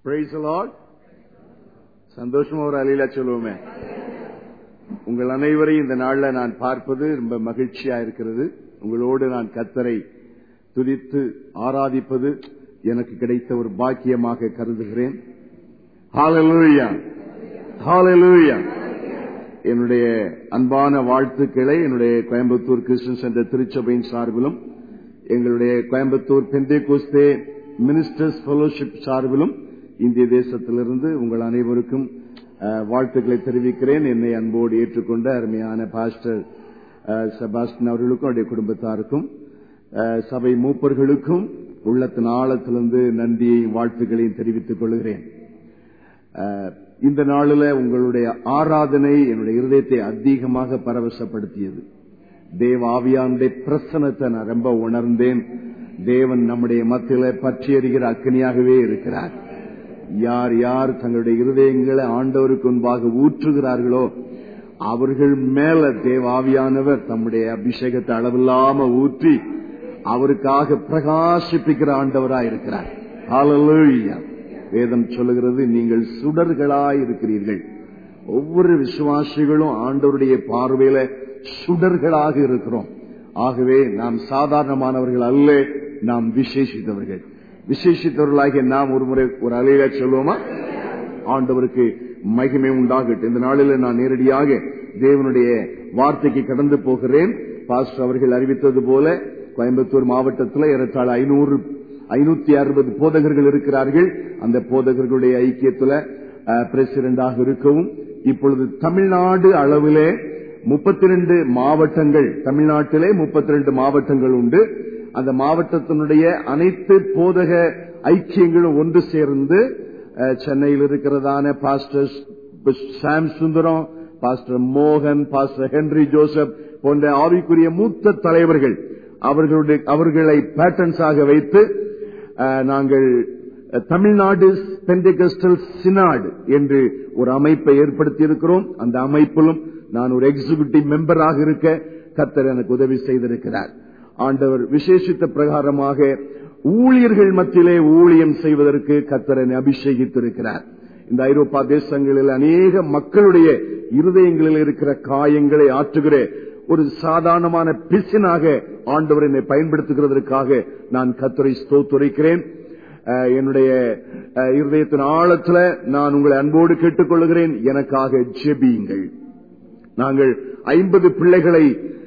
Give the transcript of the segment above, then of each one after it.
Praise the Lord. சந்தோஷமா ஒரு அலையில சொல்லுவோமே உங்கள் அனைவரையும் இந்த நாள்ல நான் பார்ப்பது ரொம்ப மகிழ்ச்சியா இருக்கிறது உங்களோடு நான் கத்தரை துதித்து ஆராதிப்பது எனக்கு கிடைத்த ஒரு பாக்கியமாக கருதுகிறேன் ஹalleluya ஹalleluya என்னுடைய அன்பான வாழ்த்துக்களை என்னுடைய கோயம்புத்தூர் கிறிஸ்டியன் சென்டர் திருச்சபையின் சார்பிலும் எங்களுடைய Coimbatore Pentecostal ministers fellowship சார்பிலும் இந்திய தேசத்திலிருந்து உங்கள் அனைவருக்கும் வாழ்த்துக்களை தெரிவிக்கிறேன் என்னை அன்போடு ஏற்றுக்கொண்ட அருமையான பாஸ்டர் செபாஸ்டின் அவர்களுக்கும் அவருடைய குடும்பத்தாருக்கும் சபை மூப்பர்களுக்கும் உள்ளத்தின் ஆழத்திலிருந்து நன்றியை வாழ்த்துக்களையும் தெரிவித்துக் கொள்கிறேன் இந்த நாளில் உங்களுடைய ஆராதனை என்னுடைய இருதயத்தை அதிகமாக பரவசப்படுத்தியது தேவ ஆவியானுடைய பிரசனத்தை நான் ரொம்ப உணர்ந்தேன் தேவன் நம்முடைய மத்தியில பற்றி எறிகிற அக்கனியாகவே இருக்கிறார் யார் யார் தங்களுடைய இருதயங்களை ஆண்டவருக்கு முன்பாக ஊற்றுகிறார்களோ அவர்கள் மேல தேவாவியானவர் தம்முடைய அபிஷேகத்தை அளவில்லாம ஊற்றி அவருக்காக பிரகாசிப்பிக்கிற ஆண்டவராய் இருக்கிறார் வேதம் சொல்லுகிறது நீங்கள் சுடர்களாய் இருக்கிறீர்கள் ஒவ்வொரு விசுவாசிகளும் ஆண்டவருடைய பார்வையில சுடர்களாக இருக்கிறோம் ஆகவே நாம் சாதாரணமானவர்கள் அல்ல நாம் விசேஷித்தவர்கள் விசேஷித்தவர்களாகிய நாம் ஒரு முறை ஒரு அலையில சொல்லுவோமா ஆண்டவருக்கு மகிமை உண்டாகட்டும் இந்த நாளில் நான் நேரடியாக தேவனுடைய வார்த்தைக்கு கடந்து போகிறேன் பாஸ்டர் அவர்கள் அறிவித்தது போல கோயம்புத்தூர் மாவட்டத்தில் ஏறத்தாழ ஐநூறு ஐநூத்தி அறுபது போதகர்கள் இருக்கிறார்கள் அந்த போதகர்களுடைய ஐக்கியத்தில் பிரசிடண்டாக இருக்கவும் இப்பொழுது தமிழ்நாடு அளவிலே முப்பத்தி ரெண்டு மாவட்டங்கள் தமிழ்நாட்டிலே முப்பத்தி ரெண்டு மாவட்டங்கள் உண்டு அந்த மாவட்டத்தினுடைய அனைத்து போதக ஐக்கியங்களும் ஒன்று சேர்ந்து சென்னையில் இருக்கிறதான பாஸ்டர் சாம் சுந்தரம் பாஸ்டர் மோகன் பாஸ்டர் ஹென்ரி ஜோசப் போன்ற ஆவிக்குரிய மூத்த தலைவர்கள் அவர்களுடைய அவர்களை பேட்டர்ன்ஸாக வைத்து நாங்கள் தமிழ்நாடு பெண்டகஸ்டல் சினாடு என்று ஒரு அமைப்பை ஏற்படுத்தி இருக்கிறோம் அந்த அமைப்பிலும் நான் ஒரு எக்ஸிகியூட்டிவ் மெம்பராக இருக்க கத்தர் எனக்கு உதவி செய்திருக்கிறார் ஆண்டவர் விசேஷித்த பிரகாரமாக ஊழியர்கள் மத்தியிலே ஊழியம் செய்வதற்கு கத்தரனை அபிஷேகித்திருக்கிறார் இந்த ஐரோப்பா தேசங்களில் அநேக மக்களுடைய இருதயங்களில் இருக்கிற காயங்களை ஆற்றுகிற ஒரு சாதாரணமான பிசினாக ஆண்டவர் என்னை பயன்படுத்துகிறதற்காக நான் கத்தரை ஸ்தோத்துரைக்கிறேன் என்னுடைய இருதயத்தின் ஆழத்துல நான் உங்களை அன்போடு கேட்டுக்கொள்கிறேன் எனக்காக ஜெபியுங்கள் நாங்கள் ஐம்பது பிள்ளைகளை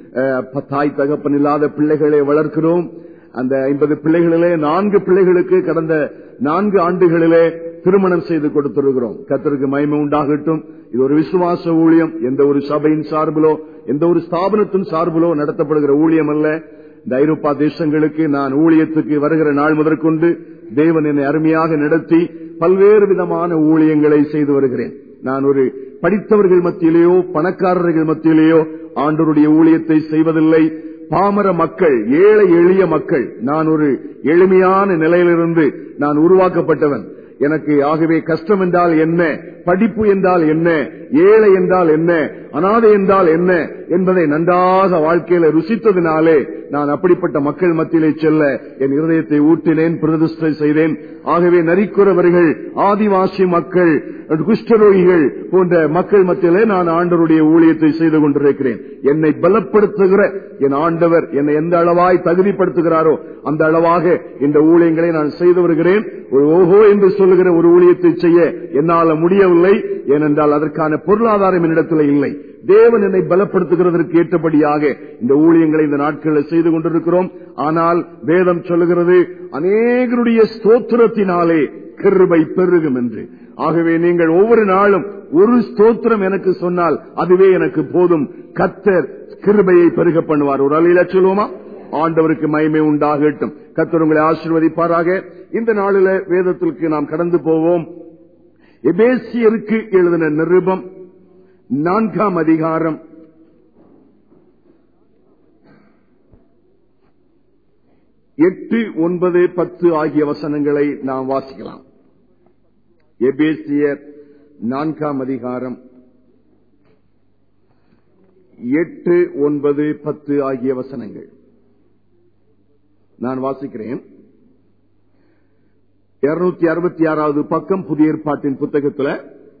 தாய் தகப்பன் இல்லாத பிள்ளைகளை வளர்க்கிறோம் அந்த ஐம்பது பிள்ளைகளிலே நான்கு பிள்ளைகளுக்கு கடந்த நான்கு ஆண்டுகளிலே திருமணம் செய்து கொடுத்திருக்கிறோம் கத்தருக்கு மயமை உண்டாகட்டும் இது ஒரு விசுவாச ஊழியம் எந்த ஒரு சபையின் சார்பிலோ எந்த ஒரு ஸ்தாபனத்தின் சார்பிலோ நடத்தப்படுகிற ஊழியம் அல்ல இந்த ஐரோப்பா தேசங்களுக்கு நான் ஊழியத்துக்கு வருகிற நாள் முதற்கொண்டு தேவன் என்னை அருமையாக நடத்தி பல்வேறு விதமான ஊழியங்களை செய்து வருகிறேன் நான் ஒரு படித்தவர்கள் மத்தியிலேயோ பணக்காரர்கள் மத்தியிலேயோ ஆண்டோருடைய ஊழியத்தை செய்வதில்லை பாமர மக்கள் ஏழை எளிய மக்கள் நான் ஒரு எளிமையான நிலையிலிருந்து நான் உருவாக்கப்பட்டவன் எனக்கு ஆகவே கஷ்டம் என்றால் என்ன படிப்பு என்றால் என்ன ஏழை என்றால் என்ன அனாதை என்றால் என்ன என்பதை நன்றாக வாழ்க்கையில ருசித்ததினாலே நான் அப்படிப்பட்ட மக்கள் மத்தியிலே செல்ல என் இருதயத்தை ஊட்டினேன் பிரதிஷ்டை செய்தேன் ஆகவே நரிக்குறவர்கள் ஆதிவாசி மக்கள் குஷ்டரோகிகள் போன்ற மக்கள் மத்தியிலே நான் ஆண்டவருடைய ஊழியத்தை செய்து கொண்டிருக்கிறேன் என்னை பலப்படுத்துகிற என் ஆண்டவர் என்னை எந்த அளவாய் தகுதிப்படுத்துகிறாரோ அந்த அளவாக இந்த ஊழியங்களை நான் செய்து வருகிறேன் ஒரு ஓஹோ என்று சொல்லுகிற ஒரு ஊழியத்தை செய்ய என்னால் முடியவில்லை ஏனென்றால் அதற்கான பொருளாதாரம் என்னிடத்தில் இல்லை தேவன் என்னை பலப்படுத்துகிறதற்கு ஏற்றபடியாக இந்த ஊழியங்களை இந்த நாட்களில் செய்து கொண்டிருக்கிறோம் ஆனால் வேதம் சொல்லுகிறது அநேகருடைய ஸ்தோத்திரத்தினாலே கிருபை பெருகும் என்று ஆகவே நீங்கள் ஒவ்வொரு நாளும் ஒரு ஸ்தோத்திரம் எனக்கு சொன்னால் அதுவே எனக்கு போதும் கத்தர் கிருபையை பெருக பண்ணுவார் ஒரு அலையில சொல்லுவோமா ஆண்டவருக்கு மயமே உண்டாகட்டும் கத்தர் உங்களை ஆசிர்வதிப்பாராக இந்த நாளில வேதத்திற்கு நாம் கடந்து போவோம் எபேசியருக்கு எழுதின நிருபம் நான்காம் அதிகாரம் எட்டு ஒன்பது பத்து ஆகிய வசனங்களை நாம் வாசிக்கலாம் எபேசியர் நான்காம் அதிகாரம் எட்டு ஒன்பது பத்து ஆகிய வசனங்கள் நான் வாசிக்கிறேன் இருநூத்தி அறுபத்தி ஆறாவது பக்கம் புதிய ஏற்பாட்டின் புத்தகத்தில்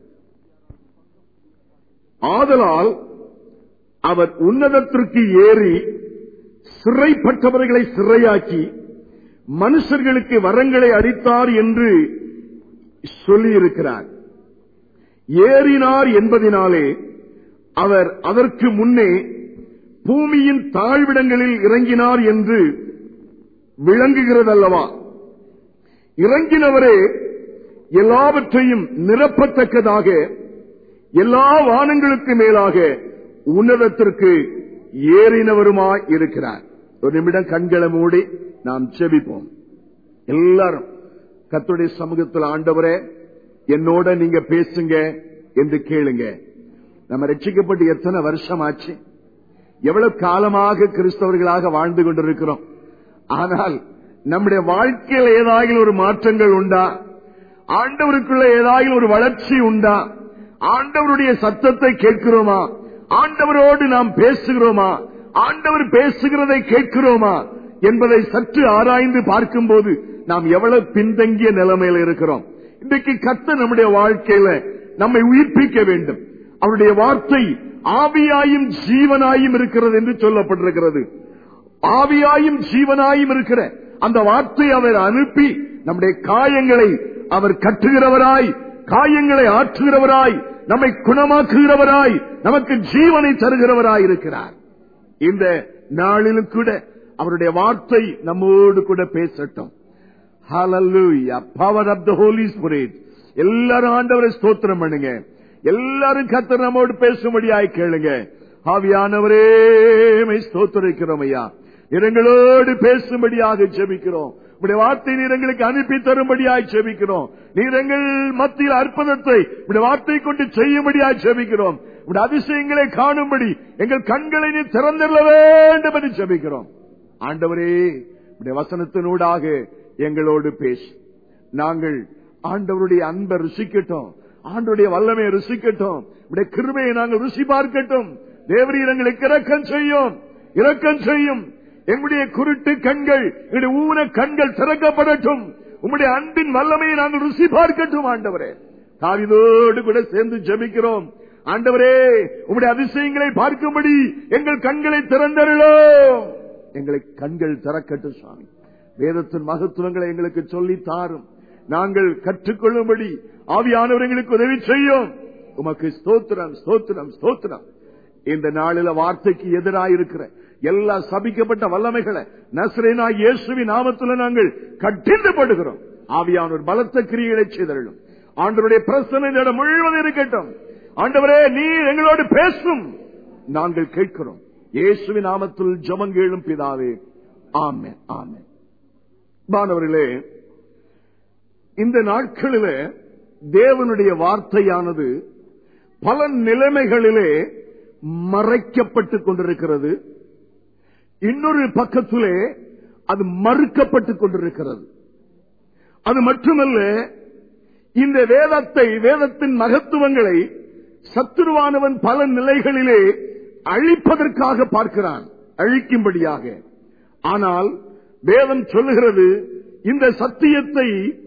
ஆதலால் அவர் உன்னதத்திற்கு ஏறி சிறைப்பட்டவர்களை சிறையாக்கி மனுஷர்களுக்கு வரங்களை அளித்தார் என்று சொல்லியிருக்கிறார் ஏறினார் என்பதினாலே அவர் அதற்கு முன்னே பூமியின் தாழ்விடங்களில் இறங்கினார் என்று விளங்குகிறதல்லவா இறங்கினவரே எல்லாவற்றையும் நிரப்பத்தக்கதாக எல்லா வானங்களுக்கு மேலாக உன்னதத்திற்கு ஏறினவருமாய் இருக்கிறார் ஒரு நிமிடம் கண்களை மூடி நாம் செபிப்போம் எல்லாரும் கத்துடைய சமூகத்தில் ஆண்டவரே என்னோட நீங்க பேசுங்க என்று கேளுங்க நம்ம ரட்சிக்கப்பட்டு எத்தனை வருஷம் ஆச்சு எவ்வளவு காலமாக கிறிஸ்தவர்களாக வாழ்ந்து கொண்டிருக்கிறோம் ஆனால் நம்முடைய வாழ்க்கையில் ஏதாவது ஒரு மாற்றங்கள் உண்டா ஆண்டவருக்குள்ள ஏதாவது ஒரு வளர்ச்சி உண்டா ஆண்டவருடைய சத்தத்தை கேட்கிறோமா ஆண்டவரோடு நாம் பேசுகிறோமா ஆண்டவர் பேசுகிறதை கேட்கிறோமா என்பதை சற்று ஆராய்ந்து பார்க்கும்போது நாம் எவ்வளவு பின்தங்கிய நிலைமையில் இருக்கிறோம் இன்றைக்கு கத்த நம்முடைய வாழ்க்கையில நம்மை உயிர்ப்பிக்க வேண்டும் அவருடைய வார்த்தை ஆவியாயும் ஜீவனாயும் இருக்கிறது என்று சொல்லப்பட்டிருக்கிறது ஆவியாயும் ஜீவனாயும் இருக்கிற அந்த வார்த்தை அவர் அனுப்பி நம்முடைய காயங்களை அவர் கட்டுகிறவராய் காயங்களை ஆற்றுகிறவராய் நம்மை குணமாக்குகிறவராய் நமக்கு ஜீவனை தருகிறவராய் இருக்கிறார் இந்த நாளிலும் கூட அவருடைய வார்த்தை நம்மோடு கூட பேசட்டும் power of the holy spirit எல்லாரும் ஆண்டவரை ஸ்தோத்திரம் பண்ணுங்க எல்லாரும் கத்தர் நம்மோடு பேசும்படியாய் கேளுங்க ஆவியானவரே ஸ்தோத்தரிக்கிறோம் ஐயா இரங்களோடு பேசும்படியாக ஜெபிக்கிறோம் உடைய வார்த்தை நீர் எங்களுக்கு அனுப்பி தரும்படியாய் செபிக்கிறோம் நீர் எங்கள் மத்தியில் அற்புதத்தை உடைய வார்த்தை கொண்டு செய்யும்படியாய் செபிக்கிறோம் உடைய அதிசயங்களை காணும்படி எங்கள் கண்களை நீ திறந்துள்ள வேண்டும் என்று செபிக்கிறோம் ஆண்டவரே உடைய வசனத்தினூடாக எங்களோடு பேசு நாங்கள் ஆண்டவருடைய அன்பை ருசிக்கட்டும் ஆண்டுடைய வல்லமையை ருசிக்கட்டும் உடைய கிருமையை நாங்கள் ருசி பார்க்கட்டும் தேவரீர் எங்களுக்கு இரக்கம் செய்யும் இரக்கம் செய்யும் எங்களுடைய குருட்டு கண்கள் எங்களுடைய ஊன கண்கள் திறக்கப்படட்டும் உம்முடைய அன்பின் வல்லமையை நாங்கள் ருசி பார்க்கட்டும் ஆண்டவரே தாவிதோடு கூட சேர்ந்து ஜபிக்கிறோம் ஆண்டவரே உம்முடைய அதிசயங்களை பார்க்கும்படி எங்கள் கண்களை திறந்தருளோ எங்களை கண்கள் திறக்கட்டும் சுவாமி வேதத்தின் மகத்துவங்களை எங்களுக்கு சொல்லி தாரும் நாங்கள் கற்றுக்கொள்ளும்படி ஆவியானவர் எங்களுக்கு உதவி செய்யும் உமக்கு ஸ்தோத்திரம் ஸ்தோத்திரம் ஸ்தோத்திரம் இந்த நாளில வார்த்தைக்கு எதிராயிருக்கிற எல்லா சபிக்கப்பட்ட வல்லமைகளை நஸ்ரேனா இயேசுவின் நாமத்துல நாங்கள் கட்டிந்துபடுகிறோம் ஆவியானவர் பலத்த கிரிகளை செய்தருளும் ஆண்டவருடைய பிரசனை இடம் முழுவதும் இருக்கட்டும் ஆண்டவரே நீ எங்களோடு பேசும் நாங்கள் கேட்கிறோம் இயேசுவின் நாமத்தில் ஜமங்கேளும் பிதாவே ஆமே ஆமே மாணவர்களே இந்த நாட்களிலே தேவனுடைய வார்த்தையானது பல நிலைமைகளிலே மறைக்கப்பட்டுக் கொண்டிருக்கிறது இன்னொரு பக்கத்திலே அது மறுக்கப்பட்டுக் கொண்டிருக்கிறது அது மட்டுமல்ல இந்த வேதத்தை வேதத்தின் மகத்துவங்களை சத்துருவானவன் பல நிலைகளிலே அழிப்பதற்காக பார்க்கிறான் அழிக்கும்படியாக ஆனால் வேதம் சொல்லுகிறது இந்த சத்தியத்தை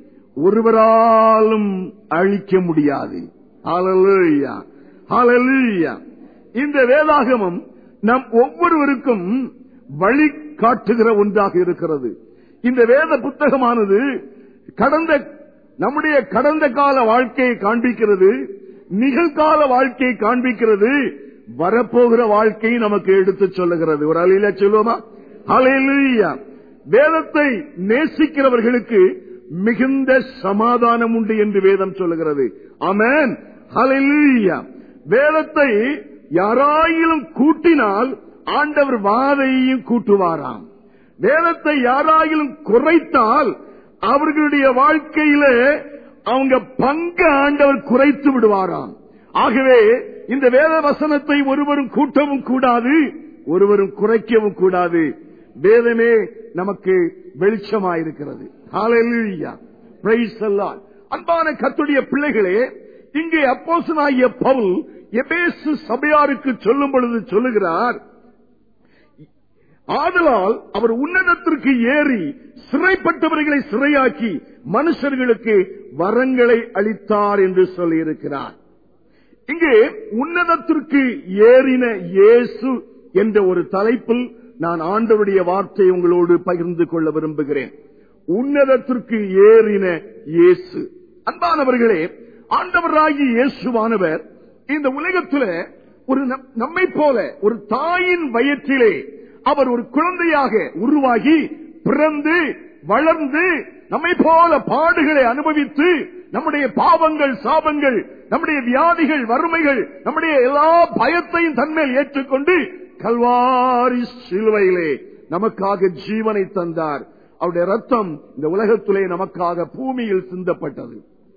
ஒருவராலும் அழிக்க முடியாது ஹalleluya ஹalleluya இந்த வேதாகமம் நம் ஒவ்வொருவருக்கும் வழி காட்டுகிற ஒன்றாக இருக்கிறது இந்த வேத புத்தகமானது கடந்த நம்முடைய கடந்த கால வாழ்க்கையை காண்பிக்கிறது நிகழ்கால வாழ்க்கையை காண்பிக்கிறது வரப்போகிற வாழ்க்கையை நமக்கு எடுத்து சொல்லுகிறது ஒரு அலையில சொல்லுவோமா அலையிலுயா வேதத்தை நேசிக்கிறவர்களுக்கு மிகுந்த சமாதானம் உண்டு என்று வேதம் சொல்லுகிறது அமேன் ஹalleluya வேதத்தை யாராயிலும் கூட்டினால் ஆண்டவர் வாதையையும் கூட்டுவாராம் வேதத்தை யாராயிலும் குறைத்தால் அவர்களுடைய வாழ்க்கையில அவங்க பங்கு ஆண்டவர் குறைத்து விடுவாராம் ஆகவே இந்த வேத வசனத்தை ஒருவரும் கூட்டவும் கூடாது ஒருவரும் குறைக்கவும் கூடாது வேதமே நமக்கு வெளிச்சமாயிருக்கிறது அன்பான கத்துடைய பிள்ளைகளே இங்கே அப்போசனாகிய பவுல் எபேசு சபையாருக்கு சொல்லும் பொழுது சொல்லுகிறார் ஆதலால் அவர் உன்னதத்திற்கு ஏறி சிறைப்பட்டவர்களை சிறையாக்கி மனுஷர்களுக்கு வரங்களை அளித்தார் என்று சொல்லியிருக்கிறார் இங்கே உன்னதத்திற்கு ஏறின இயேசு என்ற ஒரு தலைப்பில் நான் ஆண்டவருடைய வார்த்தை உங்களோடு பகிர்ந்து கொள்ள விரும்புகிறேன் உன்னதத்திற்கு ஏறின இயேசு அன்பானவர்களே ஆண்டவராகி இயேசுவானவர் இந்த உலகத்துல ஒரு நம்- நம்மை போல ஒரு தாயின் வயிற்றிலே அவர் ஒரு குழந்தையாக உருவாகி பிறந்து வளர்ந்து நம்மை போல பாடுகளை அனுபவித்து நம்முடைய பாவங்கள் சாபங்கள் நம்முடைய வியாதிகள் வறுமைகள் நம்முடைய எல்லா பயத்தையும் தன்மேல் ஏற்றுக்கொண்டு கல்வாரி சிலுவையிலே நமக்காக ஜீவனை தந்தார் அவருடைய ரத்தம் இந்த உலகத்திலே நமக்காக பூமியில் சிந்தப்பட்டது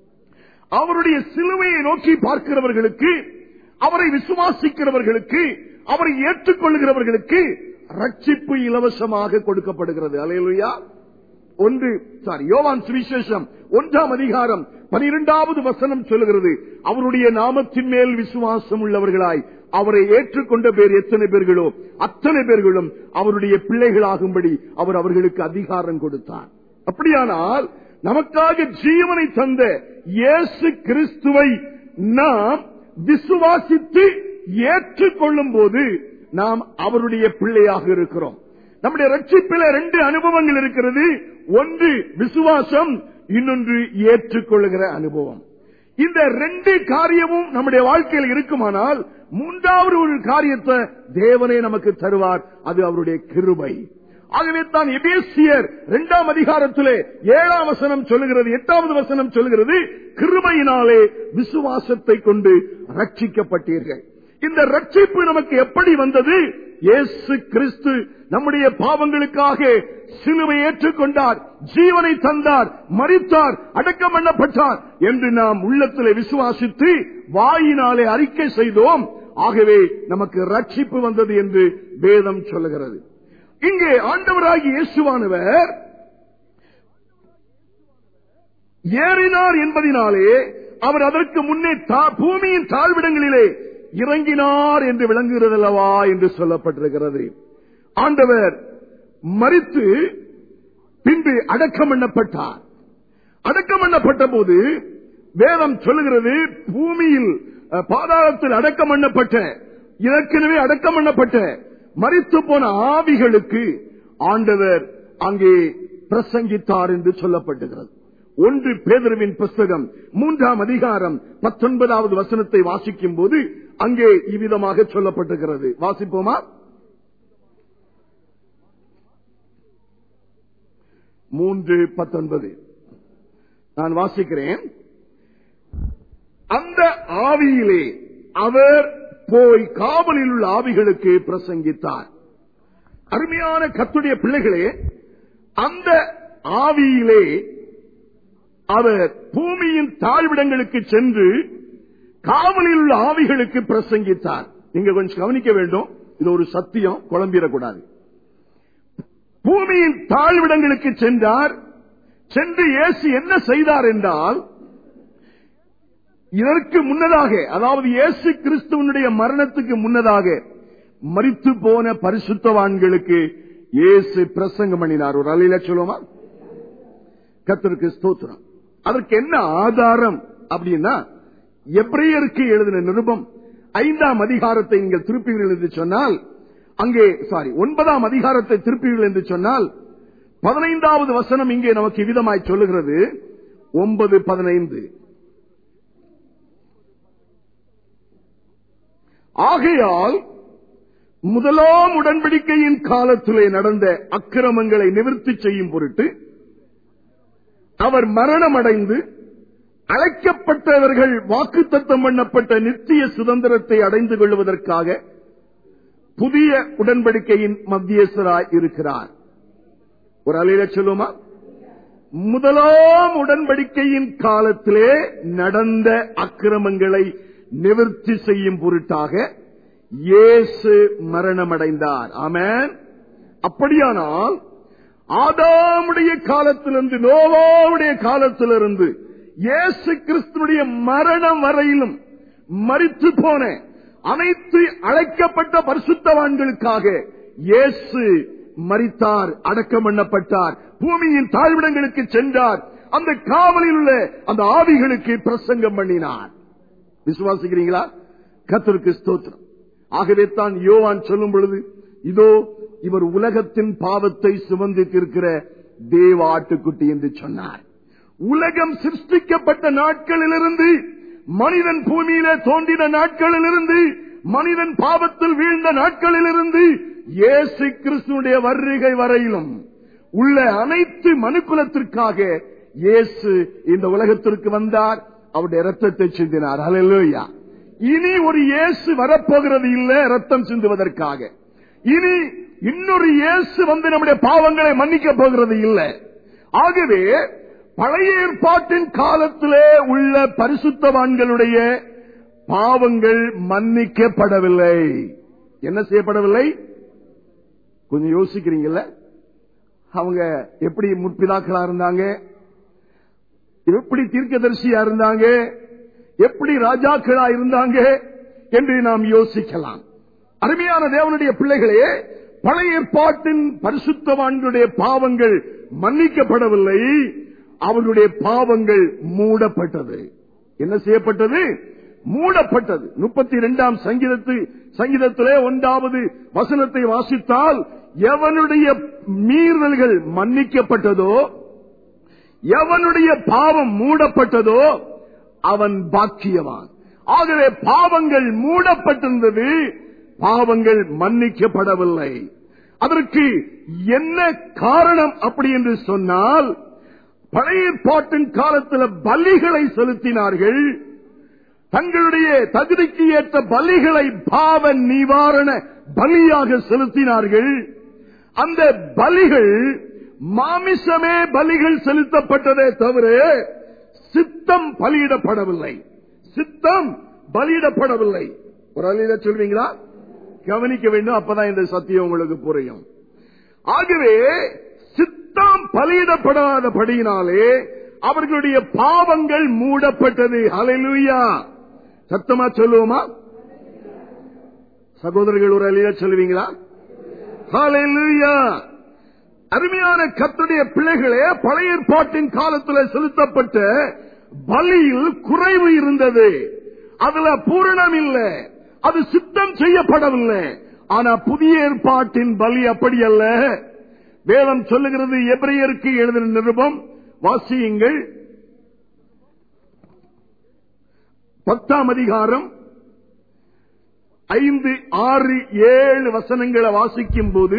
அவருடைய சிலுவையை நோக்கி பார்க்கிறவர்களுக்கு அவரை விசுவாசிக்கிறவர்களுக்கு அவரை ஏற்றுக்கொள்கிறவர்களுக்கு ரட்சிப்பு இலவசமாக கொடுக்கப்படுகிறது அலையலுயா ஒன்று சாரி யோவான் சுவிசேஷம் ஒன்றாம் அதிகாரம் பனிரெண்டாவது வசனம் சொல்லுகிறது அவருடைய நாமத்தின் மேல் விசுவாசம் உள்ளவர்களாய் அவரை ஏற்றுக்கொண்ட பேர் எத்தனை பேர்களோ அத்தனை பேர்களும் அவருடைய பிள்ளைகளாகும்படி அவர் அவர்களுக்கு அதிகாரம் கொடுத்தார் அப்படியானால் நமக்காக ஜீவனை தந்த இயேசு கிறிஸ்துவை நாம் விசுவாசித்து ஏற்றுக்கொள்ளும் போது நாம் அவருடைய பிள்ளையாக இருக்கிறோம் நம்முடைய ரட்சிப்பில ரெண்டு அனுபவங்கள் இருக்கிறது ஒன்று விசுவாசம் இன்னொன்று ஏற்றுக்கொள்ளுகிற அனுபவம் இந்த ரெண்டு காரியமும் நம்முடைய வாழ்க்கையில் இருக்குமானால் மூன்றாவது ஒரு காரியத்தை தேவனே நமக்கு தருவார் அது அவருடைய கிருபை ஆகவே தான் எபேசியர் இரண்டாம் அதிகாரத்திலே ஏழாம் வசனம் சொல்லுகிறது எட்டாவது வசனம் சொல்லுகிறது கிருபையினாலே விசுவாசத்தை கொண்டு ரட்சிக்கப்பட்டீர்கள் இந்த ரட்சிப்பு நமக்கு எப்படி வந்தது இயேசு கிறிஸ்து நம்முடைய பாவங்களுக்காக சிலுவை ஏற்றுக்கொண்டார் ஜீவனை தந்தார் மரித்தார் அடக்கம் பண்ணப்பட்டார் என்று நாம் உள்ளத்திலே விசுவாசித்து வாயினாலே அறிக்கை செய்தோம் ஆகவே நமக்கு ரட்சிப்பு வந்தது என்று வேதம் சொல்லுகிறது இங்கே ஆண்டவராகி இயேசுவானவர் ஏறினார் என்பதினாலே அவர் அதற்கு முன்னே தா- பூமியின் தாழ்விடங்களிலே இறங்கினார் என்று விளங்குகிறதல்லவா என்று சொல்லப்பட்டிருக்கிறது ஆண்டவர் மறித்து பின்பு அடக்கம் பண்ணப்பட்டார் அடக்கம் பண்ணப்பட்ட போது வேதம் சொல்லுகிறது பூமியில் அஹ், பாதாளத்தில் அடக்கம் பண்ணப்பட்ட ஏற்கனவே அடக்கம் பண்ணப்பட்ட மறித்து போன ஆவிகளுக்கு ஆண்டவர் அங்கே பிரசங்கித்தார் என்று சொல்லப்பட்டுகிறது ஒன்று பேதருவின் புஸ்தகம் மூன்றாம் அதிகாரம் பத்தொன்பதாவது வசனத்தை வாசிக்கும் போது அங்கே இவ்விதமாக சொல்லப்பட்டிருக்கிறது வாசிப்போமா மூன்று பத்தொன்பது நான் வாசிக்கிறேன் அந்த ஆவியிலே அவர் போய் காவலில் உள்ள ஆவிகளுக்கு பிரசங்கித்தார் அருமையான கத்துடைய பிள்ளைகளே அந்த ஆவியிலே அவர் பூமியின் தாழ்விடங்களுக்கு சென்று காவலில் உள்ள ஆவிகளுக்கு பிரசங்கித்தார் நீங்க கொஞ்சம் கவனிக்க வேண்டும் இது ஒரு சத்தியம் குழம்பிடக்கூடாது பூமியின் தாழ்விடங்களுக்கு சென்றார் சென்று இயேசு என்ன செய்தார் என்றால் இதற்கு முன்னதாக அதாவது இயேசு கிறிஸ்துவனுடைய மரணத்துக்கு முன்னதாக மரித்து போன பரிசுத்தவான்களுக்கு இயேசு பிரசங்கம் பண்ணினார் ஒரு அலையில சொல்லுவோமா கத்தருக்கு ஸ்தோத்திரம் அதற்கு என்ன ஆதாரம் அப்படின்னா எப்ரேயருக்கு எழுதின நிருபம் ஐந்தாம் அதிகாரத்தை நீங்கள் திருப்பீர்கள் என்று சொன்னால் அங்கே சாரி ஒன்பதாம் அதிகாரத்தை திருப்பீர்கள் என்று சொன்னால் பதினைந்தாவது வசனம் இங்கே நமக்கு விதமாய் சொல்லுகிறது ஒன்பது பதினைந்து ஆகையால் முதலாம் உடன்படிக்கையின் காலத்திலே நடந்த அக்கிரமங்களை நிவர்த்தி செய்யும் பொருட்டு அவர் மரணமடைந்து அழைக்கப்பட்டவர்கள் வாக்குத்தத்தம் பண்ணப்பட்ட நித்திய சுதந்திரத்தை அடைந்து கொள்வதற்காக புதிய உடன்படிக்கையின் மத்தியஸ்தராய் இருக்கிறார் ஒரு அலையில சொல்லுமா முதலாம் உடன்படிக்கையின் காலத்திலே நடந்த அக்கிரமங்களை நிவர்த்தி செய்யும் பொருட்டாக இயேசு மரணமடைந்தார் ஆமென் அப்படியானால் ஆதாமுடைய காலத்திலிருந்து நோவாவுடைய காலத்திலிருந்து இயேசு கிறிஸ்துடைய மரணம் வரையிலும் மரித்து போன அனைத்து அழைக்கப்பட்ட பரிசுத்தவான்களுக்காக இயேசு மரித்தார் அடக்கம் பண்ணப்பட்டார் பூமியின் தாழ்விடங்களுக்கு சென்றார் அந்த காவலில் உள்ள அந்த ஆவிகளுக்கு பிரசங்கம் பண்ணினார் விசுவாசிக்கிறீங்களா கத்தருக்கு ஸ்தோத்திரம் ஆகவே தான் யோவான் சொல்லும் பொழுது இதோ இவர் உலகத்தின் பாவத்தை சுமந்திருக்கிற தேவ ஆட்டுக்குட்டி என்று சொன்னார் உலகம் சிருஷ்டிக்கப்பட்ட நாட்களிலிருந்து மனிதன் பூமியிலே தோன்றின நாட்களிலிருந்து மனிதன் பாவத்தில் வீழ்ந்த நாட்களிலிருந்து இயேசு கிறிஸ்துடைய வருகை வரையிலும் உள்ள அனைத்து மனுக்குலத்திற்காக இயேசு இந்த உலகத்திற்கு வந்தார் அவருடைய ரத்தத்தை சிந்தினார் ஹalleluya இனி ஒரு இயேசு வரப்போகிறது இல்ல ரத்தம் சிந்துவதற்காக இனி இன்னொரு இயேசு வந்து நம்முடைய பாவங்களை மன்னிக்க போகிறது இல்லை ஆகவே பழைய ஏற்பாட்டின் காலத்திலே உள்ள பரிசுத்தவான்களுடைய பாவங்கள் மன்னிக்கப்படவில்லை என்ன செய்யப்படவில்லை கொஞ்சம் யோசிக்கிறீங்கல்ல அவங்க எப்படி முற்பிதாக்களா இருந்தாங்க எப்படி தீர்க்கதரிசியா இருந்தாங்க எப்படி ராஜாக்களா இருந்தாங்க என்று நாம் யோசிக்கலாம் அருமையான தேவனுடைய பிள்ளைகளே பழைய ஏற்பாட்டின் பரிசுத்தவான்களுடைய பாவங்கள் மன்னிக்கப்படவில்லை அவர்களுடைய பாவங்கள் மூடப்பட்டது என்ன செய்யப்பட்டது மூடப்பட்டது முப்பத்தி இரண்டாம் சங்கீதத்து சங்கீதத்திலே ஒன்றாவது வசனத்தை வாசித்தால் எவனுடைய மீறல்கள் மன்னிக்கப்பட்டதோ எவனுடைய பாவம் மூடப்பட்டதோ அவன் பாக்கியவான் ஆகவே பாவங்கள் மூடப்பட்டிருந்தது பாவங்கள் மன்னிக்கப்படவில்லை அதற்கு என்ன காரணம் அப்படி என்று சொன்னால் பழைய பாட்டின் காலத்தில் பலிகளை செலுத்தினார்கள் தங்களுடைய தகுதிக்கு ஏற்ற பலிகளை பாவ நிவாரண பலியாக செலுத்தினார்கள் அந்த பலிகள் மாமிசமே பலிகள் செலுத்தப்பட்டதே தவிர சித்தம் பலியிடப்படவில்லை சித்தம் பலியிடப்படவில்லை ஒரு அழில சொல்வீங்களா கவனிக்க வேண்டும் அப்பதான் இந்த சத்தியம் உங்களுக்கு புரியும் ஆகவே சித்தம் பலியிடப்படாதபடியினாலே அவர்களுடைய பாவங்கள் மூடப்பட்டது அலையிலுயா சத்தமா சொல்லுவோமா சகோதரர்கள் ஒரு அழில சொல்லுவீங்களா ஹalleluya அருமையான கத்துடைய பிள்ளைகளே பழைய ஏற்பாட்டின் காலத்தில் செலுத்தப்பட்ட பலியில் குறைவு இருந்தது அதுல பூரணம் இல்லை அது சித்தம் செய்யப்படவில்லை ஆனா புதிய ஏற்பாட்டின் பலி அப்படி அல்ல வேதம் சொல்லுகிறது எபிரேயருக்கு எழுதின நிருபம் வாசியுங்கள் பத்தாம் அதிகாரம் ஐந்து ஆறு ஏழு வசனங்களை வாசிக்கும் போது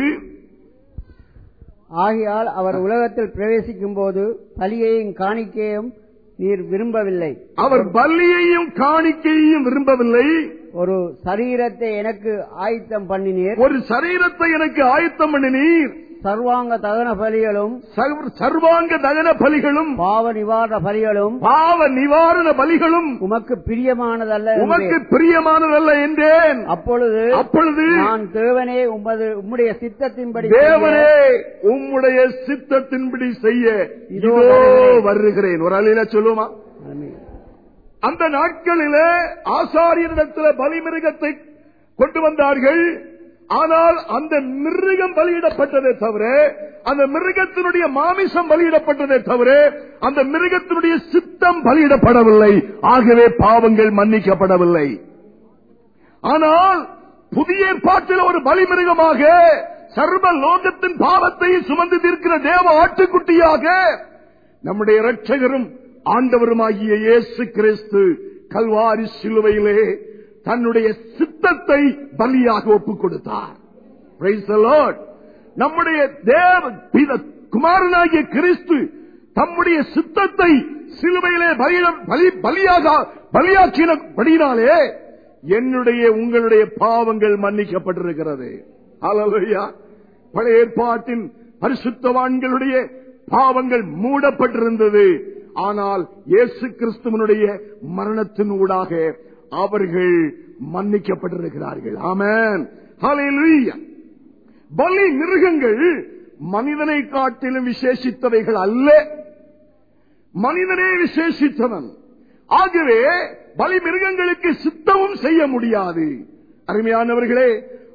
ஆகையால் அவர் உலகத்தில் பிரவேசிக்கும் போது பலியையும் காணிக்கையும் நீர் விரும்பவில்லை அவர் பலியையும் காணிக்கையையும் விரும்பவில்லை ஒரு சரீரத்தை எனக்கு ஆயத்தம் பண்ணினீர் ஒரு சரீரத்தை எனக்கு ஆயத்தம் பண்ணினீர் சர்வாங்க தகன பலிகளும் சர்வ- சர்வாங்க தகன பலிகளும் பாவ நிவாரண பலிகளும் பாவ நிவாரண பலிகளும் உமக்கு பிரியமானதல்ல உமக்கு என்றேன். பிரியமானதல்ல என்றேன் அப்பொழுது அப்பொழுது நான் தேவனே உமது உம்முடைய சித்தத்தின்படி செய்ய தேவனே உம்முடைய சித்தத்தின்படி செய்ய இதோ இதோ வருகிறேன் ஒரு அழில சொல்லுமா ஆமென். அந்த நாட்களிலே ஆசாரியரிடத்தில் பலிமிருகத்தை கொண்டு வந்தார்கள் ஆனால் அந்த மிருகம் பலியிடப்பட்டதே தவிர அந்த மிருகத்தினுடைய மாமிசம் பலியிடப்பட்டதே தவிர அந்த மிருகத்தினுடைய சித்தம் பலியிடப்படவில்லை ஆகவே பாவங்கள் மன்னிக்கப்படவில்லை ஆனால் புதிய ஏற்பாட்டில் ஒரு பலிமிருகமாக சர்வ லோகத்தின் பாவத்தை சுமந்து தீர்க்கிற தேவ ஆட்டுக்குட்டியாக நம்முடைய இரட்சகரும் ஆண்டவருமாகிய இயேசு கிறிஸ்து கல்வாரி சிலுவையிலே தன்னுடைய சித்தத்தை பலியாக ஒப்புக் கொடுத்தார் Praise the Lord. நம்முடைய தேவ பித- குமாரனாகிய கிறிஸ்து தம்முடைய சித்தத்தை சிலுவையிலே பலியிட- பலி- பலியாக பலியாக்கினபடினாலே என்னுடைய உங்களுடைய பாவங்கள் மன்னிக்கப்பட்டிருக்கிறது ஹalleluya. பழைய ஏற்பாட்டின் பரிசுத்தவான்களுடைய பாவங்கள் மூடப்பட்டிருந்தது ஆனால் இயேசு கிறிஸ்துவனுடைய மரணத்தின் ஊடாக அவர்கள் மன்னிக்கப்பட்டிருக்கிறார்கள் ஆமென் ஹalleluya. பலி மிருகங்கள் மனிதனை காட்டிலும் விசேஷித்தவைகள் அல்ல மனிதனே விசேஷித்தவன் ஆகவே பலி மிருகங்களுக்கு சித்தமும் செய்ய முடியாது அருமையானவர்களே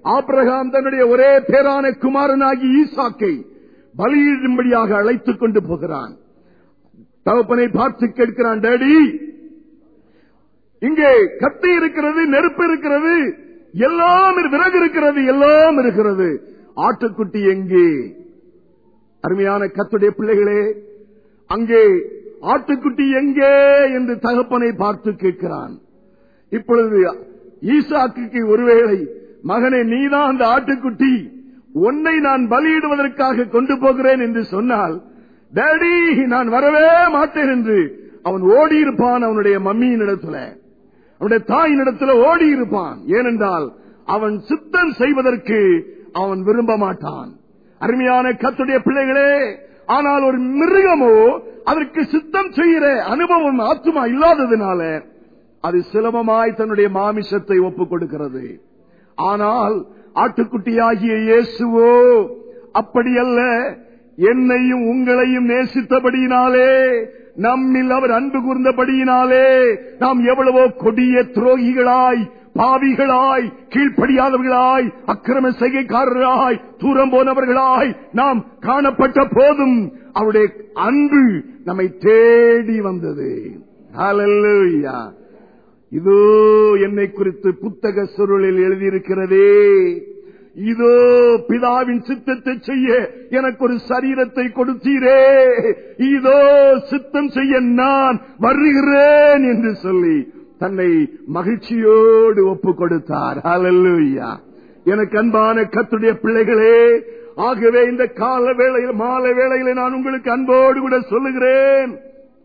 ஆபிரகாம் தன்னுடைய ஒரே பேரான குமாரனாகி ஈசாக்கை பலியிடும்படியாக அழைத்துக் கொண்டு போகிறான் தகப்பனை பார்த்து கேட்கிறான் டேடி இங்கே கத்தி இருக்கிறது நெருப்பு இருக்கிறது எல்லாம் இரு- விறகு இருக்கிறது எல்லாம் இருக்கிறது ஆட்டுக்குட்டி எங்கே அருமையான கத்துடைய பிள்ளைகளே அங்கே ஆட்டுக்குட்டி எங்கே என்று தகப்பனை பார்த்து கேட்கிறான் இப்பொழுது ஈசாக்குக்கு ஒருவேளை மகனே நீதான் அந்த ஆட்டுக்குட்டி உன்னை நான் பலியிடுவதற்காக கொண்டு போகிறேன் என்று சொன்னால் டேடி நான் வரவே மாட்டேன் என்று அவன் ஓடி இருப்பான் அவனுடைய மம்மியின் இடத்துல அவனுடைய தாயின் இடத்துல ஓடி இருப்பான் ஏனென்றால் அவன் சித்தம் செய்வதற்கு அவன் விரும்ப மாட்டான் அருமையான கத்துடைய பிள்ளைகளே ஆனால் ஒரு மிருகமோ அதற்கு சித்தம் செய்கிற அனுபவம் ஆத்துமா இல்லாததுனால அது சுலபமாய் தன்னுடைய மாமிசத்தை ஒப்புக் கொடுக்கிறது ஆனால் ஆட்டுக்குட்டியாகிய இயேசுவோ அப்படியல்ல என்னையும் உங்களையும் நேசித்தபடியினாலே நம்மில் அவர் அன்பு கூர்ந்தபடியினாலே நாம் எவ்வளவோ கொடிய துரோகிகளாய் பாவிகளாய் கீழ்ப்படியாதவர்களாய் அக்கிரம செய்கைக்காரராய் தூரம் போனவர்களாய் நாம் காணப்பட்ட போதும் அவருடைய அன்பு நம்மை தேடி வந்தது ஹalleluya இதோ என்னை குறித்து புத்தக சுருளில் எழுதியிருக்கிறதே இதோ பிதாவின் சித்தத்தை செய்ய எனக்கு ஒரு சரீரத்தை கொடுத்தீரே இதோ சித்தம் செய்ய நான் வருகிறேன் என்று சொல்லி தன்னை மகிழ்ச்சியோடு ஒப்பு கொடுத்தார் ஹalleluya எனக்கு அன்பான கத்துடைய பிள்ளைகளே ஆகவே இந்த கால வேளையில் மாலை வேளையில் நான் உங்களுக்கு அன்போடு கூட சொல்லுகிறேன்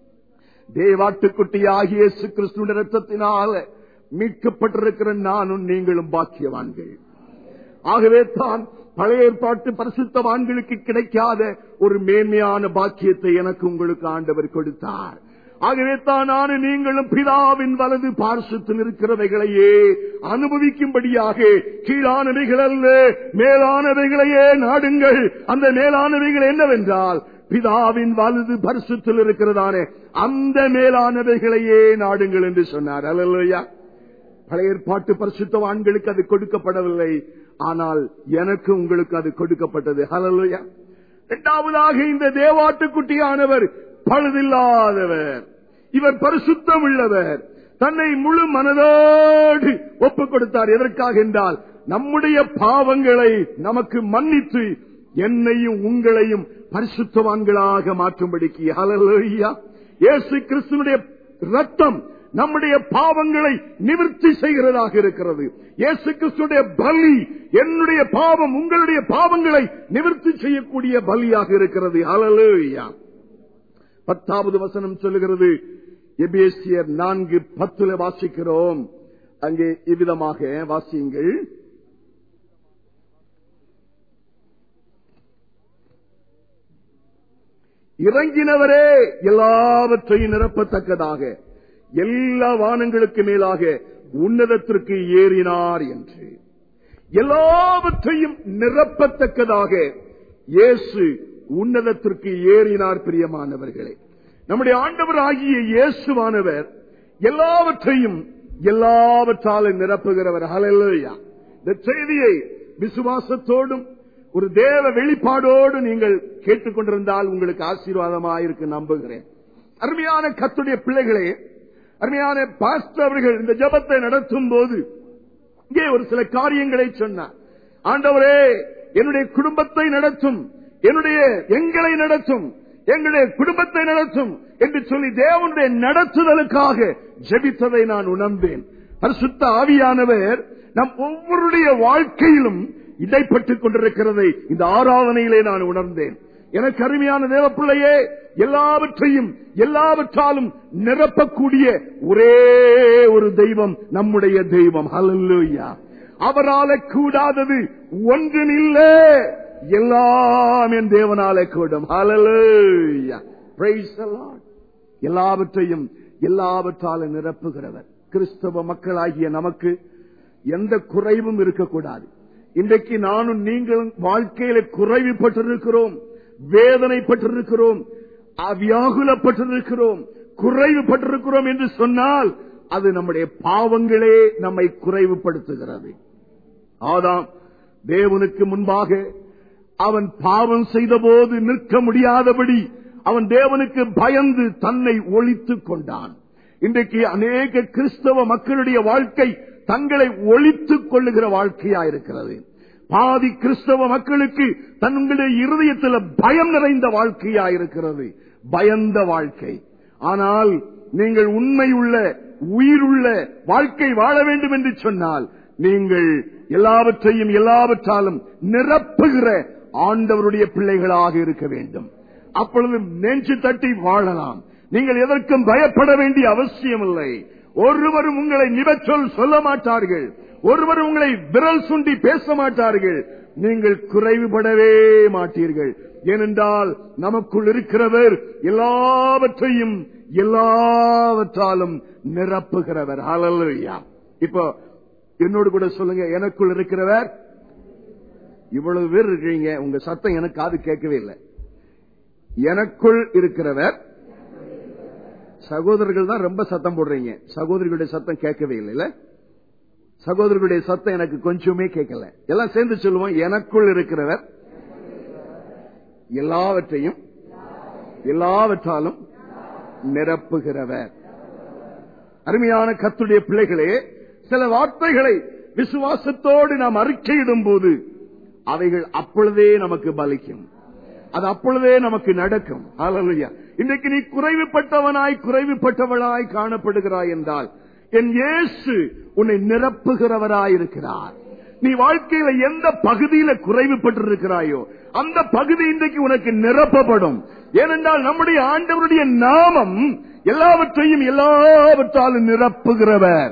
தேவாட்டுக்குட்டி ஆகிய இயேசு கிறிஸ்துவின் ரத்தத்தினால் மீட்கப்பட்டிருக்கிற நானும் நீங்களும் பாக்கியவான்கள் ஆகவே தான் பழைய ஏற்பாட்டு பரிசுத்தவான்களுக்கு கிடைக்காத ஒரு மேன்மையான பாக்கியத்தை எனக்கு உங்களுக்கு ஆண்டவர் கொடுத்தார் ஆகவே தான் நானும் நீங்களும் பிதாவின் வலது பார்சத்தில் இருக்கிறவைகளையே அனுபவிக்கும்படியாக கீழானவைகள் அல்ல மேலானவைகளையே நாடுங்கள் அந்த மேலானவைகள் என்னவென்றால் பிதாவின் வலது பரிசுத்தில் இருக்கிறதானே அந்த மேலானவைகளையே நாடுங்கள் என்று சொன்னார் அல்லையா பழைய ஏற்பாட்டு பரிசுத்தவான்களுக்கு அது கொடுக்கப்படவில்லை ஆனால் எனக்கு உங்களுக்கு அது கொடுக்கப்பட்டது ஹலலுயா இரண்டாவதாக இந்த தேவாட்டுக்குட்டியானவர் பழுதில்லாதவர் இவர் பரிசுத்தம் உள்ளவர் தன்னை முழு மனதோடு ஒப்புக் கொடுத்தார் எதற்காக என்றால் நம்முடைய பாவங்களை நமக்கு மன்னித்து என்னையும் உங்களையும் பரிசுத்தவான்களாக மாற்றும்படிக்கு ஹலலுயா இயேசு கிறிஸ்துவனுடைய ரத்தம் நம்முடைய பாவங்களை நிவர்த்தி செய்கிறதாக இருக்கிறது இயேசு கிறிஸ்துடைய பலி என்னுடைய பாவம் உங்களுடைய பாவங்களை நிவர்த்தி செய்யக்கூடிய பலியாக இருக்கிறது ஹalleluya பத்தாவது வசனம் சொல்லுகிறது எபேசியர் நான்கு பத்துல வாசிக்கிறோம் அங்கே இவ்விதமாக வாசியுங்கள் இறங்கினவரே எல்லாவற்றையும் நிரப்பத்தக்கதாக எல்லா வானங்களுக்கு மேலாக உன்னதத்திற்கு ஏறினார் என்று எல்லாவற்றையும் நிரப்பத்தக்கதாக இயேசு உன்னதத்திற்கு ஏறினார் பிரியமானவர்களே நம்முடைய ஆண்டவர் ஆகிய இயேசுவானவர் எல்லாவற்றையும் எல்லாவற்றாலும் நிரப்புகிறவர் ஹalleluya இந்த செய்தியை விசுவாசத்தோடும் ஒரு தேவ வெளிப்பாடோடு நீங்கள் கேட்டுக்கொண்டிருந்தால் உங்களுக்கு ஆசீர்வாதமாயிருக்கு நம்புகிறேன் அருமையான கத்துடைய பிள்ளைகளே அருமையான பாஸ்டர் அவர்கள் இந்த ஜபத்தை நடத்தும் போது இங்கே ஒரு சில காரியங்களை சொன்னார் ஆண்டவரே என்னுடைய குடும்பத்தை நடத்தும் என்னுடைய எங்களை நடத்தும் எங்களுடைய குடும்பத்தை நடத்தும் என்று சொல்லி தேவனுடைய நடத்துதலுக்காக ஜெபித்ததை நான் உணர்ந்தேன் பரிசுத்த ஆவியானவர் நம் ஒவ்வொருடைய வாழ்க்கையிலும் இடைப்பட்டுக் கொண்டிருக்கிறதை இந்த ஆராதனையிலே நான் உணர்ந்தேன் எனக்கு அருமையான தேவப்பிள்ளையே எல்லாவற்றையும் எல்லாவற்றாலும் நிரப்பக்கூடிய ஒரே ஒரு தெய்வம் நம்முடைய தெய்வம் ஹalleluya அவரால கூடாதது ஒன்றும் இல்லை எல்லாம் என் தேவனாலே கூடும் ஹalleluya praise the lord எல்லாவற்றையும் எல்லாவற்றாலும் நிரப்புகிறவர் கிறிஸ்தவ மக்களாகிய நமக்கு எந்த குறைவும் இருக்கக்கூடாது இன்றைக்கு நானும் நீங்களும் வாழ்க்கையில குறைவுபட்டிருக்கிறோம் வேதனைப்பட்டிருக்கிறோம் வியாகுலப்பட்டிருக்கிறோம் குறைவுபட்டிருக்கிறோம் என்று சொன்னால் அது நம்முடைய பாவங்களே நம்மை குறைவுபடுத்துகிறது ஆதாம் தேவனுக்கு முன்பாக அவன் பாவம் செய்தபோது நிற்க முடியாதபடி அவன் தேவனுக்கு பயந்து தன்னை ஒழித்துக் கொண்டான் இன்றைக்கு அநேக கிறிஸ்தவ மக்களுடைய வாழ்க்கை தங்களை ஒழித்துக் கொள்ளுகிற வாழ்க்கையா இருக்கிறது பாதி கிறிஸ்தவ மக்களுக்கு தங்களுடைய இருதயத்தில் பயம் நிறைந்த வாழ்க்கையா இருக்கிறது பயந்த வாழ்க்கை ஆனால் நீங்கள் உண்மையுள்ள உயிருள்ள வாழ்க்கை வாழ வேண்டும் என்று சொன்னால் நீங்கள் எல்லாவற்றையும் எல்லாவற்றாலும் நிரப்புகிற ஆண்டவருடைய பிள்ளைகளாக இருக்க வேண்டும் அப்பொழுது நெஞ்சு தட்டி வாழலாம் நீங்கள் எதற்கும் பயப்பட வேண்டிய அவசியம் இல்லை ஒருவரும் உங்களை நிபச்சொல் சொல்ல மாட்டார்கள் ஒருவர் உங்களை விரல் சுண்டி பேச மாட்டார்கள் நீங்கள் குறைவுபடவே மாட்டீர்கள் ஏனென்றால் நமக்குள் இருக்கிறவர் எல்லாவற்றையும் எல்லாவற்றாலும் நிரப்புகிறவர் ஹalleluya இப்போ என்னோடு கூட சொல்லுங்க எனக்குள் இருக்கிறவர் இவ்வளவு பேர் இருக்கீங்க உங்க சத்தம் எனக்கு காது கேட்கவே இல்லை எனக்குள் இருக்கிறவர் சகோதரர்கள் தான் ரொம்ப சத்தம் போடுறீங்க சகோதரிகளுடைய சத்தம் கேட்கவே இல்லை இல்ல சகோதரர்களுடைய சத்தம் எனக்கு கொஞ்சமே கேட்கல எல்லாம் சேர்ந்து சொல்லுவோம் எனக்குள் இருக்கிறவர் எல்லாவற்றையும் எல்லாவற்றாலும் நிரப்புகிறவர் அருமையான கத்துடைய பிள்ளைகளே சில வார்த்தைகளை விசுவாசத்தோடு நாம் அறிக்கையிடும் போது அவைகள் அப்பொழுதே நமக்கு பலிக்கும் அது அப்பொழுதே நமக்கு நடக்கும் ஹalleluya இன்றைக்கு நீ குறைவுபட்டவனாய் குறைவுபட்டவளாய் காணப்படுகிறாய் என்றால் என் இயேசு உன்னை நிரப்புகிறவராய் இருக்கிறார் நீ வாழ்க்கையில எந்த பகுதியில குறைவுபட்டிருக்கிறாயோ அந்த பகுதி இன்றைக்கு உனக்கு நிரப்பப்படும் ஏனென்றால் நம்முடைய ஆண்டவருடைய நாமம் எல்லாவற்றையும் எல்லாவற்றாலும் நிரப்புகிறவர்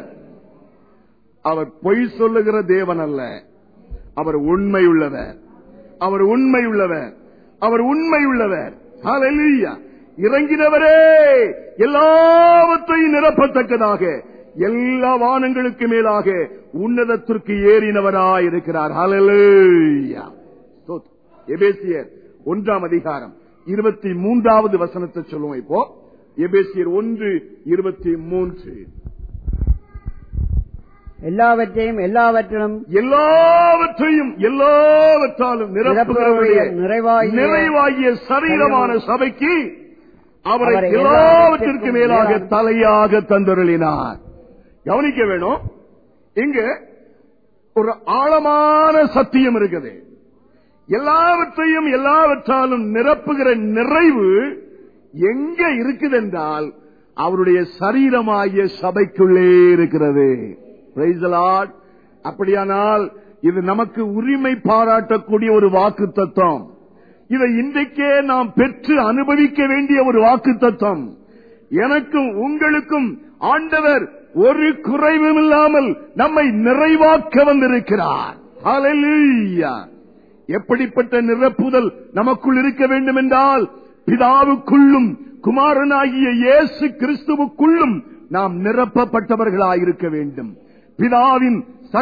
அவர் பொய் சொல்லுகிற தேவன் அல்ல அவர் உண்மையுள்ளவர் அவர் உண்மையுள்ளவர் அவர் உண்மையுள்ளவர் ஹalleluya இறங்கினவரே எல்லாவற்றையும் நிரப்பத்தக்கதாக எல்லா வானங்களுக்கு மேலாக உன்னதத்திற்கு ஏறினவராய் இருக்கிறார் ஹalleluya ஸ்தோத்திரம். எபேசியர் ஒன்றாம் அதிகாரம் இருபத்தி மூன்றாவது வசனத்தை சொல்லுவோம் இப்போ எபேசியர் ஒன்று இருபத்தி மூன்று எல்லாவற்றையும் எல்லாவற்றிலும் எல்லாவற்றையும் எல்லாவற்றாலும் நிரப்புகிறவருடைய நிறைவாகிய- நிறைவாகிய சரீரமான சபைக்கு அவரை அவரை எல்லாவற்றிற்கு மேலாக மேலாக தலையாக தந்தருளினார் கவனிக்க வேணும் இங்க ஒரு ஆழமான சத்தியம் இருக்குது எல்லாவற்றையும் எல்லாவற்றாலும் நிரப்புகிற நிறைவு எங்க இருக்குது என்றால் அவருடைய சரீரமாகிய சபைக்குள்ளே இருக்கிறது Praise the Lord. அப்படியானால் இது நமக்கு உரிமை பாராட்டக்கூடிய ஒரு வாக்கு தத்துவம் இதை இன்றைக்கே நாம் பெற்று அனுபவிக்க வேண்டிய ஒரு வாக்கு தத்துவம் எனக்கும் உங்களுக்கும் ஆண்டவர் ஒரு குறைவும் இல்லாமல் நம்மை நிறைவாக்க வந்திருக்கிறார் Hallelujah. எப்படிப்பட்ட நிரப்புதல் நமக்குள் இருக்க வேண்டும் என்றால் பிதாவுக்குள்ளும் குமாரனாகிய இயேசு கிறிஸ்துவுக்குள்ளும் நாம் நிரப்பப்பட்டவர்களாயிருக்க வேண்டும் பிதாவின்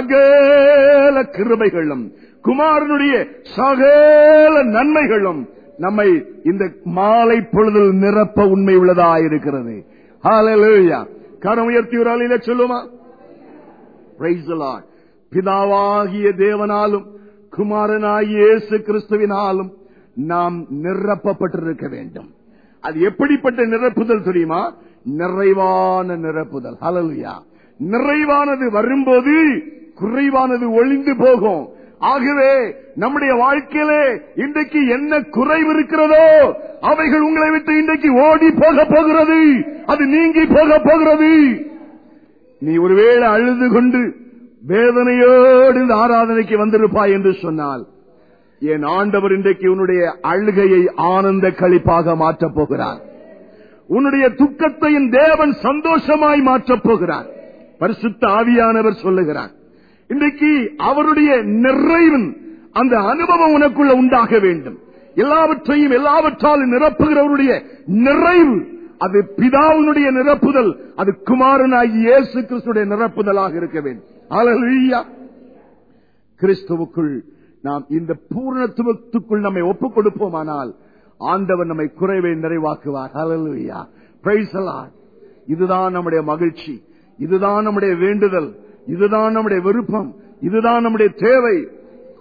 சகல கிருபைகளும் குமாரனுடைய சகல நன்மைகளும் நம்மை இந்த மாலை பொழுதில் நிரப்ப உண்மை உள்ளதாயிருக்கிறது ஹalleluya கரம் உயர்த்தி ஒரு ஆளில சொல்லுமா Praise the Lord. பிதாவாகிய தேவனாலும் குமாரனாகிய இயேசு கிறிஸ்துவினாலும் நாம் நிரப்பப்பட்டிருக்க வேண்டும் அது எப்படிப்பட்ட நிரப்புதல் தெரியுமா நிறைவான நிரப்புதல் ஹalleluya நிறைவானது வரும்போது குறைவானது ஒளிந்து போகும் ஆகவே நம்முடைய வாழ்க்கையிலே இன்றைக்கு என்ன குறைவு இருக்கிறதோ அவைகள் உங்களை விட்டு இன்றைக்கு ஓடி போக போகிறது அது நீங்கி போக போகிறது நீ ஒருவேளை அழுது கொண்டு வேதனையோடு இந்த ஆராதனைக்கு வந்திருப்பாய் என்று சொன்னால் என் ஆண்டவர் இன்றைக்கு உன்னுடைய அழுகையை ஆனந்த களிப்பாக மாற்றப் போகிறார் உன்னுடைய துக்கத்தை என் தேவன் சந்தோஷமாய் மாற்றப் போகிறார் பரிசுத்த ஆவியானவர் சொல்லுகிறார் இன்றைக்கு அவருடைய நிறைவின் அந்த அனுபவம் உனக்குள்ள உண்டாக வேண்டும் எல்லாவற்றையும் எல்லாவற்றாலும் நிரப்புகிறவருடைய நிறைவு அது பிதாவினுடைய நிரப்புதல் அது குமாரனாகி இயேசு கிறிஸ்துடைய நிரப்புதலாக இருக்க வேண்டும் ஹalleluya கிறிஸ்துவுக்குள் நாம் இந்த பூர்ணத்துவத்துக்குள் நம்மை ஒப்புக் கொடுப்போமானால் ஆண்டவர் நம்மை குறைவை நிறைவாக்குவார் ஹalleluya praise the Lord இதுதான் நம்முடைய மகிழ்ச்சி இதுதான் நம்முடைய வேண்டுதல் இதுதான் நம்முடைய விருப்பம் இதுதான் நம்முடைய தேவை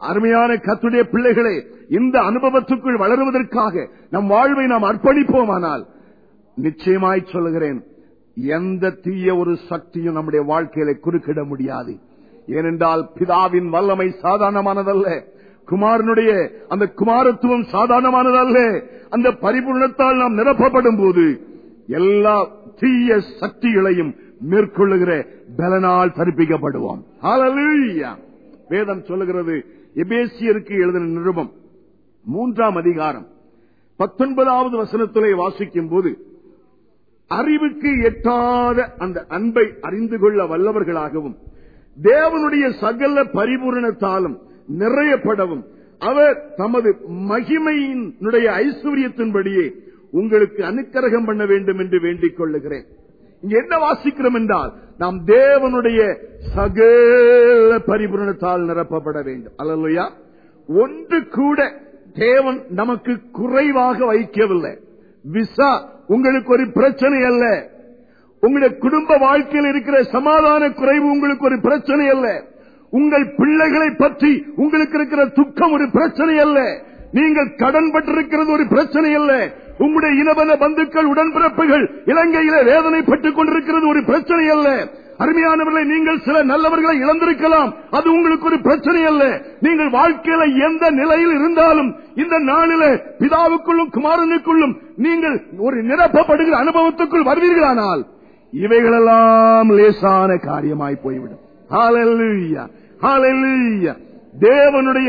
அருமையான கத்துடைய பிள்ளைகளே இந்த அனுபவத்துக்குள் வளருவதற்காக நம் வாழ்வை நாம் அர்ப்பணிப்போமானால் நிச்சயமாய் சொல்லுகிறேன் எந்த தீய ஒரு சக்தியும் நம்முடைய வாழ்க்கையில குறுக்கிட முடியாது ஏனென்றால் பிதாவின் வல்லமை சாதாரணமானதல்ல குமாரனுடைய அந்த குமாரத்துவம் சாதாரணமானதல்ல அந்த பரிபூர்ணத்தால் நாம் நிரப்பப்படும் போது எல்லா தீய சக்திகளையும் மேற்கொள்ளுகிற பலனால் தரிப்பிக்கப்படுவோம் ஹalleluya. வேதம் சொல்லுகிறது எபேசியருக்கு எழுதின நிருபம் மூன்றாம் அதிகாரம் பத்தொன்பதாவது வசனத்திலே வாசிக்கும் போது அறிவுக்கு எட்டாத அந்த அன்பை அறிந்து கொள்ள வல்லவர்களாகவும் தேவனுடைய சகல பரிபூரணத்தாலும் நிறையப்படவும் அவர் தமது மகிமையினுடைய ஐஸ்வர்யத்தின்படியே உங்களுக்கு அனுக்கிரகம் பண்ண வேண்டும் என்று வேண்டிக் கொள்ளுகிறேன் இங்க என்ன வாசிக்கிறோம் என்றால் நாம் தேவனுடைய சகல பரிபூரணத்தால் நிரப்பப்பட வேண்டும் அல்லையா ஒன்று கூட தேவன் நமக்கு குறைவாக வைக்கவில்லை விசா உங்களுக்கு ஒரு பிரச்சனை அல்ல உங்களுடைய குடும்ப வாழ்க்கையில் இருக்கிற சமாதான குறைவு உங்களுக்கு ஒரு பிரச்சனை அல்ல உங்கள் பிள்ளைகளை பற்றி உங்களுக்கு இருக்கிற துக்கம் ஒரு பிரச்சனை அல்ல நீங்கள் கடன் பட்டிருக்கிறது ஒரு பிரச்சனை அல்ல உங்களுடைய இனவன பந்துக்கள் உடன்பிறப்புகள் இலங்கையில வேதனைப்பட்டுக் கொண்டிருக்கிறது ஒரு பிரச்சனை அல்ல அருமையானவர்களை நீங்கள் சில நல்லவர்களை இழந்திருக்கலாம் அது உங்களுக்கு ஒரு பிரச்சனை அல்ல நீங்கள் வாழ்க்கையில எந்த நிலையில் இருந்தாலும் இந்த நாளில பிதாவுக்குள்ளும் குமாரனுக்குள்ளும் நீங்கள் ஒரு நிரப்பப்படுகிற அனுபவத்துக்குள் வருவீர்களானால் இவைகளெல்லாம் லேசான காரியமாய் போய்விடும் ஹalleluya ஹalleluya தேவனுடைய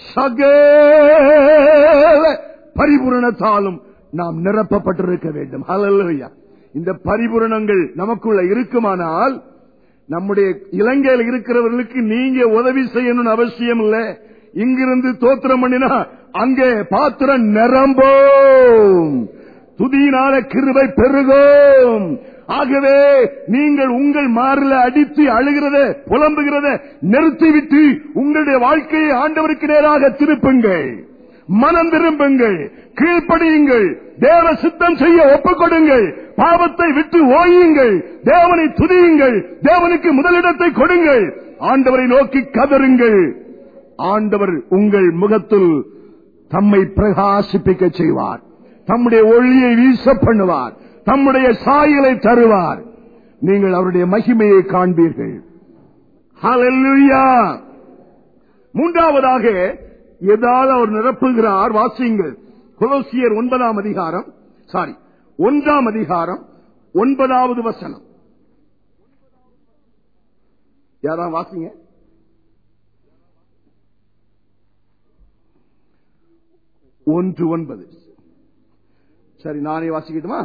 சகல பரிபூரணத்தாலும் நாம் நிரப்பப்பட்டிருக்க வேண்டும் ஹalleluya இந்த பரிபூரணங்கள் நமக்குள்ள இருக்குமானால் நம்முடைய இலங்கையில் இருக்கிறவர்களுக்கு நீங்க உதவி செய்யணும்னு அவசியம் இல்ல இங்கிருந்து தோத்திரம் பண்ணினா அங்கே பாத்திரம் நிரம்போம் துதியினால கிருபை பெருகும் ஆகவே நீங்கள் உங்கள் மாறில அடித்து அழுகிறத புலம்புகிறத நிறுத்திவிட்டு உங்களுடைய வாழ்க்கையை ஆண்டவருக்கு நேராக திருப்புங்கள் மனம் திரும்புங்கள் கீழ்ப்படியுங்கள் தேவ சித்தம் செய்ய ஒப்புக் கொடுங்கள் பாவத்தை விட்டு ஓயுங்கள் தேவனை துதியுங்கள் தேவனுக்கு முதலிடத்தை கொடுங்கள் ஆண்டவரை நோக்கி கதருங்கள் ஆண்டவர் உங்கள் முகத்தில் தம்மை பிரகாசிப்பிக்க செய்வார் தம்முடைய ஒளியை வீச பண்ணுவார் தம்முடைய சாயலை தருவார் நீங்கள் அவருடைய மகிமையை காண்பீர்கள் ஹalleluya மூன்றாவதாக ஏதாவது அவர் நிரப்புகிறார் வாசியுங்கள் கொலோசியர் ஒன்பதாம் அதிகாரம் சாரி ஒன்றாம் அதிகாரம் ஒன்பதாவது வசனம் யாரா வாசிங்க ஒன்று ஒன்பது சரி நானே வாசிக்கட்டுமா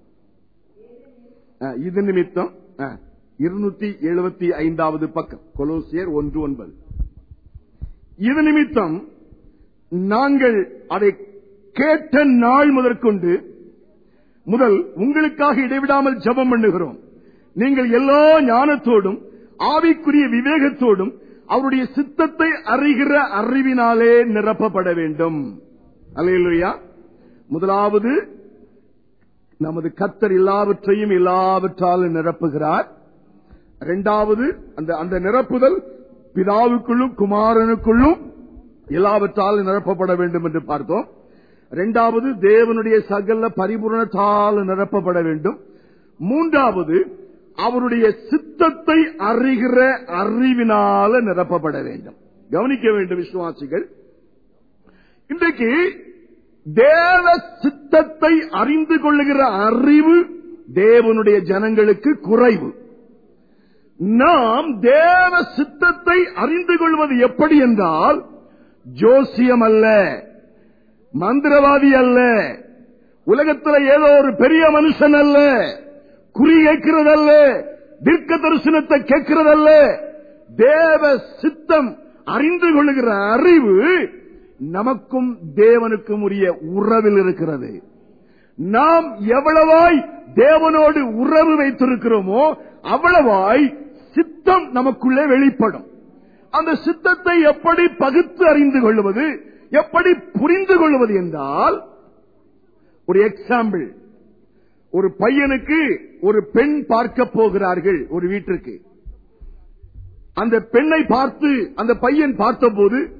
ஆ, இது நிமித்தம் இருநூத்தி எழுபத்தி ஐந்தாவது பக்கம் கொலோசியர் ஒன்று ஒன்பது இது நிமித்தம் நாங்கள் அதை கேட்ட நாள் முதற்கொண்டு முதல் உங்களுக்காக இடைவிடாமல் ஜெபம் பண்ணுகிறோம் நீங்கள் எல்லா ஞானத்தோடும் ஆவிக்குரிய விவேகத்தோடும் அவருடைய சித்தத்தை அறிகிற அறிவினாலே நிரப்பப்பட வேண்டும் அல்லையா முதலாவது நமது கத்தர் எல்லாவற்றையும் எல்லாவற்றாலும் நிரப்புகிறார் இரண்டாவது அந்த அந்த நிரப்புதல் பிதாவுக்குள்ளும் குமாரனுக்குள்ளும் எல்லாவற்றாலும் நிரப்பப்பட வேண்டும் என்று பார்த்தோம் இரண்டாவது தேவனுடைய சகல பரிபூரணத்தால் நிரப்பப்பட வேண்டும் மூன்றாவது அவருடைய சித்தத்தை அறிகிற அறிவினால நிரப்பப்பட வேண்டும் கவனிக்க வேண்டும் விசுவாசிகள் இன்றைக்கு தேவ சித்தத்தை அறிந்து கொள்ளுகிற அறிவு தேவனுடைய ஜனங்களுக்கு குறைவு நாம் தேவ சித்தத்தை அறிந்து கொள்வது எப்படி என்றால் ஜோசியம் அல்ல மந்திரவாதி அல்ல உலகத்தில் ஏதோ ஒரு பெரிய மனுஷன் அல்ல குறி கேட்கிறதல்ல தீர்க்க தரிசனத்தை கேட்கிறதல்ல தேவ சித்தம் அறிந்து கொள்ளுகிற அறிவு நமக்கும் தேவனுக்கும் உரிய உறவில் இருக்கிறது நாம் எவ்வளவாய் தேவனோடு உறவு வைத்திருக்கிறோமோ அவ்வளவாய் சித்தம் நமக்குள்ளே வெளிப்படும் அந்த சித்தத்தை எப்படி பகுத்து அறிந்து கொள்வது எப்படி புரிந்து கொள்வது என்றால் ஒரு எக்ஸாம்பிள் ஒரு பையனுக்கு ஒரு பெண் பார்க்க போகிறார்கள் ஒரு வீட்டிற்கு அந்த பெண்ணை பார்த்து அந்த பையன் பார்த்தபோது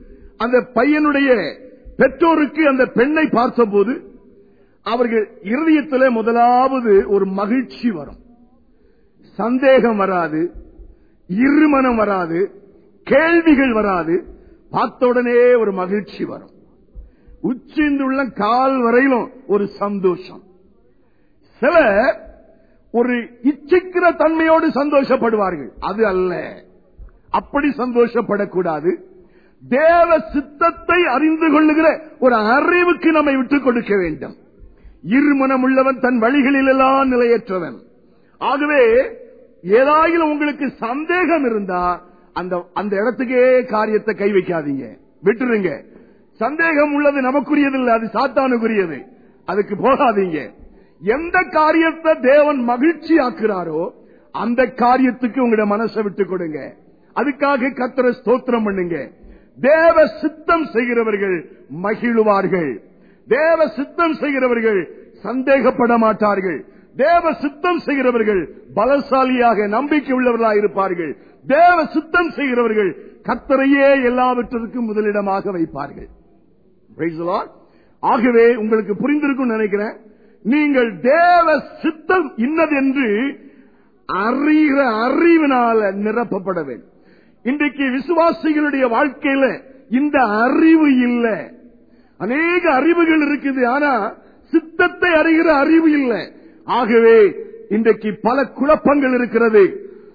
அந்த பையனுடைய பெற்றோருக்கு அந்த பெண்ணை பார்த்தபோது அவர்கள் இருதயத்திலே முதலாவது ஒரு மகிழ்ச்சி வரும் சந்தேகம் வராது இருமனம் வராது கேள்விகள் வராது பார்த்த உடனே ஒரு மகிழ்ச்சி வரும் உச்சிந்துள்ள கால் வரையிலும் ஒரு சந்தோஷம் சில ஒரு இச்சிக்கிற தன்மையோடு சந்தோஷப்படுவார்கள் அது அல்ல அப்படி சந்தோஷப்படக்கூடாது தேவ சித்தத்தை அறிந்து கொள்ளுகிற ஒரு அறிவுக்கு நம்மை விட்டுக் கொடுக்க வேண்டும் இருமனம் உள்ளவன் தன் வழிகளில் எல்லாம் நிலையற்றவன் ஆகவே ஏதாயிலும் உங்களுக்கு சந்தேகம் இருந்தா அந்த அந்த இடத்துக்கே காரியத்தை கை வைக்காதீங்க விட்டுருங்க சந்தேகம் உள்ளது நமக்குரியதில்லை அது சாத்தானுக்குரியது அதுக்கு போகாதீங்க எந்த காரியத்தை தேவன் மகிழ்ச்சி ஆக்குறாரோ அந்த காரியத்துக்கு உங்களுடைய மனசை விட்டு கொடுங்க அதுக்காக கத்தர ஸ்தோத்திரம் பண்ணுங்க தேவ சித்தம் செய்கிறவர்கள் மகிழுவார்கள் தேவ சித்தம் செய்கிறவர்கள் சந்தேகப்பட மாட்டார்கள் தேவ சித்தம் செய்கிறவர்கள் பலசாலியாக நம்பிக்கை உள்ளவர்களாக இருப்பார்கள் தேவ சித்தம் செய்கிறவர்கள் கத்தரையே எல்லாவற்றிற்கும் முதலிடமாக வைப்பார்கள் Praise the Lord. ஆகவே உங்களுக்கு புரிந்திருக்கும் நினைக்கிறேன் நீங்கள் தேவ சித்தம் இன்னதென்று அறிகிற அறிவினால நிரப்பப்பட வேண்டும் இன்றைக்கு விசுவாசிகளுடைய வாழ்க்கையில இந்த அறிவு இல்ல அநேக அறிவுகள் இருக்குது ஆனா சித்தத்தை அறிகிற அறிவு இல்லை ஆகவே இன்றைக்கு பல குழப்பங்கள் இருக்கிறது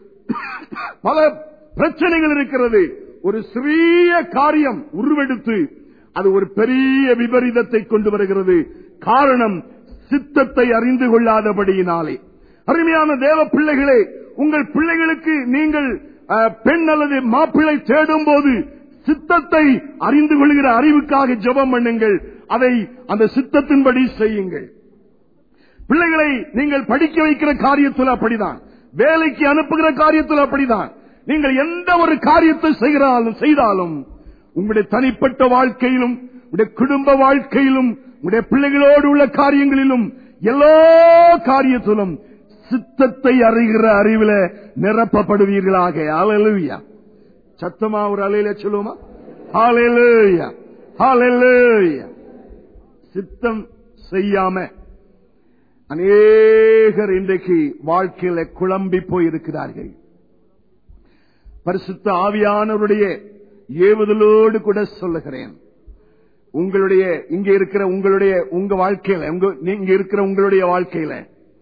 பல பிரச்சனைகள் இருக்கிறது ஒரு சிறிய காரியம் உருவெடுத்து அது ஒரு பெரிய விபரீதத்தை கொண்டு வருகிறது காரணம் சித்தத்தை அறிந்து கொள்ளாதபடியினாலே அருமையான தேவ பிள்ளைகளே உங்கள் பிள்ளைகளுக்கு நீங்கள் அஹ், பெண் அல்லது மாப்பிள்ளை தேடும் போது சித்தத்தை அறிந்து கொள்கிற அறிவுக்காக ஜெபம் பண்ணுங்கள் அதை அந்த சித்தத்தின்படி செய்யுங்கள் பிள்ளைகளை நீங்கள் படிக்க வைக்கிற காரியத்தில் அப்படிதான் வேலைக்கு அனுப்புகிற காரியத்தில் அப்படிதான் நீங்கள் எந்த ஒரு காரியத்தை செய்கிறாலும் செய்தாலும் உங்களுடைய தனிப்பட்ட வாழ்க்கையிலும் உங்களுடைய குடும்ப வாழ்க்கையிலும் உங்களுடைய பிள்ளைகளோடு உள்ள காரியங்களிலும் எல்லா காரியத்திலும் சித்தத்தை அறிகிற அறிவில நிரப்பப்படுவீர்களாக அலலுயா சத்தமா ஒரு அலையில சொல்லுவோமா ஹalleluya ஹalleluya சித்தம் செய்யாம அநேகர் இன்றைக்கு வாழ்க்கையில குழம்பி போயிருக்கிறார்கள் பரிசுத்த ஆவியானவருடைய ஏவுதலோடு கூட சொல்லுகிறேன் உங்களுடைய இங்க இருக்கிற உங்களுடைய உங்க வாழ்க்கையில உங்க நீங்க இருக்கிற உங்களுடைய வாழ்க்கையில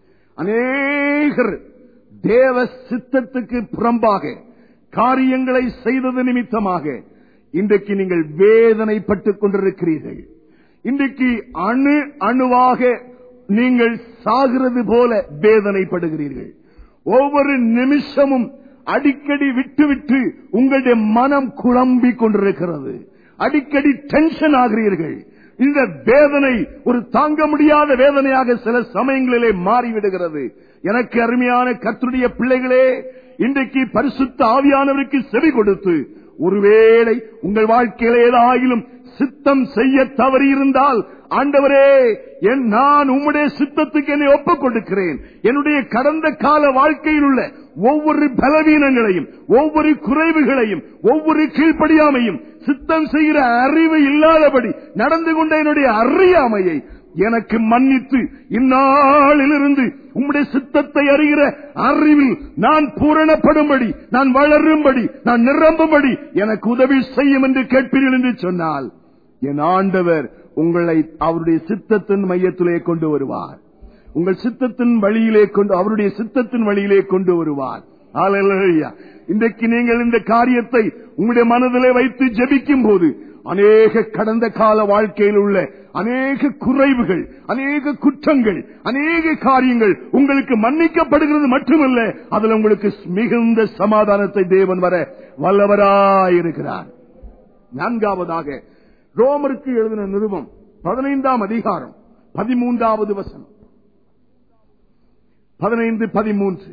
அநேகர் தேவ சித்தத்துக்கு புறம்பாக காரியங்களை செய்தது நிமித்தமாக இன்றைக்கு நீங்கள் வேதனைப்பட்டுக் கொண்டிருக்கிறீர்கள் இன்றைக்கு அணு அணுவாக நீங்கள் சாகிறது போல வேதனைப்படுகிறீர்கள் ஒவ்வொரு நிமிஷமும் அடிக்கடி விட்டு விட்டு உங்களுடைய மனம் குழம்பிக் கொண்டிருக்கிறது அடிக்கடி டென்ஷன் ஆகிறீர்கள் இந்த வேதனை ஒரு தாங்க முடியாத வேதனையாக சில சமயங்களிலே மாறிவிடுகிறது எனக்கு அருமையான கர்த்தருடைய பிள்ளைகளே இன்றைக்கு பரிசுத்த ஆவியானவருக்கு செவி கொடுத்து ஒருவேளை உங்கள் வாழ்க்கையில ஏதாயிலும் சித்தம் செய்ய தவறி இருந்தால் ஆண்டவரே என் நான் உம்முடைய சித்தத்துக்கு என்னை ஒப்புக் கொடுக்கிறேன் என்னுடைய கடந்த கால வாழ்க்கையில் உள்ள ஒவ்வொரு பலவீனங்களையும் ஒவ்வொரு குறைவுகளையும் ஒவ்வொரு கீழ்ப்படியாமையும் சித்தம் செய்கிற அறிவு இல்லாதபடி நடந்து கொண்ட என்னுடைய அறியாமையை எனக்கு மன்னித்து இந்நாளிலிருந்து உம்முடைய சித்தத்தை அறிகிற அறிவில் நான் பூரணப்படும்படி நான் வளரும்படி நான் நிரம்பும்படி எனக்கு உதவி செய்யும் என்று கேட்பீர்கள் என்று சொன்னால் என் ஆண்டவர் உங்களை அவருடைய சித்தத்தின் மையத்திலே கொண்டு வருவார் உங்கள் சித்தத்தின் வழியிலே கொண்டு அவருடைய சித்தத்தின் வழியிலே கொண்டு வருவார் ஹalleluya. இன்றைக்கு நீங்கள் இந்த காரியத்தை உங்களுடைய மனதிலே வைத்து ஜெபிக்கும் போது அநேக கடந்த கால வாழ்க்கையில் உள்ள அநேக குறைவுகள் அநேக குற்றங்கள் அநேக காரியங்கள் உங்களுக்கு மன்னிக்கப்படுகிறது மட்டுமல்ல அதுல உங்களுக்கு மிகுந்த சமாதானத்தை தேவன் வர வல்லவராயிருக்கிறார் நான்காவதாக ரோமருக்கு எழுதின நிருபம் பதினைந்தாம் அதிகாரம் பதிமூன்றாவது வசனம் பதினைந்து பதிமூன்று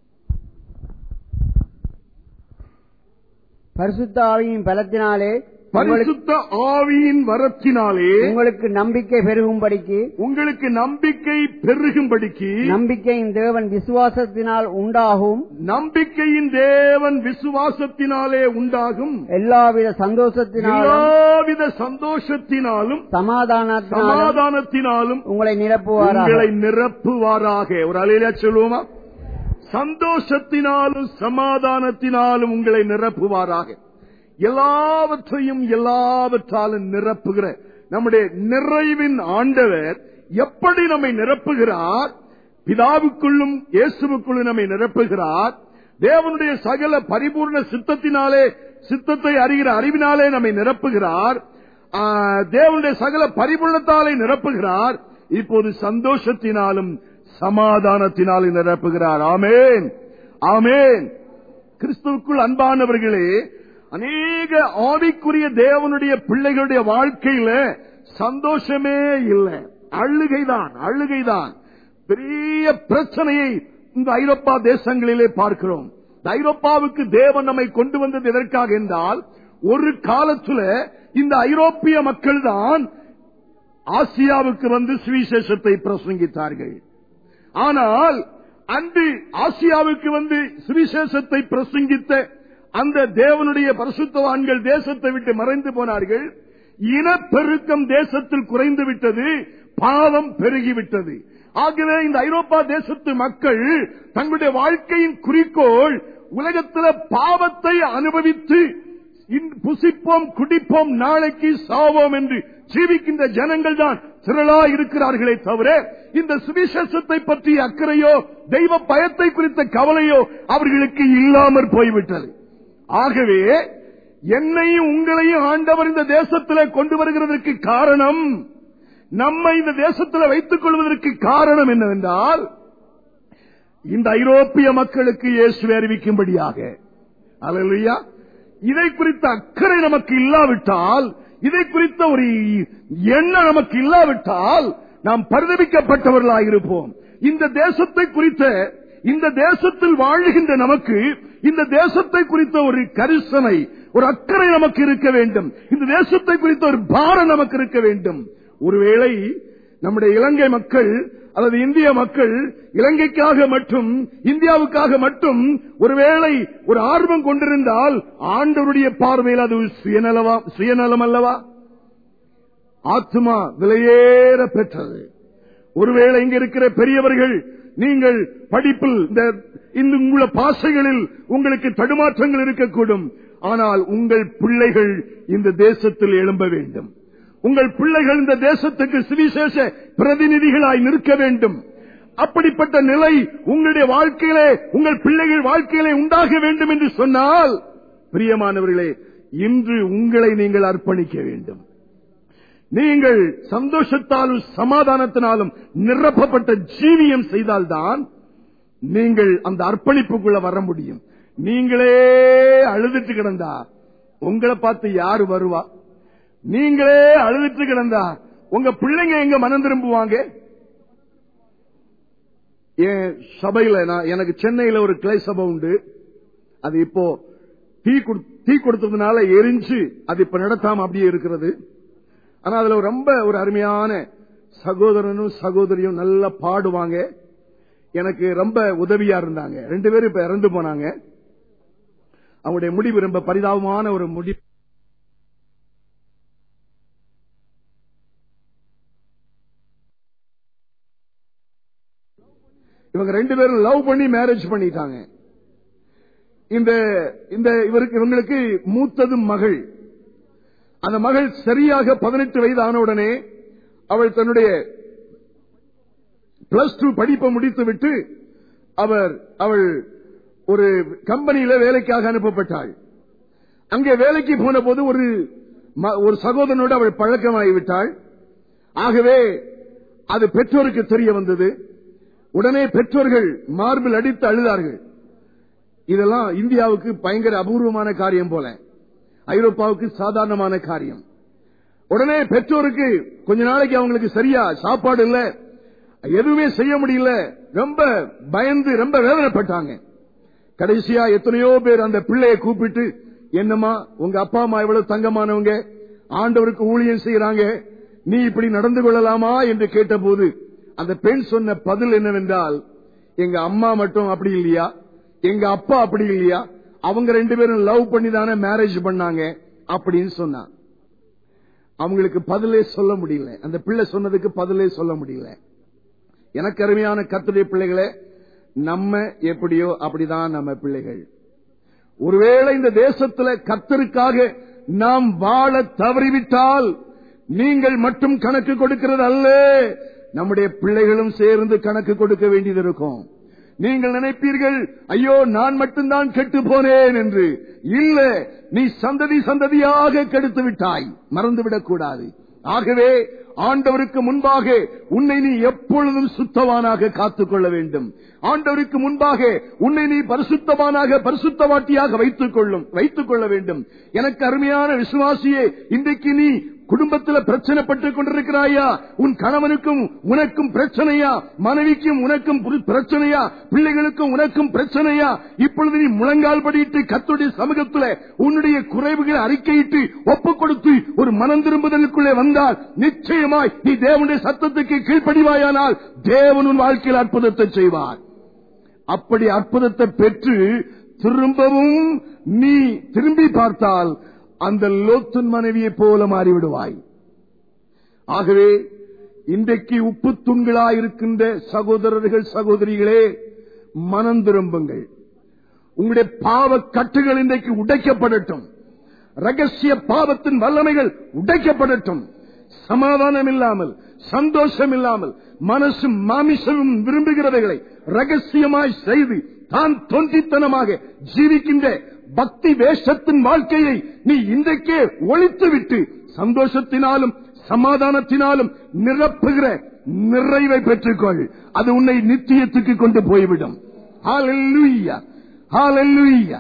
பரிசுத்த ஆவியின் பலத்தினாலே பரிசுத்த ஆவியின் வரத்தினாலே உங்களுக்கு நம்பிக்கை பெருகும்படிக்கு உங்களுக்கு நம்பிக்கை பெருகும்படிக்கு நம்பிக்கையின் தேவன் விசுவாசத்தினால் உண்டாகும் நம்பிக்கையின் தேவன் விசுவாசத்தினாலே உண்டாகும் எல்லாவித சந்தோஷத்தினாலும் எல்லாவித சந்தோஷத்தினாலும் சமாதானத்தினாலும் சமாதானத்தினாலும் உங்களை நிரப்புவாராக உங்களை நிரப்புவாராக ஒரு அலையில சொல்லுவோமா சந்தோஷத்தினாலும் சமாதானத்தினாலும் உங்களை நிரப்புவாராக எல்லாவற்றையும் எல்லாவற்றாலும் நிரப்புகிற நம்முடைய நிறைவின் ஆண்டவர் எப்படி நம்மை நிரப்புகிறார் பிதாவுக்குள்ளும் இயேசுவுக்குள்ளும் நம்மை நிரப்புகிறார் தேவனுடைய சகல பரிபூர்ண சித்தத்தினாலே சித்தத்தை அறிகிற அறிவினாலே நம்மை நிரப்புகிறார் ஆ, தேவனுடைய சகல பரிபூர்ணத்தாலே நிரப்புகிறார் இப்போது சந்தோஷத்தினாலும் சமாதானத்தினாலும் நிரப்புகிறார் ஆமேன் ஆமேன் கிறிஸ்துவுக்குள் அன்பானவர்களே அநேக ஆவிக்குரிய தேவனுடைய பிள்ளைகளுடைய வாழ்க்கையில சந்தோஷமே இல்லை அழுகைதான் அழுகைதான் பெரிய பிரச்சனையை இந்த ஐரோப்பா தேசங்களிலே பார்க்கிறோம் இந்த ஐரோப்பாவுக்கு தேவன் நம்மை கொண்டு வந்தது எதற்காக என்றால் ஒரு காலத்துல இந்த ஐரோப்பிய மக்கள் தான் ஆசியாவுக்கு வந்து சுவிசேஷத்தை பிரசங்கித்தார்கள் ஆனால் அன்று ஆசியாவுக்கு வந்து சுவிசேஷத்தை பிரசங்கித்த அந்த தேவனுடைய பரிசுத்தவான்கள் தேசத்தை விட்டு மறைந்து போனார்கள் இனப்பெருக்கம் தேசத்தில் குறைந்து விட்டது பாவம் பெருகிவிட்டது ஆகவே இந்த ஐரோப்பா தேசத்து மக்கள் தங்களுடைய வாழ்க்கையின் குறிக்கோள் உலகத்தில் பாவத்தை அனுபவித்து இன் புசிப்போம் குடிப்போம் நாளைக்கு சாவோம் என்று ஜீவிக்கின்ற ஜனங்கள் தான் திரளா இருக்கிறார்களே தவிர இந்த சுவிசேஷத்தை பற்றிய அக்கறையோ தெய்வ பயத்தை குறித்த கவலையோ அவர்களுக்கு இல்லாமற் போய்விட்டது ஆகவே என்னையும் உங்களையும் ஆண்டவர் இந்த தேசத்தில் கொண்டு வருகிறதற்கு காரணம் நம்மை இந்த தேசத்தில் வைத்துக் கொள்வதற்கு காரணம் என்னவென்றால் இந்த ஐரோப்பிய மக்களுக்கு இயேசு அறிவிக்கும்படியாக அல்லா இதை குறித்த அக்கறை நமக்கு இல்லாவிட்டால் இதை குறித்த ஒரு எண்ணம் நமக்கு இல்லாவிட்டால் நாம் பரிதவிக்கப்பட்டவர்களாக இருப்போம் இந்த தேசத்தை குறித்த இந்த தேசத்தில் வாழுகின்ற நமக்கு இந்த தேசத்தை குறித்த ஒரு கரிசனை ஒரு அக்கறை நமக்கு இருக்க வேண்டும் இந்த தேசத்தை குறித்த ஒரு பாரம் நமக்கு இருக்க வேண்டும் ஒருவேளை நம்முடைய இலங்கை மக்கள் அல்லது இந்திய மக்கள் இலங்கைக்காக மட்டும் இந்தியாவுக்காக மட்டும் ஒருவேளை ஒரு ஆர்வம் கொண்டிருந்தால் ஆண்டவருடைய பார்வையில் அது சுயநலவா சுயநலம் அல்லவா ஆத்மா விலையேற பெற்றது ஒருவேளை இங்க இருக்கிற பெரியவர்கள் நீங்கள் படிப்பில் இந்த இந்த உள்ள பாசைகளில் உங்களுக்கு தடுமாற்றங்கள் இருக்கக்கூடும் ஆனால் உங்கள் பிள்ளைகள் இந்த தேசத்தில் எழும்ப வேண்டும் உங்கள் பிள்ளைகள் இந்த தேசத்துக்கு சுவிசேஷ பிரதிநிதிகளாய் நிற்க வேண்டும் அப்படிப்பட்ட நிலை உங்களுடைய வாழ்க்கையிலே உங்கள் பிள்ளைகள் வாழ்க்கையிலே உண்டாக வேண்டும் என்று சொன்னால் பிரியமானவர்களே இன்று உங்களை நீங்கள் அர்ப்பணிக்க வேண்டும் நீங்கள் சந்தோஷத்தாலும் சமாதானத்தினாலும் நிரப்பப்பட்ட ஜீவியம் செய்தால்தான் நீங்கள் அந்த அர்ப்பணிப்புக்குள்ள வர முடியும் நீங்களே அழுதுட்டு கிடந்தா உங்களை பார்த்து யாரு வருவா நீங்களே அழுதுட்டு கிடந்தா உங்க பிள்ளைங்க எங்க மனம் திரும்புவாங்க என் சபையில நான் எனக்கு சென்னையில ஒரு கிளை சபை உண்டு அது இப்போ தீ கொடு- தீ கொடுத்ததுனால எரிஞ்சு அது இப்ப நடத்தாம அப்படியே இருக்கிறது ஆனா அதுல ரொம்ப ஒரு அருமையான சகோதரனும் சகோதரியும் நல்லா பாடுவாங்க எனக்கு ரொம்ப உதவியா இருந்தாங்க ரெண்டு பேரும் இப்ப இறந்து போனாங்க அவங்களுடைய முடிவு ரொம்ப பரிதாபமான ஒரு முடிவு இவங்க ரெண்டு பேரும் லவ் பண்ணி மேரேஜ் பண்ணிட்டாங்க இந்த இந்த இவருக்கு இவங்களுக்கு மூத்தது மகள் அந்த மகள் சரியாக பதினெட்டு வயது ஆன உடனே அவள் தன்னுடைய பிளஸ் டூ படிப்பை முடித்துவிட்டு அவர் அவள் ஒரு கம்பெனியில வேலைக்காக அனுப்பப்பட்டாள் அங்கே வேலைக்கு போன போது ஒரு ம- ஒரு சகோதரனோடு அவள் பழக்கமாகிவிட்டாள் ஆகவே அது பெற்றோருக்கு தெரிய வந்தது உடனே பெற்றோர்கள் மார்பில் அடித்து அழுதார்கள் இதெல்லாம் இந்தியாவுக்கு பயங்கர அபூர்வமான காரியம் போல ஐரோப்பாவுக்கு சாதாரணமான காரியம் உடனே பெற்றோருக்கு கொஞ்ச நாளைக்கு அவங்களுக்கு சரியா சாப்பாடு இல்ல எதுவுமே செய்ய முடியல ரொம்ப பயந்து ரொம்ப வேதனைப்பட்டாங்க கடைசியா எத்தனையோ பேர் அந்த பிள்ளையை கூப்பிட்டு என்னம்மா உங்க அப்பா அம்மா எவ்வளவு தங்கமானவங்க ஆண்டவருக்கு ஊழியம் செய்யறாங்க நீ இப்படி நடந்து கொள்ளலாமா என்று கேட்டபோது அந்த பெண் சொன்ன பதில் என்னவென்றால் எங்க அம்மா மட்டும் அப்படி இல்லையா எங்க அப்பா அப்படி இல்லையா அவங்க ரெண்டு பேரும் லவ் பண்ணி தானே மேரேஜ் பண்ணாங்க அப்படின்னு சொன்னான் அவங்களுக்கு பதிலே சொல்ல முடியல அந்த பிள்ளை சொன்னதுக்கு பதிலே சொல்ல முடியல எனக்கு அருமையான கத்துடைய பிள்ளைகளே நம்ம எப்படியோ அப்படிதான் நம்ம பிள்ளைகள் ஒருவேளை இந்த தேசத்துல கத்தருக்காக நாம் வாழ தவறிவிட்டால் நீங்கள் மட்டும் கணக்கு கொடுக்கிறது அல்ல நம்முடைய பிள்ளைகளும் சேர்ந்து கணக்கு கொடுக்க வேண்டியது இருக்கும் நீங்கள் நினைப்பீர்கள் ஐயோ நான் மட்டும்தான் கெட்டு போனேன் என்று இல்ல நீ சந்ததி சந்ததியாக கெடுத்து விட்டாய் மறந்துவிடக் கூடாது ஆகவே ஆண்டவருக்கு முன்பாக உன்னை நீ எப்பொழுதும் சுத்தவானாக காத்துக்கொள்ள வேண்டும் ஆண்டவருக்கு முன்பாக உன்னை நீ பரிசுத்தவானாக பரிசுத்தவாட்டியாக வைத்துக் கொள்ளும் வைத்துக் கொள்ள வேண்டும் எனக்கு அருமையான விசுவாசியே இன்றைக்கு நீ குடும்பத்தில் பிரச்சனை பட்டுக் கொண்டிருக்கிறாயா உன் கணவனுக்கும் உனக்கும் பிரச்சனையா மனைவிக்கும் உனக்கும் புரி- பிரச்சனையா பிள்ளைகளுக்கும் உனக்கும் பிரச்சனையா இப்பொழுது நீ முழங்கால் படியிட்டு கத்துடைய சமூகத்தில் உன்னுடைய குறைவுகளை அறிக்கையிட்டு ஒப்புக் கொடுத்து ஒரு மனம் திரும்புதலுக்குள்ளே வந்தால் நிச்சயமாய் நீ தேவனுடைய சத்தத்துக்கு கீழ்ப்படிவாயானால் தேவன் உன் வாழ்க்கையில் அற்புதத்தை செய்வார் அப்படி அற்புதத்தை பெற்று திரும்பவும் நீ திரும்பி பார்த்தால் அந்த லோத்துன் மனைவியைப் போல மாறிவிடுவாய் ஆகவே இன்றைக்கு உப்பு துண்களாயிருக்கின்ற சகோதரர்கள் சகோதரிகளே மனம் திரும்புங்கள் உங்களுடைய பாவ கட்டுகள் இன்றைக்கு உடைக்கப்படட்டும் ரகசிய பாவத்தின் வல்லமைகள் உடைக்கப்படட்டும் சமாதானம் இல்லாமல் சந்தோஷம் இல்லாமல் மனசும் மாமிசமும் விரும்புகிறவைகளை ரகசியமாய் செய்து தான் தொன்றித்தனமாக ஜீவிக்கின்ற பக்தி வேஷத்தின் வாழ்க்கையை நீ இன்றைக்கே ஒழித்துவிட்டு சந்தோஷத்தினாலும் சமாதானத்தினாலும் நிரப்புகிற நிறைவை பெற்றுக்கொள் அது உன்னை நித்தியத்துக்கு கொண்டு போய்விடும் ஹalleluya ஹalleluya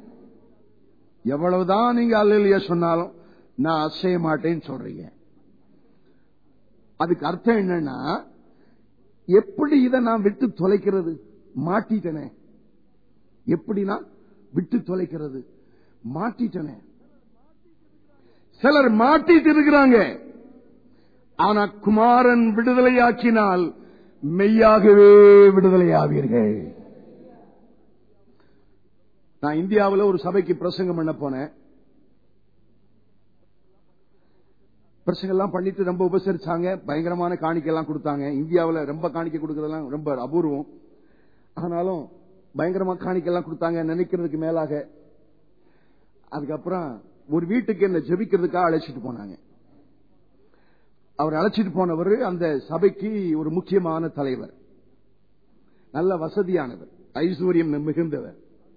எவ்வளவுதான் நீங்க அல்லையா சொன்னாலும் நான் அசைய மாட்டேன்னு சொல்றீங்க அதுக்கு அர்த்தம் என்னன்னா எப்படி இதை நான் விட்டு தொலைக்கிறது மாட்டிட்டனே எப்படின்னா விட்டு தொலைக்கிறது மாட்டிட்டனே சிலர் மாட்டிட்டு இருக்கிறாங்க ஆனா குமாரன் விடுதலையாக்கினால் மெய்யாகவே விடுதலையாவீர்கள் நான் இந்தியாவில் ஒரு சபைக்கு பிரசங்கம் பண்ண போனேன் பிரசங்கம் எல்லாம் பண்ணிட்டு ரொம்ப உபசரிச்சாங்க பயங்கரமான காணிக்கை எல்லாம் கொடுத்தாங்க இந்தியாவில் ரொம்ப காணிக்கை கொடுக்கறதெல்லாம் ரொம்ப அபூர்வம் ஆனாலும் பயங்கரமா காணிக்கை எல்லாம் கொடுத்தாங்க நினைக்கிறதுக்கு மேலாக அதுக்கப்புறம் ஒரு வீட்டுக்கு என்ன ஜெபிக்கிறதுக்காக அழைச்சிட்டு போனாங்க அவர் அழைச்சிட்டு போனவர் அந்த சபைக்கு ஒரு முக்கியமான தலைவர் நல்ல வசதியானவர் ஐஸ்வர்யம் மிகுந்தவர்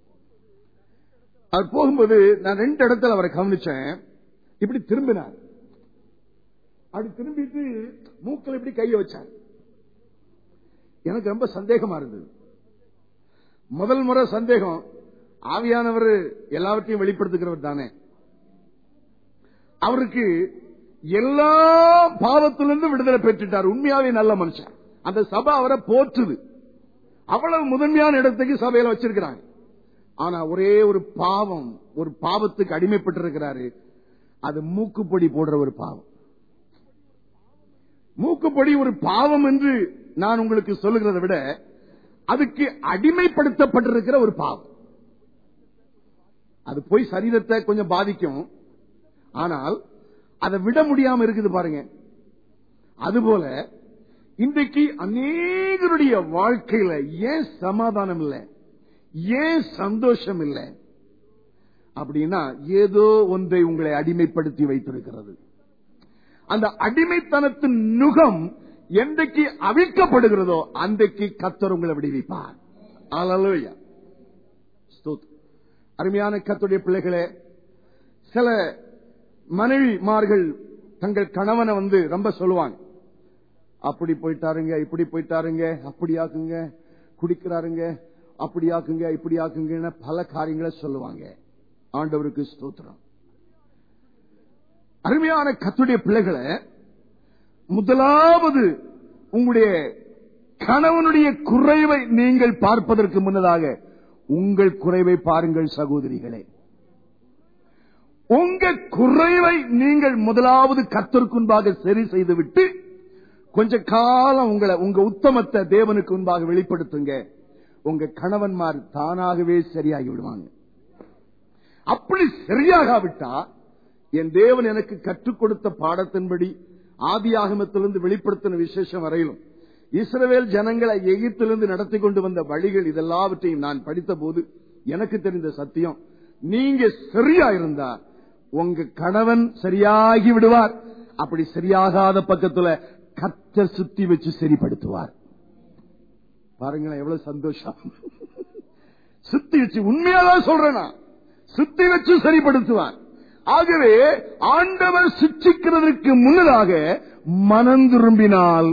அவர் போகும்போது நான் ரெண்டு இடத்துல அவரை கவனிச்சேன் இப்படி திரும்பினார் அப்படி திரும்பிட்டு மூக்கில் இப்படி கைய வச்சார் எனக்கு ரொம்ப சந்தேகமா இருந்தது முதல் முறை சந்தேகம் ஆவியானவர் எல்லாவற்றையும் வெளிப்படுத்துகிறவர் தானே அவருக்கு எல்லா பாவத்திலிருந்து விடுதலை பெற்றுட்டார் உண்மையாவே நல்ல மனுஷன் அந்த சபை அவரை போற்றுது அவ்வளவு முதன்மையான இடத்துக்கு சபையில வச்சிருக்கிறாங்க ஆனா ஒரே ஒரு பாவம் ஒரு பாவத்துக்கு அடிமைப்பட்டிருக்கிறாரு அது மூக்குப்பொடி போடுற ஒரு பாவம் மூக்குப்பொடி ஒரு பாவம் என்று நான் உங்களுக்கு சொல்லுகிறதை விட அதுக்கு அடிமைப்படுத்தப்பட்டிருக்கிற ஒரு பாவம் அது போய் சரீரத்தை கொஞ்சம் பாதிக்கும் ஆனால் அதை விட முடியாம இருக்குது பாருங்க அதுபோல இன்றைக்கு அநேகருடைய வாழ்க்கையில ஏன் சமாதானம் இல்லை ஏன் சந்தோஷம் இல்லை அப்படின்னா ஏதோ ஒன்றை உங்களை அடிமைப்படுத்தி வைத்திருக்கிறது அந்த அடிமைத்தனத்தின் நுகம் என்றைக்கு அவிழ்க்கப்படுகிறதோ அன்றைக்கு கத்தர் உங்களை விடுவிப்பார் அல்லேலூயா. ஸ்தோத்திரம். அருமையான கத்துடைய பிள்ளைகளே சில மனைவிமார்கள் தங்கள் கணவனை வந்து ரொம்ப சொல்லுவாங்க அப்படி போயிட்டாருங்க இப்படி போயிட்டாருங்க அப்படி ஆக்குங்க குடிக்கிறாருங்க அப்படி ஆக்குங்க இப்படி ஆக்குங்கன்னு பல காரியங்களை சொல்லுவாங்க ஆண்டவருக்கு ஸ்தோத்திரம் அருமையான கத்துடைய பிள்ளைகளை முதலாவது உங்களுடைய கணவனுடைய குறைவை நீங்கள் பார்ப்பதற்கு முன்னதாக உங்கள் குறைவை பாருங்கள் சகோதரிகளே உங்க குறைவை நீங்கள் முதலாவது கத்தருக்கு சரி செய்துவிட்டு கொஞ்ச காலம் உங்களை உங்க உத்தமத்தை தேவனுக்கு முன்பாக வெளிப்படுத்துங்க உங்க கணவன்மார் தானாகவே சரியாகி விடுவாங்க அப்படி சரியாகாவிட்டா என் தேவன் எனக்கு கற்றுக் கொடுத்த பாடத்தின்படி ஆதியாகமத்திலிருந்து வெளிப்படுத்தின விசேஷம் வரையிலும் இஸ்ரவேல் ஜனங்களை எகிப்திலிருந்து நடத்தி கொண்டு வந்த வழிகள் இதெல்லாவற்றையும் நான் படித்த போது எனக்கு தெரிந்த சத்தியம் நீங்க சரியா இருந்தா உங்க கணவன் சரியாகி விடுவார் அப்படி சரியாகாத பக்கத்துல கத்த சுத்தி வச்சு சரிப்படுத்துவார் பாருங்களேன் எவ்வளவு சந்தோஷம் சுத்தி வச்சு உண்மையாதான் சொல்றேனா சுத்தி வச்சு சரிப்படுத்துவார் ஆகவே ஆண்டவர் சிக்ஷிக்கிறதற்கு முன்னதாக மனம் திரும்பினால்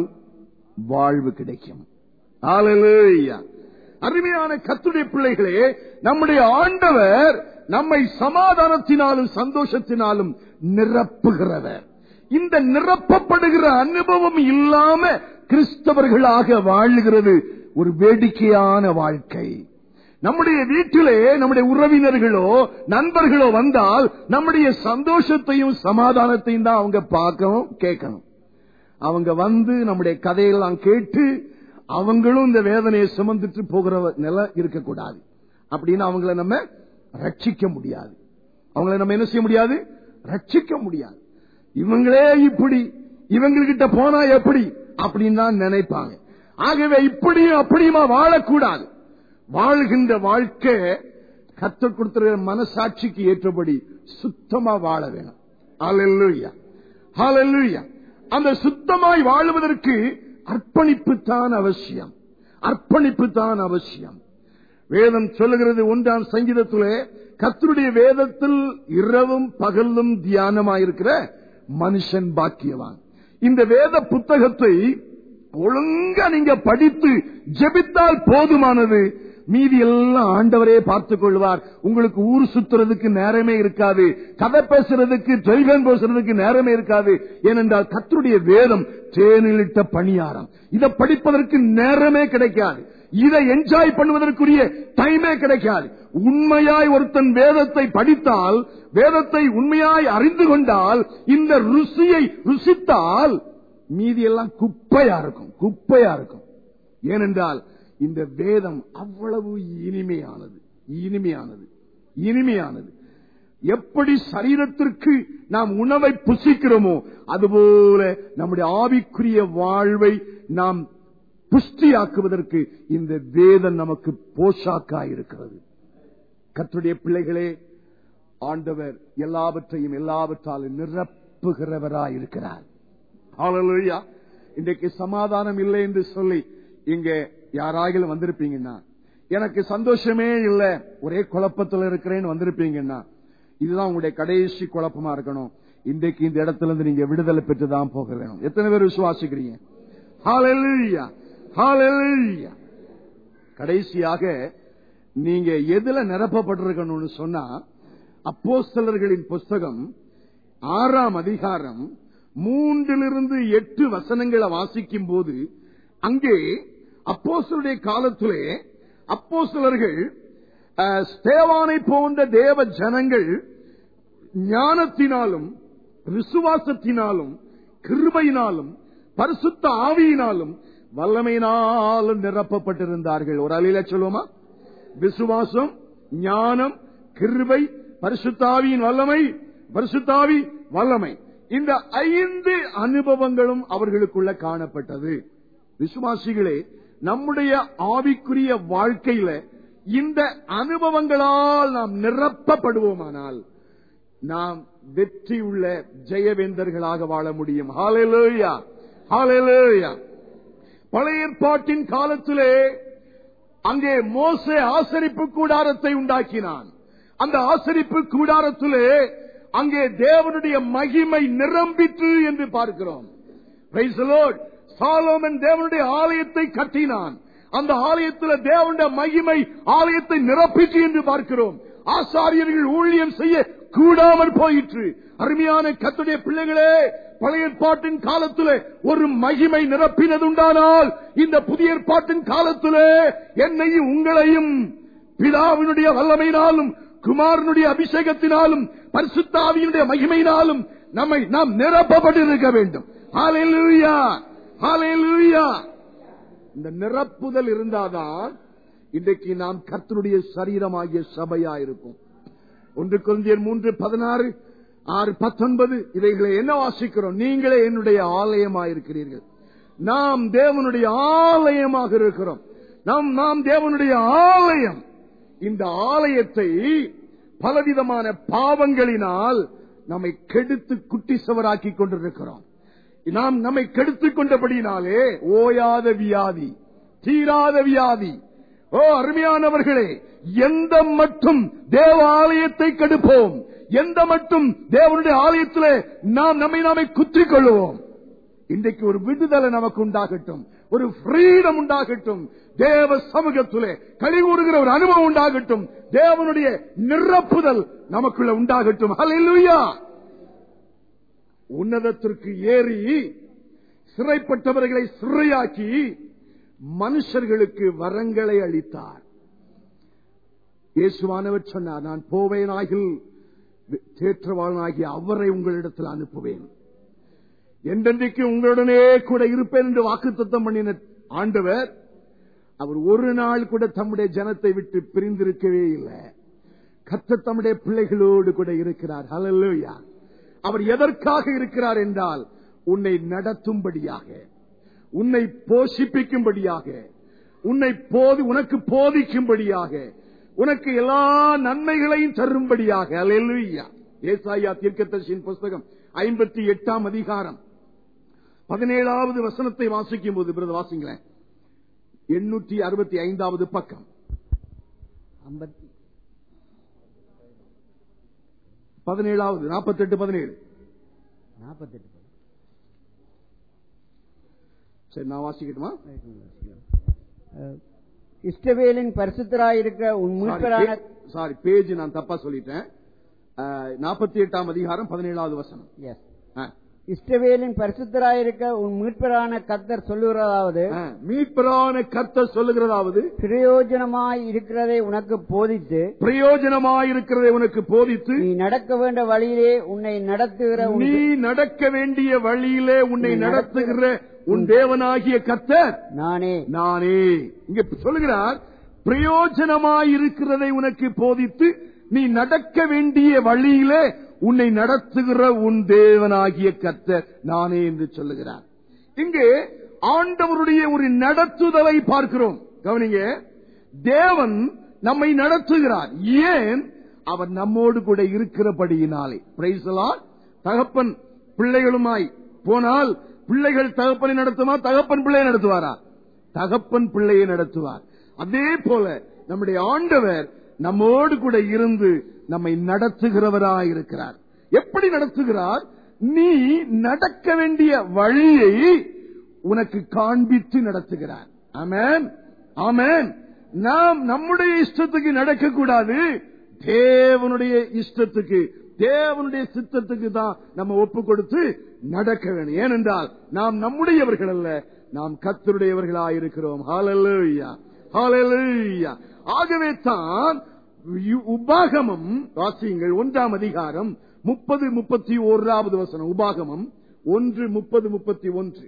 வாழ்வு கிடைக்கும் ஹalleluya. அருமையான கத்துடைய பிள்ளைகளே நம்முடைய ஆண்டவர் நம்மை சமாதானத்தினாலும் சந்தோஷத்தினாலும் நிரப்புகிறவர் இந்த நிரப்பப்படுகிற அனுபவம் இல்லாம கிறிஸ்தவர்களாக வாழுகிறது ஒரு வேடிக்கையான வாழ்க்கை நம்முடைய வீட்டிலே நம்முடைய உறவினர்களோ நண்பர்களோ வந்தால் நம்முடைய சந்தோஷத்தையும் சமாதானத்தையும் தான் அவங்க பார்க்கணும் கேட்கணும் அவங்க வந்து நம்முடைய கதையெல்லாம் கேட்டு அவங்களும் இந்த வேதனையை சுமந்துட்டு போகிற நிலை இருக்கக்கூடாது அப்படின்னு அவங்கள நம்ம ரட்சிக்க முடியாது அவங்கள நம்ம என்ன செய்ய முடியாது ரட்சிக்க முடியாது இவங்களே இப்படி இவங்ககிட்ட போனா எப்படி அப்படின்னு தான் நினைப்பாங்க ஆகவே இப்படியும் அப்படியுமா வாழக்கூடாது வாழ்கின்ற வாழ்க்கை கத்தர் கொடுத்திருக்கிற மனசாட்சிக்கு ஏற்றபடி சுத்தமா வாழ வேணும் ஹalleluya ஹalleluya அந்த சுத்தமாய் வாழுவதற்கு அர்ப்பணிப்பு தான் அவசியம் அர்ப்பணிப்பு தான் அவசியம் வேதம் சொல்லுகிறது ஒன்றாம் சங்கீதத்திலே கத்தருடைய வேதத்தில் இரவும் பகலும் தியானமாயிருக்கிற மனுஷன் பாக்கியவான் இந்த வேத புத்தகத்தை ஒழுங்கா நீங்க படித்து ஜெபித்தால் போதுமானது மீதி எல்லாம் ஆண்டவரே பார்த்துக் கொள்வார் உங்களுக்கு ஊர் சுத்துறதுக்கு நேரமே இருக்காது கதை பேசுறதுக்கு டெலிபோன் பேசுறதுக்கு நேரமே இருக்காது ஏனென்றால் கத்தருடைய வேதம் தேனிலிட்ட பணியாரம் இதை படிப்பதற்கு நேரமே கிடைக்காது இதை என்ஜாய் பண்ணுவதற்குரிய டைமே கிடைக்காது உண்மையாய் ஒருத்தன் வேதத்தை படித்தால் வேதத்தை உண்மையாய் அறிந்து கொண்டால் இந்த ருசியை ருசித்தால் மீதி எல்லாம் குப்பையா இருக்கும் குப்பையா இருக்கும் ஏனென்றால் இந்த வேதம் அவ்வளவு இனிமையானது இனிமையானது இனிமையானது எப்படி சரீரத்திற்கு நாம் உணவை புசிக்கிறோமோ அதுபோல நம்முடைய ஆவிக்குரிய வாழ்வை நாம் புஷ்டியாக்குவதற்கு இந்த வேதம் நமக்கு போஷாக்கா இருக்கிறது கத்துடைய பிள்ளைகளே ஆண்டவர் எல்லாவற்றையும் எல்லாவற்றாலும் நிரப்புகிறவராயிருக்கிறார் ஹalleluya இன்றைக்கு சமாதானம் இல்லை என்று சொல்லி இங்க யாராகிலும் வந்திருப்பீங்கன்னா எனக்கு சந்தோஷமே இல்ல ஒரே குழப்பத்தில் இருக்கிறேன்னு வந்திருப்பீங்கன்னா இதுதான் உங்களுடைய கடைசி குழப்பமா இருக்கணும் இன்றைக்கு இந்த இடத்துல இருந்து நீங்க விடுதலை பெற்று தான் போக வேணும் எத்தனை பேர் விசுவாசிக்கிறீங்க ஹalleluya ஹalleluya கடைசியாக நீங்க எதுல நிரப்பப்பட்டிருக்கணும்னு சொன்னா அப்போஸ்தலர்களின் புஸ்தகம் ஆறாம் அதிகாரம் மூன்றிலிருந்து எட்டு வசனங்களை வாசிக்கும் போது அங்கே அப்போஸ்தலருடைய காலத்திலே அப்போஸ்தலர்கள் அஹ், ஸ்தேவானை போன்ற தேவ ஜனங்கள் ஞானத்தினாலும் விசுவாசத்தினாலும் கிருபையினாலும் பரிசுத்த ஆவியினாலும் வல்லமையினாலும் நிரப்பப்பட்டிருந்தார்கள் ஒரு அலையில சொல்லுவோமா விசுவாசம் ஞானம் கிருபை பரிசுத்தாவியின் வல்லமை பரிசுத்தாவி வல்லமை இந்த ஐந்து அனுபவங்களும் அவர்களுக்குள்ள காணப்பட்டது விசுவாசிகளே நம்முடைய ஆவிக்குரிய வாழ்க்கையில இந்த அனுபவங்களால் நாம் நிரப்பப்படுவோமானால் நாம் வெற்றியுள்ள ஜெயவேந்தர்களாக வாழ முடியும் ஹalleluya ஹalleluya பழைய ஏற்பாட்டின் காலத்திலே அங்கே மோசே ஆசரிப்பு கூடாரத்தை உண்டாக்கினான் அந்த ஆசரிப்பு கூடாரத்திலே அங்கே தேவனுடைய மகிமை நிரம்பிற்று என்று பார்க்கிறோம் Praise the Lord. சாலோமன் தேவனுடைய ஆலயத்தை கட்டினான் அந்த ஆலயத்தில் தேவனுடைய மகிமை ஆலயத்தை நிரப்பிற்று என்று பார்க்கிறோம் ஆசாரியர்கள் ஊழியம் செய்ய கூடாமல் போயிற்று அருமையான கத்துடைய பிள்ளைகளே பழைய ஏற்பாட்டின் காலத்திலே ஒரு மகிமை நிரப்பினதுண்டானால் இந்த புதிய ஏற்பாட்டின் காலத்திலே என்னையும் உங்களையும் பிதாவினுடைய வல்லமையினாலும் குமாரனுடைய அபிஷேகத்தினாலும் பரிசுத்தாவியினுடைய மகிமையினாலும் நம்மை நாம் நிரப்பப்பட்டிருக்க வேண்டும் ஹalleluya ஹalleluya இந்த நிரப்புதல் இருந்தாதான் இன்றைக்கு நாம் கர்த்தருடைய சரீரமாகிய சபையா இருக்கும் ஒன்று குழந்தையர் மூன்று பதினாறு ஆறு பத்தொன்பது இவைகளை என்ன வாசிக்கிறோம் நீங்களே என்னுடைய ஆலயமாயிருக்கிறீர்கள் நாம் தேவனுடைய ஆலயமாக இருக்கிறோம் நாம் நாம் தேவனுடைய ஆலயம் இந்த ஆலயத்தை பலவிதமான பாவங்களினால் நம்மை கெடுத்து குட்டிசவராக்கி கொண்டிருக்கிறோம் நாம் நம்மை கெடுத்துக் கொண்டபடியினாலே ஓயாத வியாதி தீராத வியாதி ஓ அருமையானவர்களே எந்த மட்டும் தேவ ஆலயத்தை கெடுப்போம் எந்த மட்டும் தேவனுடைய ஆலயத்திலே நாம் நம்மை நாமே குத்திக் கொள்வோம் இன்றைக்கு ஒரு விடுதலை நமக்கு உண்டாகட்டும் ஒரு ஃப்ரீடம் உண்டாகட்டும் தேவ சமூகத்திலே கழிவுறுகிற ஒரு அனுபவம் உண்டாகட்டும் தேவனுடைய நிரப்புதல் நமக்குள்ள உண்டாகட்டும் ஹalleluya உன்னதத்திற்கு ஏறி சிறைப்பட்டவர்களை சிறையாக்கி மனுஷர்களுக்கு வரங்களை அளித்தார் இயேசுவானவர் சொன்னார் நான் போவேனாகில் தேற்றவாளனாகிய அவரை உங்களிடத்தில் அனுப்புவேன் என்றென்றைக்கு உங்களுடனே கூட இருப்பேன் என்று வாக்குத்தத்தம் பண்ணின ஆண்டவர் அவர் ஒரு நாள் கூட தம்முடைய ஜனத்தை விட்டு பிரிந்திருக்கவே இல்லை கத்த தம்முடைய பிள்ளைகளோடு கூட இருக்கிறார் ஹalleluya அவர் எதற்காக இருக்கிறார் என்றால் உன்னை நடத்தும்படியாக உன்னை போஷிப்பிக்கும்படியாக உன்னை போதி உனக்கு போதிக்கும்படியாக உனக்கு எல்லா நன்மைகளையும் தரும்படியாக அல்லேலூயா ஏசாயா தீர்க்கதரிசியின் புஸ்தகம் ஐம்பத்தி எட்டாம் அதிகாரம் பதினேழாவது வசனத்தை வாசிக்கும் போது பிரதர் வாசிங்களேன் எண்ணூற்றி அறுபத்தி ஐந்தாவது பக்கம் ஐம்பத்தி பதினேழாவது நாற்பத்தி எட்டு பதினேழு நாற்பத்தெட்டு சரி நான் வாசிக்கட்டுமா அஹ், இஸ்ரவேலின் பரிசுத்தராயிருக்க உன் மீட்பரான சாரி பேஜ் நான் தப்பா சொல்லிட்டேன் நாற்பத்தி எட்டாம் அதிகாரம் பதினேழாவது வசனம் Yes. ஆ. இஸ்ரவேலின் பரிசுத்தராயிருக்க உன் மீட்பரான கர்த்தர் சொல்லுகிறதாவது ஆ, மீட்பரான கர்த்தர் சொல்லுகிறதாவது பிரயோஜனமாய் இருக்கிறதை உனக்கு போதித்து பிரயோஜனமாயிருக்கிறதை உனக்கு போதித்து நீ நடக்க வேண்ட வழியிலே உன்னை நடத்துகிற உன் நீ நடக்க வேண்டிய வழியிலே உன்னை நடத்துகிற உன் தேவனாகிய கர்த்தர் நானே நானே இங்க சொல்லுகிறார் பிரயோஜனமாயிருக்கிறதை உனக்கு போதித்து நீ நடக்க வேண்டிய வழியிலே உன்னை நடத்துகிற உன் தேவனாகிய கர்த்தர் நானே என்று சொல்லுகிறார் இங்கே ஆண்டவருடைய ஒரு நடத்துதலை பார்க்கிறோம் கவனிங்க தேவன் நம்மை நடத்துகிறார் ஏன் அவர் நம்மோடு கூட இருக்கிறபடியினாலே Praise the Lord. தகப்பன் பிள்ளைகளுமாய் போனால் பிள்ளைகள் தகப்பனை நடத்துமா தகப்பன் பிள்ளையை நடத்துவாரா தகப்பன் பிள்ளையை நடத்துவார் அதே போல நம்முடைய ஆண்டவர் நம்மோடு கூட இருந்து நம்மை நடத்துகிறவராய் இருக்கிறார் எப்படி நடத்துகிறார் நீ நடக்க வேண்டிய வழியை உனக்கு காண்பித்து நடத்துகிறார் ஆமென் ஆமென் நாம் நம்முடைய இஷ்டத்துக்கு நடக்க கூடாது தேவனுடைய இஷ்டத்துக்கு தேவனுடைய சித்தத்துக்கு தான் நம்ம ஒப்பு கொடுத்து நடக்க வேண்டும் ஏனென்றால் நாம் நம்முடையவர்கள் அல்ல நாம் கத்தருடையவர்களாயிருக்கிறோம் ஹalleluya ஹalleluya ஆகவே தான் யு- உபாகமம் வாசியுங்கள் ஒன்றாம் அதிகாரம் முப்பது முப்பத்தி ஓராவது வசனம் உபாகமம் ஒன்று முப்பது முப்பத்தி ஒன்று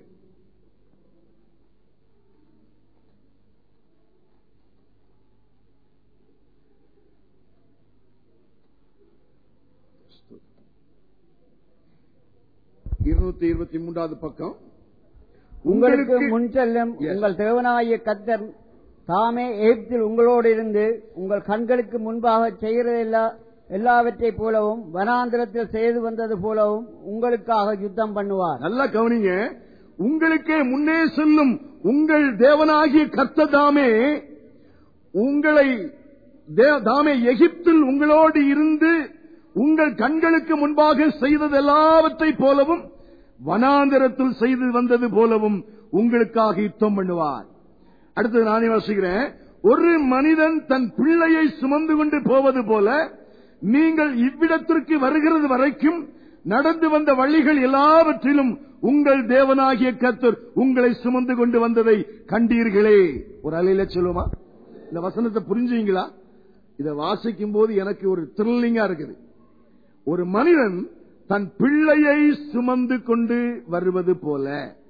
இருநூத்தி இருபத்தி மூன்றாவது பக்கம் உங்களுக்கு முன் செல்லும் Yes. உங்கள் தேவனாகிய கர்த்தர் தாமே எகிப்தில் உங்களோடு இருந்து உங்கள் கண்களுக்கு முன்பாக செய்கிறதெல்லா எல்லாவற்றை போலவும் வனாந்திரத்தில் செய்து வந்தது போலவும் உங்களுக்காக யுத்தம் பண்ணுவார் நல்லா கவனிங்க உங்களுக்கே முன்னே செல்லும் உங்கள் தேவனாகிய கர்த்ததாமே உங்களை தே- தாமே எகிப்தில் உங்களோடு இருந்து உங்கள் கண்களுக்கு முன்பாக செய்தது எல்லாவற்றை போலவும் வனாந்தரத்தில் செய்து வந்தது போலவும் உங்களுக்காக யுத்தம் பண்ணுவார் அடுத்தது நானே வாசிக்கிறேன் ஒரு மனிதன் தன் பிள்ளையை சுமந்து கொண்டு போவது போல நீங்கள் இவ்விடத்திற்கு வருகிறது வரைக்கும் நடந்து வந்த வழிகள் எல்லாவற்றிலும் உங்கள் தேவனாகிய கர்த்தர் உங்களை சுமந்து கொண்டு வந்ததை கண்டீர்களே ஒரு அலையில சொல்லுமா இந்த வசனத்தை புரிஞ்சுங்களா இதை வாசிக்கும் போது எனக்கு ஒரு த்ரில்லிங்கா இருக்குது ஒரு மனிதன் தன் பிள்ளையை சுமந்து கொண்டு வருவது போல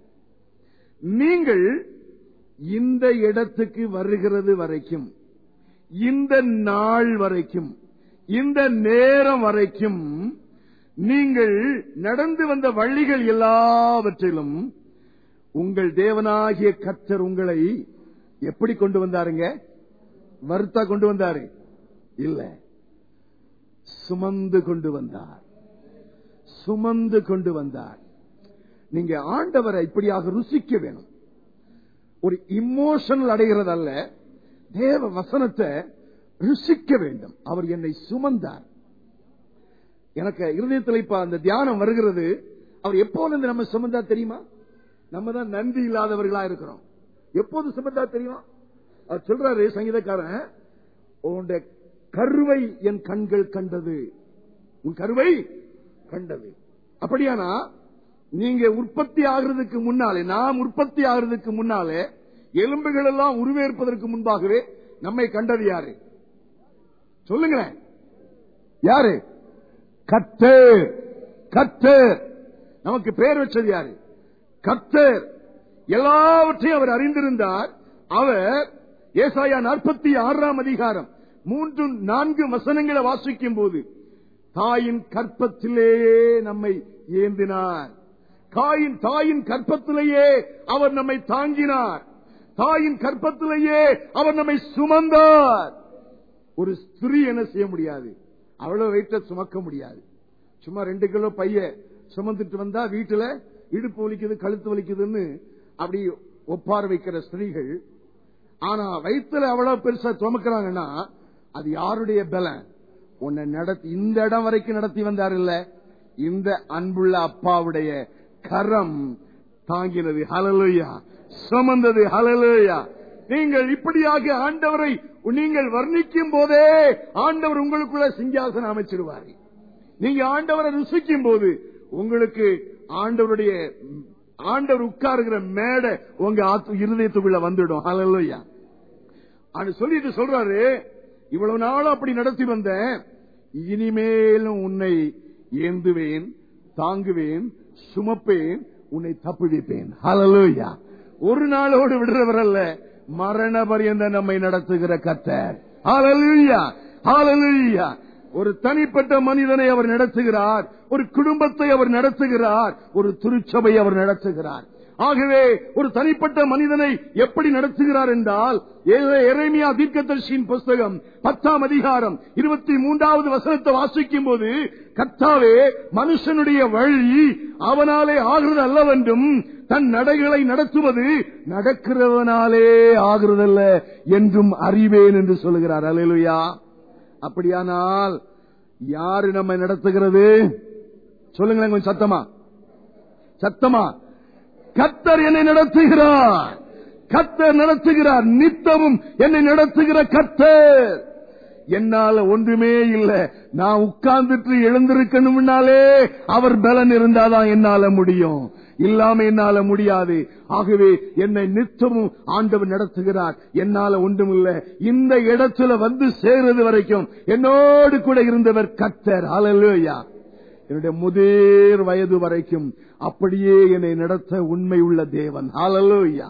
நீங்கள் இந்த இடத்துக்கு வருகிறது வரைக்கும் இந்த நாள் வரைக்கும் இந்த நேரம் வரைக்கும் நீங்கள் நடந்து வந்த வழிகள் எல்லாவற்றிலும் உங்கள் தேவனாகிய கர்த்தர் உங்களை எப்படி கொண்டு வந்தாருங்க வருத்தா கொண்டு வந்தாரு இல்ல சுமந்து கொண்டு வந்தார் சுமந்து கொண்டு வந்தார் நீங்க ஆண்டவரை இப்படியாக ருசிக்க வேணும் ஒரு இமோஷனல் அடைகிறது அல்ல தேவ வசனத்தை ருசிக்க வேண்டும் அவர் என்னை சுமந்தார் எனக்கு இருதயத்தில் இப்ப அந்த தியானம் வருகிறது அவர் எப்போது இருந்து நம்ம சுமந்தா தெரியுமா நம்ம தான் நன்றி இல்லாதவர்களா இருக்கிறோம் எப்போது சுமந்தா தெரியுமா அவர் சொல்றாரு சங்கீதக்காரன் உன்னுடைய கருவை என் கண்கள் கண்டது உன் கருவை கண்டது அப்படியானா நீங்க உற்பத்தி ஆகிறதுக்கு முன்னாலே நாம் உற்பத்தி ஆகிறதுக்கு முன்னாலே எலும்புகள் எல்லாம் உருவேற்பதற்கு முன்பாகவே நம்மை கண்டது யாரு சொல்லுங்களேன் யாரு கத்தர் கத்தர் நமக்கு பேர் வச்சது யாரு கத்தர் எல்லாவற்றையும் அவர் அறிந்திருந்தார் அவர் ஏசாயா நாற்பத்தி ஆறாம் அதிகாரம் மூன்று நான்கு வசனங்களை வாசிக்கும் போது தாயின் கற்பத்திலேயே நம்மை ஏந்தினார் தாயின் தாயின் கற்பத்திலேயே அவர் நம்மை தாங்கினார் தாயின் கற்பத்திலேயே அவர் நம்மை சுமந்தார் ஒரு ஸ்திரீ என்ன செய்ய முடியாது அவ்வளவு வெயிட்ட சுமக்க முடியாது சும்மா ரெண்டு கிலோ பைய சுமந்துட்டு வந்தா வீட்டுல இடுப்பு வலிக்குது கழுத்து வலிக்குதுன்னு அப்படி ஒப்பார வைக்கிற ஸ்திரீகள் ஆனா வயிற்றுல அவ்வளவு பெருசா சுமக்கிறாங்கன்னா அது யாருடைய பலம் உன்னை நடத்தி இந்த இடம் வரைக்கும் நடத்தி வந்தார் இல்ல இந்த அன்புள்ள அப்பாவுடைய கரம் தாங்கினது ஹலலுயா சுமந்தது ஹலலுயா நீங்கள் இப்படியாக ஆண்டவரை நீங்கள் வர்ணிக்கும் போதே ஆண்டவர் உங்களுக்குள்ள சிங்காசனம் அமைச்சிருவார் நீங்க ஆண்டவரை ருசிக்கும் போது உங்களுக்கு ஆண்டவருடைய ஆண்டவர் உட்காருகிற மேடை உங்க ஆத்து- இருதயத்துக்குள்ள வந்துடும் ஹalleluya அது சொல்லிட்டு சொல்றாரு இவ்வளவு நாள் அப்படி நடத்தி வந்தேன் இனிமேலும் உன்னை ஏந்துவேன் தாங்குவேன் சுமப்பேன் உன்னை தப்புவிப்பேன் ஹalleluya ஒரு நாளோடு விடுறவர் அல்ல மரண பரியந்த நம்மை நடத்துகிற கத்தர் ஹalleluya ஹalleluya ஒரு தனிப்பட்ட மனிதனை அவர் நடத்துகிறார் ஒரு குடும்பத்தை அவர் நடத்துகிறார் ஒரு திருச்சபை அவர் நடத்துகிறார் ஆகவே ஒரு தனிப்பட்ட மனிதனை எப்படி நடத்துகிறார் என்றால் எரேமியா தீர்க்கதர்சியின் புஸ்தகம் பத்தாம் அதிகாரம் இருபத்தி மூன்றாவது வசனத்தை வாசிக்கும் போது கர்த்தாவே மனுஷனுடைய வழி அவனாலே ஆகிறது அல்லவென்றும் தன் நடைகளை நடத்துவது நடக்கிறவனாலே ஆகிறதல்ல என்றும் அறிவேன் என்று சொல்லுகிறார் அல்லேலூயா அப்படியானால் யாரு நம்மை நடத்துகிறது சொல்லுங்களேன் கொஞ்சம் சத்தமா சத்தமா கத்தர் என்னை நடத்துகிறார் கத்தர் நடத்துகிறார் நித்தமும் என்னை நடத்துகிற கத்தர் என்னால ஒன்றுமே இல்ல நான் உட்கார்ந்துட்டு எழுந்திருக்கணும்னாலே அவர் பலன் இருந்தாதான் என்னால முடியும் இல்லாம என்னால முடியாது ஆகவே என்னை நித்தமும் ஆண்டவர் நடத்துகிறார் என்னால ஒன்றும் இல்ல இந்த இடத்துல வந்து சேர்றது வரைக்கும் என்னோடு கூட இருந்தவர் கத்தர் ஹalleluya என்னுடைய முதிர் வயது வரைக்கும் அப்படியே என்னை நடத்த உண்மை உள்ள தேவன் ஹalleluya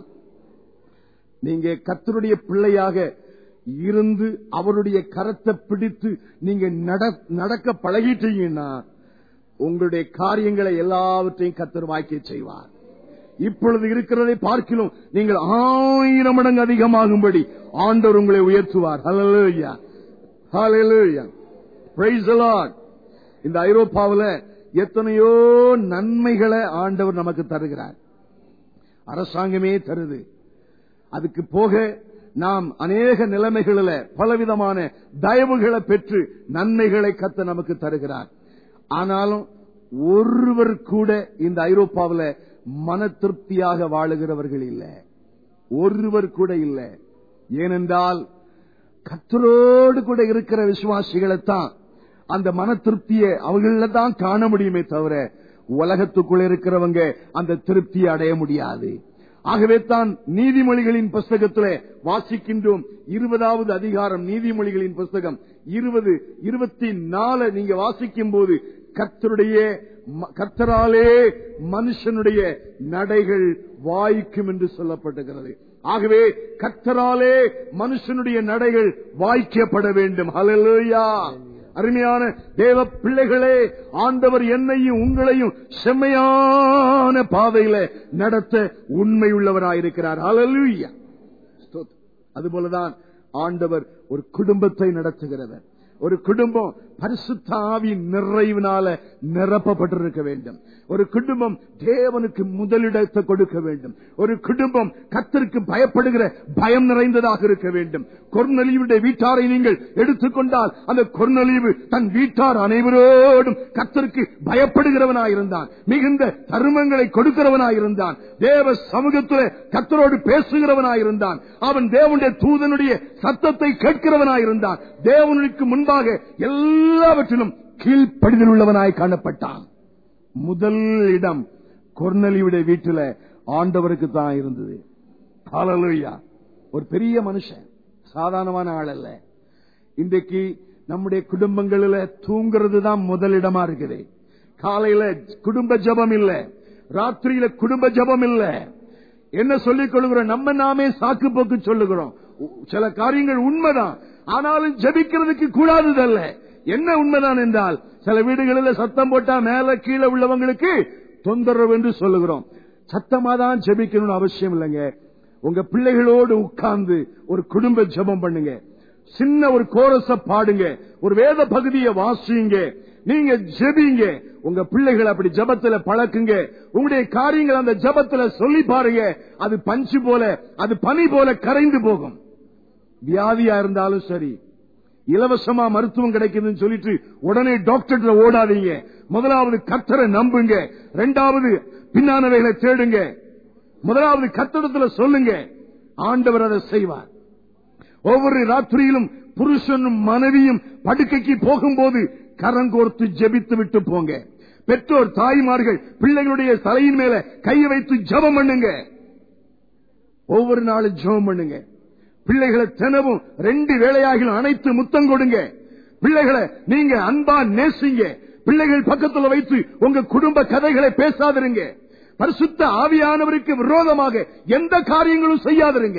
நீங்க கத்தருடைய பிள்ளையாக இருந்து அவருடைய கரத்தை பிடித்து நீங்க நட- நடக்க பழகிட்டீங்கன்னா உங்களுடைய காரியங்களை எல்லாவற்றையும் கத்தர் வாய்க்க செய்வார் இப்பொழுது இருக்கிறதை பார்க்கிலும் நீங்கள் ஆயிரம் மடங்கு அதிகமாகும்படி ஆண்டவர் உங்களை உயர்த்துவார் ஹalleluya ஹalleluya praise the lord இந்த ஐரோப்பாவில் எத்தனையோ நன்மைகளை ஆண்டவர் நமக்கு தருகிறார் அரசாங்கமே தருது அதுக்கு போக நாம் அநேக நிலைமைகளில் பலவிதமான தயவுகளை பெற்று நன்மைகளை கத்த நமக்கு தருகிறார் ஆனாலும் ஒருவர் கூட இந்த ஐரோப்பாவில் மன திருப்தியாக வாழுகிறவர்கள் இல்லை ஒருவர் கூட இல்லை ஏனென்றால் கத்தரோடு கூட இருக்கிற விசுவாசிகளைத்தான் அந்த மன திருப்தியை அவங்கள தான் காண முடியுமே தவிர உலகத்துக்குள்ள இருக்கிறவங்க அந்த திருப்தியை அடைய முடியாது ஆகவே தான் நீதிமொழிகளின் புஸ்தகத்திலே வாசிக்கின்றோம் இருபதாவது அதிகாரம் நீதிமொழிகளின் புஸ்தகம் இருபது இருபத்தி நாலு நீங்க வாசிக்கும் போது கர்த்தருடைய ம- கர்த்தராலே மனுஷனுடைய நடைகள் வாய்க்கும் என்று சொல்லப்பட்டிருக்கிறது ஆகவே கர்த்தராலே மனுஷனுடைய நடைகள் வாய்க்கப்பட வேண்டும் ஹalleluya அருமையான தேவ பிள்ளைகளே ஆண்டவர் என்னையும் உங்களையும் செம்மையான பாதையில நடத்த உண்மை உள்ளவராயிருக்கிறார் ஹalleluya ஸ்தோத்திரம். அதுபோலதான் ஆண்டவர் ஒரு குடும்பத்தை நடத்துகிறவர் ஒரு குடும்பம் பரிசுத்த ஆவியின் நிறைவினால நிரப்பப்பட்டிருக்க வேண்டும் ஒரு குடும்பம் தேவனுக்கு முதலிடத்தை கொடுக்க வேண்டும் ஒரு குடும்பம் கத்தருக்கு பயப்படுகிற பயம் நிறைந்ததாக இருக்க வேண்டும் கொர்நலியுடைய வீட்டாரை நீங்கள் எடுத்துக்கொண்டால் அந்த கொர்நலிவு தன் வீட்டார் அனைவரோடும் கத்தருக்கு பயப்படுகிறவனாயிருந்தான் மிகுந்த தருமங்களை கொடுக்கிறவனாயிருந்தான் தேவ சமூகத்திலே கத்தரோடு பேசுகிறவனாயிருந்தான் அவன் தேவனுடைய தூதனுடைய சத்தத்தை கேட்கிறவனாயிருந்தான் தேவனுக்கு முன்பாக எல்லாவற்றிலும் கீழ்ப்படிதல் உள்ளவனாய் காணப்பட்டான் முதல் இடம் கொர்நலியுடைய வீட்டில ஆண்டவருக்கு தான் இருந்தது ஹalleluya ஒரு பெரிய மனுஷன் சாதாரணமான ஆள் அல்ல இன்றைக்கு நம்முடைய குடும்பங்களில தூங்குறது தான் முதலிடமா இருக்குது காலையில குடும்ப ஜபம் இல்ல ராத்திரியில குடும்ப ஜபம் இல்ல என்ன சொல்லிக் கொள்கிறோம் நம்ம நாமே சாக்கு போக்கு சொல்லுகிறோம் சில காரியங்கள் உண்மைதான் ஆனாலும் ஜபிக்கிறதுக்கு கூடாததல்ல என்ன உண்மைதான் என்றால் சில வீடுகளில் சத்தம் போட்டா மேல கீழே உள்ளவங்களுக்கு தொந்தரவு என்று சொல்லுகிறோம் சத்தமா தான் ஜெபிக்கணும்னு அவசியம் இல்லைங்க உங்க பிள்ளைகளோடு உட்கார்ந்து ஒரு குடும்ப ஜெபம் பண்ணுங்க சின்ன ஒரு கோரச பாடுங்க ஒரு வேத பகுதியை வாசிங்க நீங்க ஜெபிங்க உங்க பிள்ளைகள் அப்படி ஜபத்துல பழக்குங்க உங்களுடைய காரியங்கள் அந்த ஜபத்துல சொல்லி பாருங்க அது பஞ்சு போல அது பனி போல கரைந்து போகும் வியாதியா இருந்தாலும் சரி இலவசமா மருத்துவம் கிடைக்குதுன்னு சொல்லிட்டு உடனே டாக்டர் ஓடாதீங்க முதலாவது கத்தரை நம்புங்க இரண்டாவது பின்னானவைகளை தேடுங்க முதலாவது கத்தடத்துல சொல்லுங்க ஆண்டவர் அதை செய்வார் ஒவ்வொரு ராத்திரியிலும் புருஷனும் மனைவியும் படுக்கைக்கு போகும்போது கரங்கோர்த்து ஜெபித்து விட்டு போங்க பெற்றோர் தாய்மார்கள் பிள்ளைகளுடைய தலையின் மேல கையை வைத்து ஜெபம் பண்ணுங்க ஒவ்வொரு நாளும் ஜெபம் பண்ணுங்க பிள்ளைகளை தினமும் ரெண்டு வேளையாகிலும் அனைத்து முத்தம் கொடுங்க பிள்ளைகளை நீங்க அன்பா நேசிங்க பிள்ளைகள் பக்கத்துல வைத்து உங்க குடும்ப கதைகளை பேசாதிருங்க பரிசுத்த ஆவியானவருக்கு விரோதமாக எந்த காரியங்களும் செய்யாதிருங்க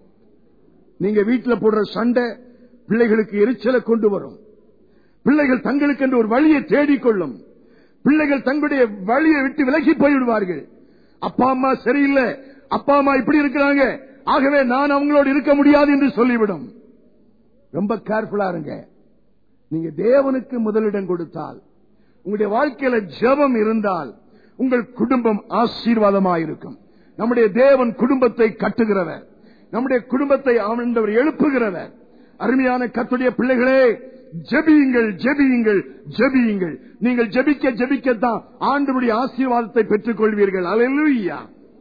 நீங்க வீட்டுல போடுற சண்டை பிள்ளைகளுக்கு எரிச்சலை கொண்டு வரும் பிள்ளைகள் தங்களுக்கு என்று ஒரு வழியை தேடிக்கொள்ளும் பிள்ளைகள் தங்களுடைய வழியை விட்டு விலகி போய்விடுவார்கள் அப்பா அம்மா சரியில்லை அப்பா அம்மா இப்படி இருக்கிறாங்க ஆகவே நான் அவங்களோடு இருக்க முடியாது என்று சொல்லிவிடும் ரொம்ப கேர்ஃபுல்லா இருங்க நீங்க தேவனுக்கு முதலிடம் கொடுத்தால் உங்களுடைய வாழ்க்கையில ஜெபம் இருந்தால் உங்கள் குடும்பம் ஆசீர்வாதமாயிருக்கும் நம்முடைய தேவன் குடும்பத்தை கட்டுகிறவர் நம்முடைய குடும்பத்தை ஆண்டவர் எழுப்புகிறவர் அருமையான கத்துடைய பிள்ளைகளே ஜெபியுங்கள் ஜெபியுங்கள் ஜெபியுங்கள் நீங்கள் ஜெபிக்க ஜெபிக்கத்தான் ஆண்டவருடைய ஆசீர்வாதத்தை பெற்றுக் கொள்வீர்கள் அல்லேலூயா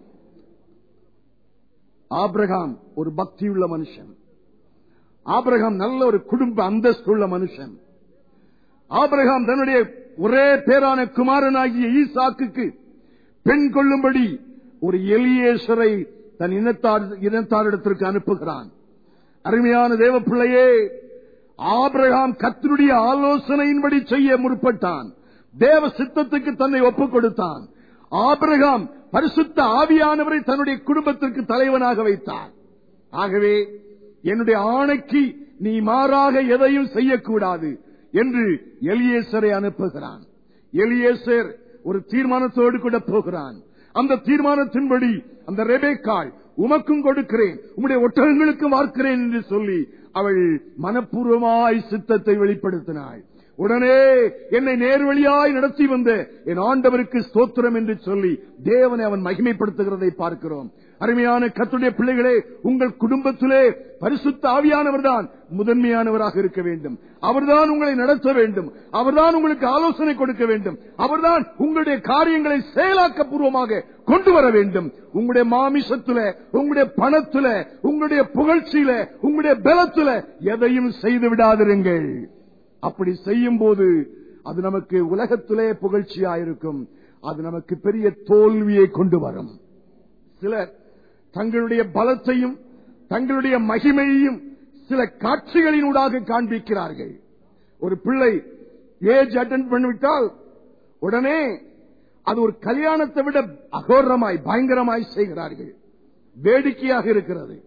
ஆபிரகாம் ஒரு பக்தியுள்ள மனுஷன் ஆபிரகாம் நல்ல ஒரு குடும்ப அந்தஸ்து உள்ள மனுஷன் ஆபிரகாம் தன்னுடைய ஒரே பேரான குமாரனாகிய ஈசாக்குக்கு பெண் கொள்ளும்படி ஒரு எலியேசரை தன் இனத்தார் இனத்தாரிடத்திற்கு அனுப்புகிறான் அருமையான தேவ பிள்ளையே ஆபிரகாம் கத்தருடைய ஆலோசனையின்படி செய்ய முற்பட்டான் தேவ சித்தத்துக்கு தன்னை ஒப்புக் கொடுத்தான் ஆபிரகாம் பரிசுத்த ஆவியானவரை தன்னுடைய குடும்பத்திற்கு தலைவனாக வைத்தார் ஆகவே என்னுடைய ஆணைக்கு நீ மாறாக எதையும் செய்யக்கூடாது என்று எலியேசரை அனுப்புகிறான் எலியேசர் ஒரு தீர்மானத்தோடு கூட போகிறான் அந்த தீர்மானத்தின்படி அந்த ரெபேக்காள் உமக்கும் கொடுக்கிறேன் உம்முடைய ஒட்டகங்களுக்கும் வார்க்கிறேன் என்று சொல்லி அவள் மனப்பூர்வமாய் சித்தத்தை வெளிப்படுத்தினாள் உடனே என்னை நேர்வழியாய் நடத்தி வந்த என் ஆண்டவருக்கு ஸ்தோத்திரம் என்று சொல்லி தேவனை அவன் மகிமைப்படுத்துகிறதை பார்க்கிறோம் அருமையான கத்துடைய பிள்ளைகளே உங்கள் குடும்பத்திலே பரிசுத்த ஆவியானவர் தான் முதன்மையானவராக இருக்க வேண்டும் அவர்தான் உங்களை நடத்த வேண்டும் அவர்தான் உங்களுக்கு ஆலோசனை கொடுக்க வேண்டும் அவர்தான் உங்களுடைய காரியங்களை செயலாக்க பூர்வமாக கொண்டு வர வேண்டும் உங்களுடைய மாமிசத்துல உங்களுடைய பணத்துல உங்களுடைய புகழ்ச்சியில உங்களுடைய பலத்துல எதையும் செய்து விடாதிருங்கள் அப்படி செய்யும் போது அது நமக்கு உலகத்திலே புகழ்ச்சியாயிருக்கும் அது நமக்கு பெரிய தோல்வியை கொண்டு வரும் சிலர் தங்களுடைய பலத்தையும் தங்களுடைய மகிமையையும் சில காட்சிகளினூடாக காண்பிக்கிறார்கள் ஒரு பிள்ளை ஏஜ் அட்டன் பண்ணிவிட்டால் உடனே அது ஒரு கல்யாணத்தை விட அகோரமாய் பயங்கரமாய் செய்கிறார்கள் வேடிக்கையாக இருக்கிறது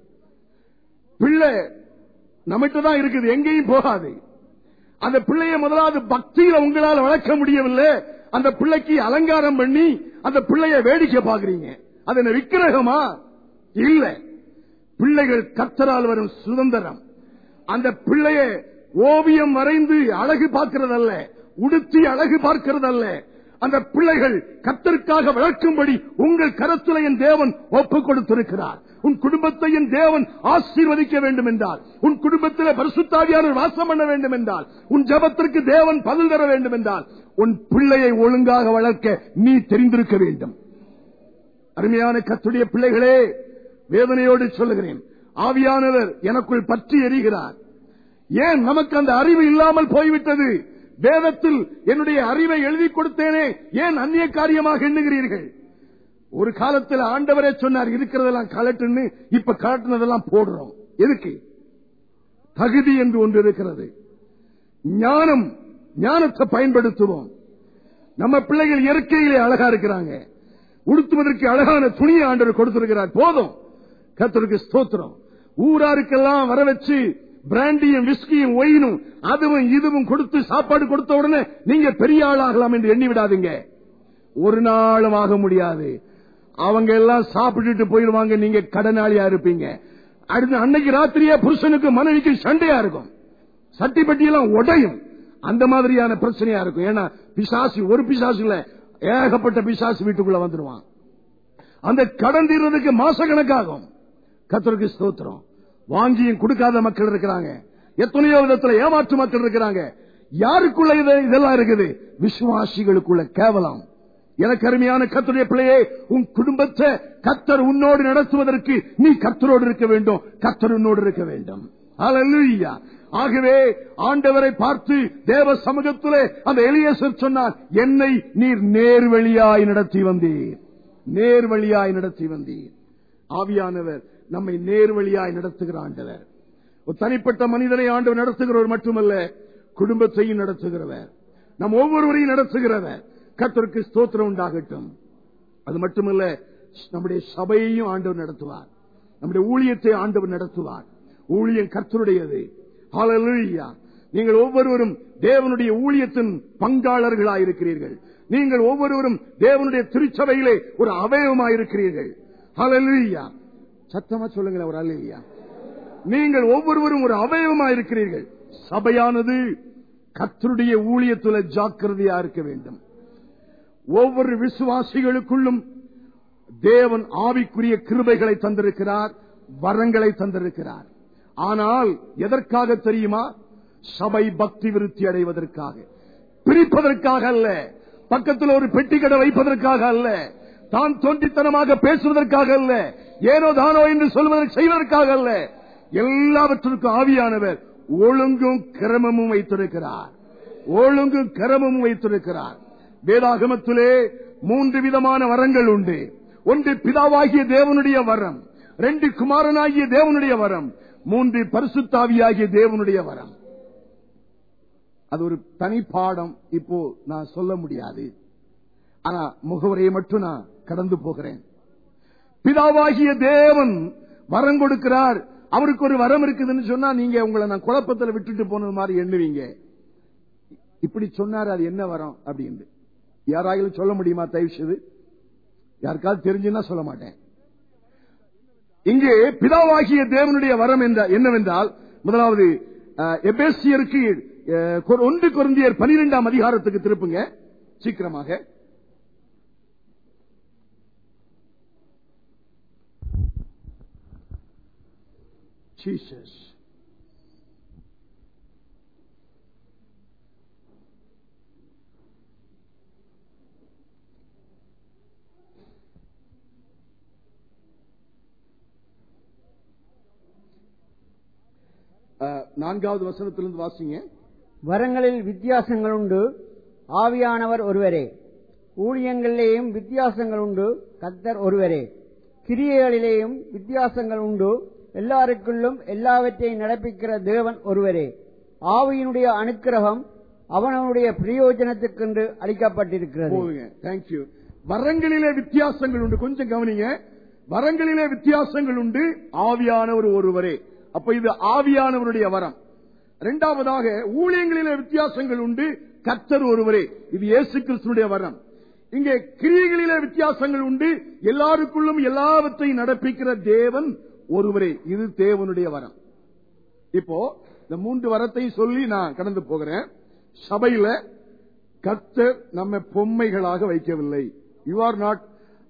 பிள்ளை நம்மகிட்ட தான் இருக்குது எங்கேயும் போகாது அந்த பிள்ளையை முதலாவது பக்தியில உங்களால் வளர்க்க முடியவில்லை அந்த பிள்ளைக்கு அலங்காரம் பண்ணி அந்த பிள்ளைய வேடிக்கை பாக்குறீங்க அது என்ன விக்கிரகமா இல்ல பிள்ளைகள் கத்தரால் வரும் சுதந்திரம் அந்த பிள்ளைய ஓவியம் வரைந்து அழகு பார்க்கிறதல்ல உடுத்தி அழகு பார்க்கிறதல்ல அந்த பிள்ளைகள் கத்தருக்காக வளர்க்கும்படி உங்கள் கரத்தில் என் தேவன் ஒப்புக் கொடுத்திருக்கிறார் உன் குடும்பத்தை என் தேவன் ஆசீர்வதிக்க வேண்டும் என்றால் உன் குடும்பத்தில் பரிசுத்தாவியாளர் வாசம் பண்ண வேண்டும் என்றால் உன் ஜபத்திற்கு தேவன் பதில் தர வேண்டும் என்றால் உன் பிள்ளையை ஒழுங்காக வளர்க்க நீ தெரிந்திருக்க வேண்டும் அருமையான கத்துடைய பிள்ளைகளே வேதனையோடு சொல்லுகிறேன் ஆவியானவர் எனக்குள் பற்றி எறிகிறார் ஏன் நமக்கு அந்த அறிவு இல்லாமல் போய்விட்டது வேதத்தில் என்னுடைய அறிவை எழுதி கொடுத்தேனே ஏன் அந்நிய காரியமாக எண்ணுகிறீர்கள் ஒரு காலத்தில் ஆண்டவரே சொன்னார் இருக்கிறதெல்லாம் கலட்டுன்னு இப்ப கலட்டுனதெல்லாம் போடுறோம் எதுக்கு தகுதி என்று ஒன்று இருக்கிறது ஞானம் ஞானத்தை பயன்படுத்துவோம் நம்ம பிள்ளைகள் இயற்கையிலே அழகா இருக்கிறாங்க உடுத்துவதற்கு அழகான துணியை ஆண்டவர் கொடுத்திருக்கிறார் போதும் கத்தருக்கு ஸ்தோத்திரம் ஊராருக்கெல்லாம் வர வச்சு பிராண்டியும் விஸ்கியும் ஒயினும் அதுவும் இதுவும் கொடுத்து சாப்பாடு கொடுத்த உடனே நீங்க பெரிய ஆளாகலாம் என்று எண்ணி விடாதீங்க ஒரு நாளும் ஆக முடியாது அவங்க எல்லாம் சாப்பிட்டுட்டு போயிருவாங்க நீங்க கடனாளியா இருப்பீங்க அடுத்து அன்னைக்கு ராத்திரியே புருஷனுக்கு மனைவிக்கு சண்டையா இருக்கும் சட்டி பட்டியெல்லாம் உடையும் அந்த மாதிரியான பிரச்சனையா இருக்கும் ஏன்னா பிசாசு ஒரு பிசாசு இல்ல ஏகப்பட்ட பிசாசு வீட்டுக்குள்ள வந்துருவான் அந்த கடன் தீர்றதுக்கு மாச கணக்காகும் கத்தருக்கு ஸ்தோத்திரம் வாங்கியும் கொடுக்காத மக்கள் இருக்கிறாங்க எத்தனையோ விதத்துல ஏமாற்று மக்கள் இருக்கிறாங்க யாருக்குள்ள இது இதெல்லாம் இருக்குது விசுவாசிகளுக்குள்ள கேவலம் எனக்கு அருமையான கத்தருடைய பிள்ளையே உன் குடும்பத்தை கத்தர் உன்னோடு நடத்துவதற்கு நீ கத்தரோடு இருக்க வேண்டும் கத்தர் உன்னோடு இருக்க வேண்டும் ஹalleluya. ஆகவே ஆண்டவரை பார்த்து தேவ சமூகத்திலே அந்த எளியசர் சொன்னார் என்னை நீர் நேர்வழியாய் நடத்தி வந்தீர் நேர்வழியாய் நடத்தி வந்தீர் ஆவியானவர் நம்மை நேர்வழியாய் நடத்துகிற ஆண்டவர் ஒரு தனிப்பட்ட மனிதனை ஆண்டவர் நடத்துகிறவர் மட்டுமல்ல குடும்பத்தையும் நடத்துகிறவர் நம் ஒவ்வொருவரையும் நடத்துகிறவர் கர்த்தருக்கு ஸ்தோத்திரம் உண்டாகட்டும் அது மட்டுமல்ல நம்முடைய சபையையும் ஆண்டவர் நடத்துவார் நம்முடைய ஊழியத்தை ஆண்டவர் நடத்துவார் ஊழியம் கர்த்தருடையது ஹalleluya நீங்கள் ஒவ்வொருவரும் தேவனுடைய ஊழியத்தின் பங்காளர்களாயிருக்கிறீர்கள் நீங்கள் ஒவ்வொருவரும் தேவனுடைய திருச்சபையிலே ஒரு அவயவமாயிருக்கிறீர்கள் ஹalleluya சத்தமா சொல்லுங்களேன் ஒரு அல்லையா நீங்கள் ஒவ்வொருவரும் ஒரு அவயவமாயிருக்கிறீர்கள் சபையானது கர்த்தருடைய ஊழியத்துல ஜாக்கிரதையா இருக்க வேண்டும் ஒவ்வொரு விசுவாசிகளுக்குள்ளும் தேவன் ஆவிக்குரிய கிருபைகளை தந்திருக்கிறார் வரங்களை தந்திருக்கிறார் ஆனால் எதற்காக தெரியுமா சபை பக்தி விருத்தி அடைவதற்காக பிரிப்பதற்காக அல்ல பக்கத்தில் ஒரு பெட்டி கடை வைப்பதற்காக அல்ல தான் தோன்றித்தனமாக பேசுவதற்காக அல்ல ஏனோ தானோ என்று சொல்வதற்கு செய்வதற்காக அல்ல எல்லாவற்றிற்கும் ஆவியானவர் ஒழுங்கும் கிரமமும் வைத்திருக்கிறார் ஒழுங்கும் கிரமமும் வைத்திருக்கிறார் வேதாகமத்திலே மூன்று விதமான வரங்கள் உண்டு ஒன்று பிதாவாகிய தேவனுடைய வரம் ரெண்டு குமாரனாகிய தேவனுடைய வரம் மூன்று பரிசுத்தாவியாகிய தேவனுடைய வரம் அது ஒரு தனி பாடம் இப்போ நான் சொல்ல முடியாது ஆனா முகவரையை மட்டும் நான் கடந்து போகிறேன் பிதாவாகிய தேவன் வரம் கொடுக்கிறார் அவருக்கு ஒரு வரம் இருக்குதுன்னு சொன்னா நீங்க உங்களை நான் குழப்பத்தில் விட்டுட்டு போனது மாதிரி எண்ணுவீங்க இப்படி சொன்னார் அது என்ன வரம் அப்படின்னு யாராயிலும் சொல்ல முடியுமா தயவு செய்து யாருக்காவது தெரிஞ்சுன்னா சொல்ல மாட்டேன் இங்கே பிதாவாகிய தேவனுடைய வரம் என்ற என்னவென்றால் முதலாவது அஹ், எபேசியருக்கு அஹ், கொ- ஒன்று குருந்தியர் பனிரெண்டாம் அதிகாரத்துக்கு திருப்புங்க சீக்கிரமாக Jesus. அஹ், நான்காவது வசனத்திலிருந்து வாசிங்க வரங்களில் வித்தியாசங்கள் உண்டு ஆவியானவர் ஒருவரே ஊழியங்களிலேயும் வித்தியாசங்கள் உண்டு கத்தர் ஒருவரே கிரியைகளிலேயும் வித்தியாசங்கள் உண்டு எல்லாருக்குள்ளும் எல்லாவற்றையும் நடப்பிக்கிற தேவன் ஒருவரே ஆவியினுடைய அனுக்கிரகம் அவனவனுடைய பிரயோஜனத்துக்கென்று அளிக்கப்பட்டிருக்கிறது போதுங்க தேங்க்யூ வரங்களிலே வித்தியாசங்கள் உண்டு கொஞ்சம் கவனிங்க வரங்களிலே வித்தியாசங்கள் உண்டு ஆவியானவர் ஒருவரே அப்ப இது ஆவியானவருடைய வரம் இரண்டாவதாக ஊழியங்களிலே வித்தியாசங்கள் உண்டு கர்த்தர் ஒருவரே இது இயேசு கிறிஸ்துடைய வரம் இங்கே கிரியைகளிலே வித்தியாசங்கள் உண்டு எல்லாருக்குள்ளும் எல்லாவற்றையும் நடப்பிக்கிற தேவன் ஒருவரே இது தேவனுடைய வரம் இப்போ இந்த மூன்று வரத்தை சொல்லி நான் கடந்து போகிறேன் சபையில கர்த்தர் நம்ம பொம்மைகளாக வைக்கவில்லை யூ ஆர் நாட்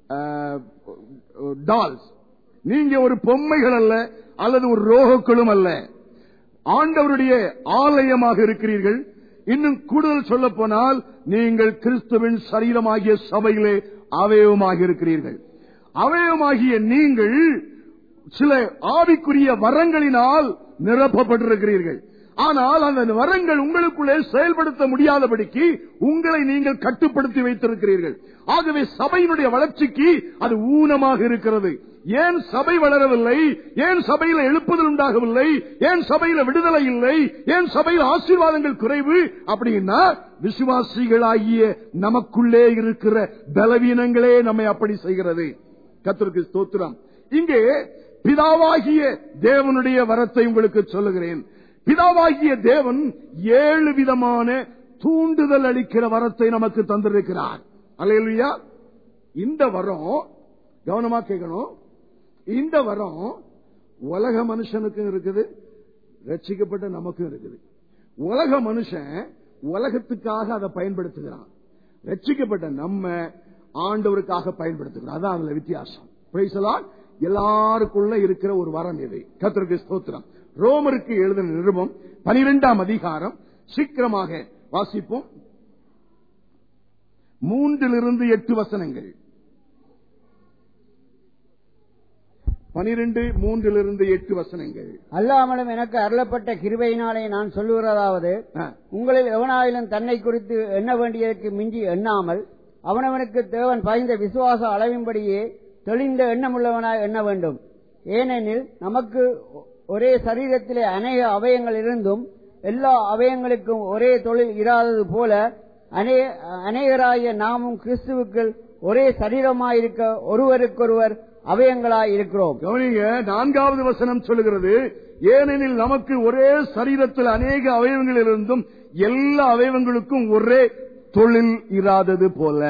டால்ஸ் நீங்க ஒரு பொம்மைகள் அல்ல அல்லது ஒரு ரோகக்களும் அல்ல ஆண்டவருடைய ஆலயமாக இருக்கிறீர்கள் இன்னும் கூடுதல் சொல்ல போனால் நீங்கள் கிறிஸ்துவின் சரீரமாகிய சபையிலே அவயவமாக இருக்கிறீர்கள் அவயவமாகிய நீங்கள் சில ஆவிக்குரிய வரங்களினால் நிரப்பப்பட்டிருக்கிறீர்கள் ஆனால் அந்த வரங்கள் உங்களுக்குள்ளே செயல்படுத்த முடியாதபடிக்கு உங்களை நீங்கள் கட்டுப்படுத்தி வைத்திருக்கிறீர்கள் ஆகவே சபையினுடைய வளர்ச்சிக்கு அது ஊனமாக இருக்கிறது ஏன் சபை வளரவில்லை ஏன் சபையில் எழுப்புதல் உண்டாகவில்லை ஏன் சபையில விடுதலை இல்லை ஏன் சபையில் ஆசீர்வாதங்கள் குறைவு அப்படின்னா விசுவாசிகளாகிய நமக்குள்ளே இருக்கிற பலவீனங்களே நம்மை அப்படி செய்கிறது கத்திற்கு ஸ்தோத்திரம் இங்கே பிதாவாகிய தேவனுடைய வரத்தை உங்களுக்கு சொல்லுகிறேன் பிதாவாகிய தேவன் ஏழு விதமான தூண்டுதல் அளிக்கிற வரத்தை நமக்கு தந்திருக்கிறார் அல்லையா இந்த வரம் கவனமா கேட்கணும் இந்த வரம் உலக மனுஷனுக்கும் இருக்குது ரட்சிக்கப்பட்ட நமக்கும் இருக்குது உலக மனுஷன் உலகத்துக்காக அதை பயன்படுத்துகிறான் ரட்சிக்கப்பட்ட நம்ம ஆண்டவருக்காக பயன்படுத்துகிறோம் அதான் அதுல வித்தியாசம் பிரைசலால் எல்லாருக்குள்ள இருக்கிற ஒரு வரம் இது கத்திற்கு ஸ்தோத்திரம் ரோமருக்கு எழுதின நிருபம் பனிரெண்டாம் அதிகாரம் சீக்கிரமாக வாசிப்போம் மூன்றிலிருந்து எட்டு வசனங்கள் பனிரெண்டு மூன்றிலிருந்து எட்டு வசனங்கள் அல்லாமலும் எனக்கு அருளப்பட்ட கிருபையினாலே நான் சொல்லுகிறதாவது ஆ, உங்களில் எவனாயிலும் தன்னை குறித்து எண்ண வேண்டியதற்கு மிஞ்சி எண்ணாமல் அவனவனுக்கு தேவன் பாய்ந்த விசுவாச அளவின்படியே தெளிந்த எண்ணமுள்ளவனாய் எண்ண வேண்டும் ஏனெனில் நமக்கு ஒரே சரீரத்திலே அநேக அவயங்கள் இருந்தும் எல்லா அவயங்களுக்கும் ஒரே தொழில் இராதது போல அநே- அநேகராகிய நாமும் கிறிஸ்துவுக்குள் ஒரே சரீரமாயிருக்க ஒருவருக்கொருவர் அவயங்களாய் இருக்கிறோம் கவனிங்க நான்காவது வசனம் சொல்லுகிறது ஏனெனில் நமக்கு ஒரே சரீரத்தில் அநேக அவயவங்கள் இருந்தும் எல்லா அவயவங்களுக்கும் ஒரே தொழில் இராதது போல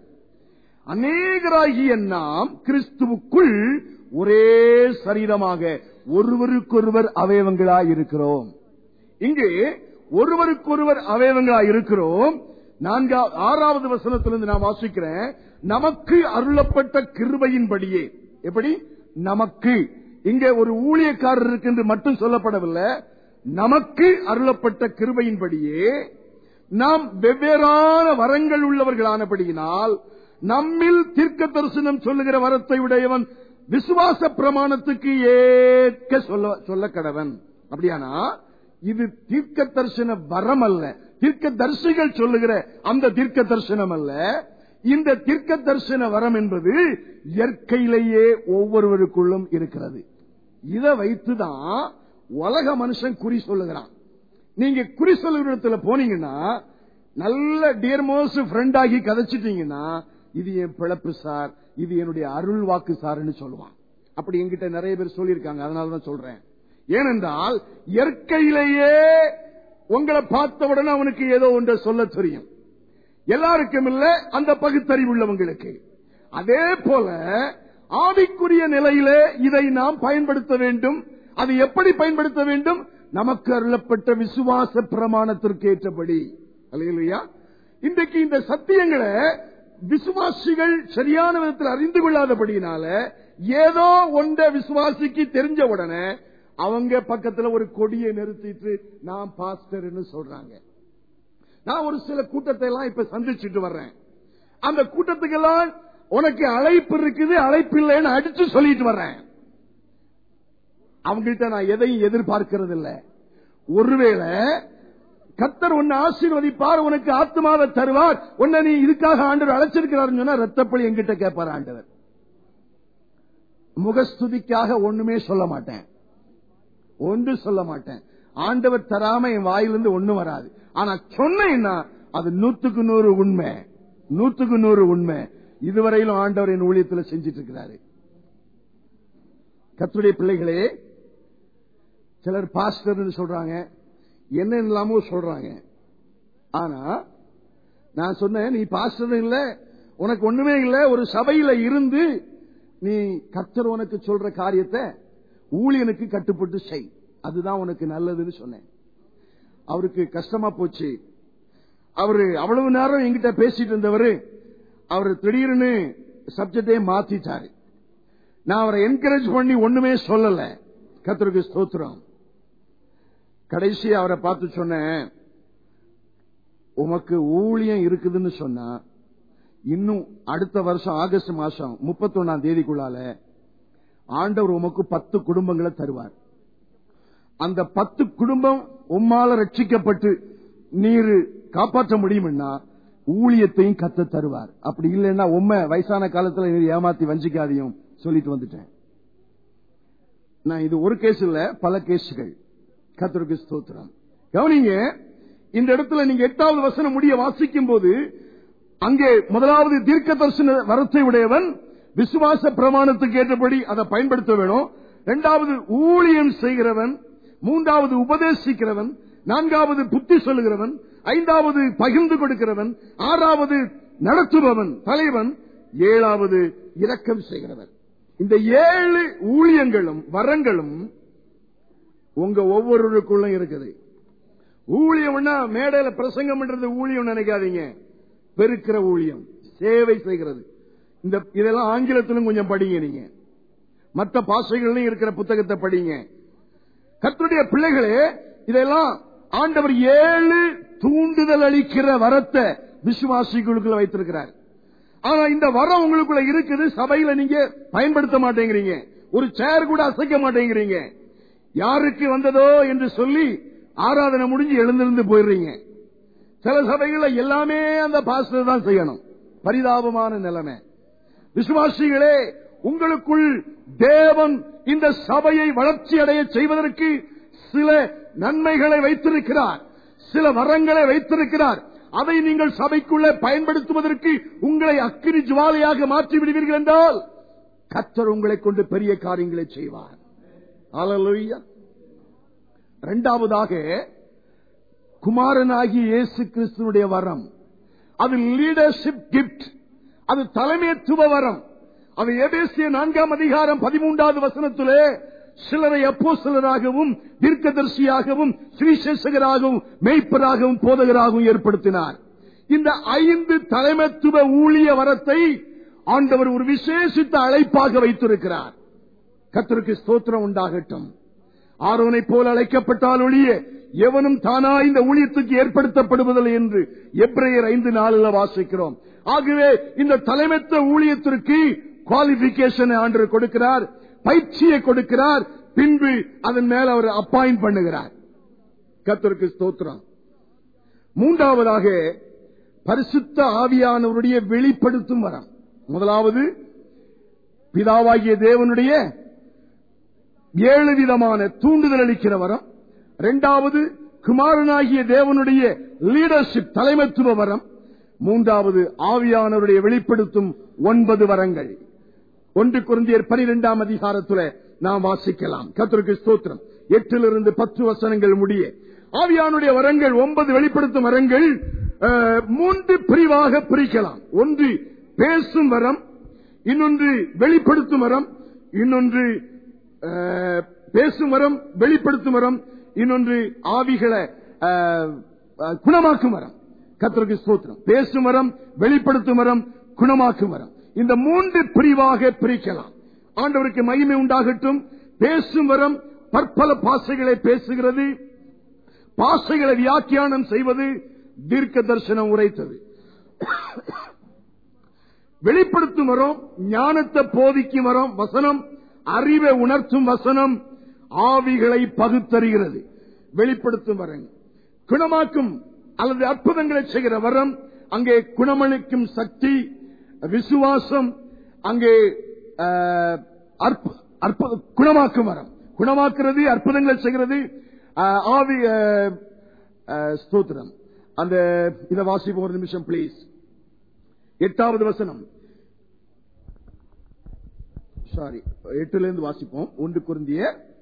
அநேகராகிய நாம் கிறிஸ்துவுக்குள் ஒரே சரீரமாக ஒருவருக்கொருவர் அவயவங்களாய் இருக்கிறோம் இங்கே ஒருவருக்கொருவர் அவயவங்களாய் இருக்கிறோம் நான்கா ஆறாவது வசனத்திலிருந்து நான் வாசிக்கிறேன் நமக்கு அருளப்பட்ட கிருபையின்படியே எப்படி நமக்கு இங்கே ஒரு ஊழியக்காரர் இருக்கு என்று மட்டும் சொல்லப்படவில்லை நமக்கு அருளப்பட்ட கிருபையின்படியே நாம் வெவ்வேறான வரங்கள் உள்ளவர்களானபடியினால் நம்மில் தீர்க்க தரிசனம் சொல்லுகிற வரத்தை உடையவன் விசுவாச பிரமாணத்துக்கு ஏற்க சொல்ல சொல்ல கடவன் அப்படியானா இது தீர்க்க தரிசன வரம் அல்ல தீர்க்க தரிசிகள் சொல்லுகிற அந்த தீர்க்க தரிசனம் அல்ல இந்த தீர்க்க தரிசன வரம் என்பது இயற்கையிலேயே ஒவ்வொருவருக்குள்ளும் இருக்கிறது இதை வைத்துதான் உலக மனுஷன் குறி சொல்லுகிறான் நீங்க குறி சொல்லுகிற இடத்துல போனீங்கன்னா நல்ல டியர்மோஸ் ஃப்ரெண்ட் ஆகி கதைச்சிட்டீங்கன்னா இது என் பிழப்பு சார் இது என்னுடைய அருள் வாக்கு சார்னு சொல்லுவான் அப்படி என்கிட்ட நிறைய பேர் சொல்லியிருக்காங்க அதனாலதான் சொல்றேன் ஏனென்றால் இயற்கையிலேயே உங்களை பார்த்த உடனே அவனுக்கு ஏதோ ஒன்றை சொல்ல தெரியும் எல்லாருக்கும் இல்ல அந்த பகுத்தறிவு உள்ளவங்களுக்கு அதே போல ஆவிக்குரிய நிலையிலே இதை நாம் பயன்படுத்த வேண்டும் அது எப்படி பயன்படுத்த வேண்டும் நமக்கு அருளப்பட்ட விசுவாச பிரமாணத்திற்கு ஏற்றபடி அல்லையா இன்றைக்கு இந்த சத்தியங்களை விசுவாசிகள் சரியான விதத்தில் அறிந்து கொள்ளாதபடியினால ஏதோ ஒன்றை விசுவாசிக்கு தெரிஞ்ச உடனே அவங்க பக்கத்துல ஒரு கொடியை நிறுத்திட்டு நான் பாஸ்டர்னு சொல்றாங்க நான் ஒரு சில கூட்டத்தை எல்லாம் இப்ப சந்திச்சுட்டு வர்றேன் அந்த கூட்டத்துக்கெல்லாம் உனக்கு அழைப்பு இருக்குது அழைப்பு இல்லைன்னு அடிச்சு சொல்லிட்டு வர்றேன் அவங்கள்ட்ட நான் எதையும் எதிர்பார்க்கிறது இல்ல ஒருவேளை கத்தர் உன்னை ஆசீர்வதிப்பார் உனக்கு ஆத்மாவை தருவார் உன்னை நீ இதுக்காக ஆண்டவர் அழைச்சிருக்கிறாருன்னு சொன்னா ரத்தப்பழி எங்கிட்ட கேட்பார் ஆண்டவர் முகஸ்துதிக்காக ஒண்ணுமே சொல்ல மாட்டேன் ஒன்று சொல்ல மாட்டேன் ஆண்டவர் தராம என் வாயிலிருந்து ஒண்ணும் வராது ஆனா சொன்னேன்னா அது நூத்துக்கு நூறு உண்மை நூத்துக்கு நூறு உண்மை இதுவரையிலும் ஆண்டவர் என் ஊழியத்தில் செஞ்சிட்டு இருக்கிறாரு கத்துடைய பிள்ளைகளே சிலர் பாஸ்டர் சொல்றாங்க என்ன இல்லாமோ சொல்றாங்க ஆனா நான் சொன்னேன் நீ பாஸ்டர் இல்ல உனக்கு ஒண்ணுமே இல்ல ஒரு சபையில இருந்து நீ கர்த்தர் உனக்கு சொல்ற காரியத்தை ஊழியனுக்கு கட்டுப்பட்டு செய் அதுதான் உனக்கு நல்லதுன்னு சொன்னேன் அவருக்கு கஷ்டமா போச்சு அவரு அவ்வளவு நேரம் என்கிட்ட பேசிட்டு இருந்தவரு அவர் திடீர்னு சப்ஜெக்டே மாத்திட்டாரு நான் அவரை என்கரேஜ் பண்ணி ஒண்ணுமே சொல்லல கத்தருக்கு ஸ்தோத்திரம் கடைசி அவரை பார்த்து சொன்னேன் உமக்கு ஊழியம் இருக்குதுன்னு சொன்னா இன்னும் அடுத்த வருஷம் ஆகஸ்ட் மாசம் முப்பத்தொன்னாம் தேதிக்குள்ளால ஆண்டவர் உமக்கு பத்து குடும்பங்களை தருவார் அந்த பத்து குடும்பம் உம்மால ரட்சிக்கப்பட்டு நீர் காப்பாற்ற முடியும்னா ஊழியத்தையும் கத்த தருவார் அப்படி இல்லைன்னா உண்மை வயசான காலத்துல நீர் ஏமாத்தி வஞ்சிக்காதையும் சொல்லிட்டு வந்துட்டேன் நான் இது ஒரு கேஸ் இல்ல பல கேஸுகள் கத்தருக்கு ஸ்தோத்திரம் கவனிங்க இந்த இடத்துல நீங்க எட்டாவது வசனம் முடிய வாசிக்கும் போது அங்கே முதலாவது தீர்க்க தரிசன வரத்தை உடையவன் விசுவாச பிரமாணத்துக்கு ஏற்றபடி அதை பயன்படுத்த வேணும் இரண்டாவது ஊழியம் செய்கிறவன் மூன்றாவது உபதேசிக்கிறவன் நான்காவது புத்தி சொல்லுகிறவன் ஐந்தாவது பகிர்ந்து கொடுக்கிறவன் ஆறாவது நடத்துபவன் தலைவன் ஏழாவது இரக்கம் செய்கிறவன் இந்த ஏழு ஊழியங்களும் வரங்களும் உங்க ஒவ்வொருவருக்குள்ளும் இருக்குது ஊழியம்னா மேடையில பிரசங்கம் பண்றது ஊழியம் நினைக்காதீங்க பெருக்கிற ஊழியம் சேவை செய்கிறது இந்த இதெல்லாம் ஆங்கிலத்திலும் கொஞ்சம் படிங்க நீங்க மற்ற பாஷைகளிலும் இருக்கிற புத்தகத்தை படிங்க கர்த்தருடைய பிள்ளைகளே இதெல்லாம் ஆண்டவர் ஏழு தூண்டுதல் அளிக்கிற வரத்தை விசுவாசிகளுக்குள்ள வைத்திருக்கிறார் ஆனா இந்த வரம் உங்களுக்குள்ள இருக்குது சபையில நீங்க பயன்படுத்த மாட்டேங்கிறீங்க ஒரு சேர் கூட அசைக்க மாட்டேங்கிறீங்க யாருக்கு வந்ததோ என்று சொல்லி ஆராதனை முடிஞ்சு எழுந்திருந்து போயிடுறீங்க சில சபைகள்ல எல்லாமே அந்த பாஸ்டர் தான் செய்யணும் பரிதாபமான நிலைமை விசுவாசிகளே உங்களுக்குள் தேவன் இந்த சபையை வளர்ச்சி அடைய செய்வதற்கு சில நன்மைகளை வைத்திருக்கிறார் சில வரங்களை வைத்திருக்கிறார் அதை நீங்கள் சபைக்குள்ளே பயன்படுத்துவதற்கு உங்களை அக்கினி ஜுவாலையாக மாற்றி விடுவீர்கள் என்றால் கத்தர் உங்களை கொண்டு பெரிய காரியங்களை செய்வார் Hallelujah. இரண்டாவதாக குமாரனாகிய இயேசு கிறிஸ்துனுடைய வரம் அது லீடர்ஷிப் கிஃப்ட் அது தலைமைத்துவ வரம் அது எபேசிய நான்காம் அதிகாரம் பதிமூன்றாவது வசனத்திலே சிலரை அப்போ சிலராகவும் தீர்க்கதரிசியாகவும் ஸ்ரீசேஷகராகவும் மெய்ப்பராகவும் போதகராகவும் ஏற்படுத்தினார் இந்த ஐந்து தலைமைத்துவ ஊழிய வரத்தை ஆண்டவர் ஒரு விசேஷித்த அழைப்பாக வைத்திருக்கிறார் கத்தருக்கு ஸ்தோத்திரம் உண்டாகட்டும் ஆரோனை போல அழைக்கப்பட்டால் ஒழிய எவனும் தானா இந்த ஊழியத்துக்கு ஏற்படுத்தப்படுவதில்லை என்று எப்ரையர் ஐந்து நாளில் வாசிக்கிறோம் ஆகவே இந்த தலைமைத்துவ ஊழியத்திற்கு குவாலிபிகேஷன் ஆண்டு கொடுக்கிறார் பயிற்சியை கொடுக்கிறார் பின்பு அதன் மேல அவர் அப்பாயிண்ட் பண்ணுகிறார் கத்தருக்கு ஸ்தோத்திரம் மூன்றாவதாக பரிசுத்த ஆவியானவருடைய வெளிப்படுத்தும் வரம் முதலாவது பிதாவாகிய தேவனுடைய ஏழு விதமான தூண்டுதல் அளிக்கிற வரம் இரண்டாவது குமாரனாகிய தேவனுடைய லீடர்ஷிப் தலைமைத்துவ வரம் மூன்றாவது ஆவியானவருடைய வெளிப்படுத்தும் ஒன்பது வரங்கள் ஒன்று குருந்தியர் பனிரெண்டாம் அதிகாரத்துல நாம் வாசிக்கலாம் கத்தருக்கு ஸ்தோத்திரம் எட்டிலிருந்து பத்து வசனங்கள் முடிய ஆவியானுடைய வரங்கள் ஒன்பது வெளிப்படுத்தும் வரங்கள் அஹ், மூன்று பிரிவாக பிரிக்கலாம் ஒன்று பேசும் வரம் இன்னொன்று வெளிப்படுத்தும் வரம் இன்னொன்று அஹ், பேசும் வரம் வெளிப்படுத்தும் வரம் இன்னொன்று ஆவிகளை அஹ், அஹ், குணமாக்கும் வரம் கத்தருக்கு ஸ்தோத்திரம் பேசும் வரம் வெளிப்படுத்தும் வரம் குணமாக்கும் வரம் இந்த மூன்று பிரிவாக பிரிக்கலாம் ஆண்டவருக்கு மகிமை உண்டாகட்டும் பேசும் வரம் பற்பல பாசைகளை பேசுகிறது பாசைகளை வியாக்கியானம் செய்வது தீர்க்க தரிசனம் உரைத்தது வெளிப்படுத்தும் வரும் ஞானத்தை போதிக்கும் வரும் வசனம் அறிவை உணர்த்தும் வசனம் ஆவிகளை பகுத்தறிகிறது வெளிப்படுத்தும் வரம் குணமாக்கும் அல்லது அற்புதங்களை செய்கிற வரம் அங்கே குணமளிக்கும் சக்தி விசுவாசம் அங்கே அஹ், அற்ப- அற்புத குணமாக்கும் வரம் குணமாக்குறது அற்புதங்களை செய்கிறது ஆஹ், ஆவி ஆஹ், ஆஹ், ஸ்தோத்திரம் அந்த இதை வாசிப்போம் ஒரு நிமிஷம் ப்ளீஸ் எட்டாவது வசனம் சாரி எட்டுல இருந்து வாசிப்போம் ஒன்று குருந்திய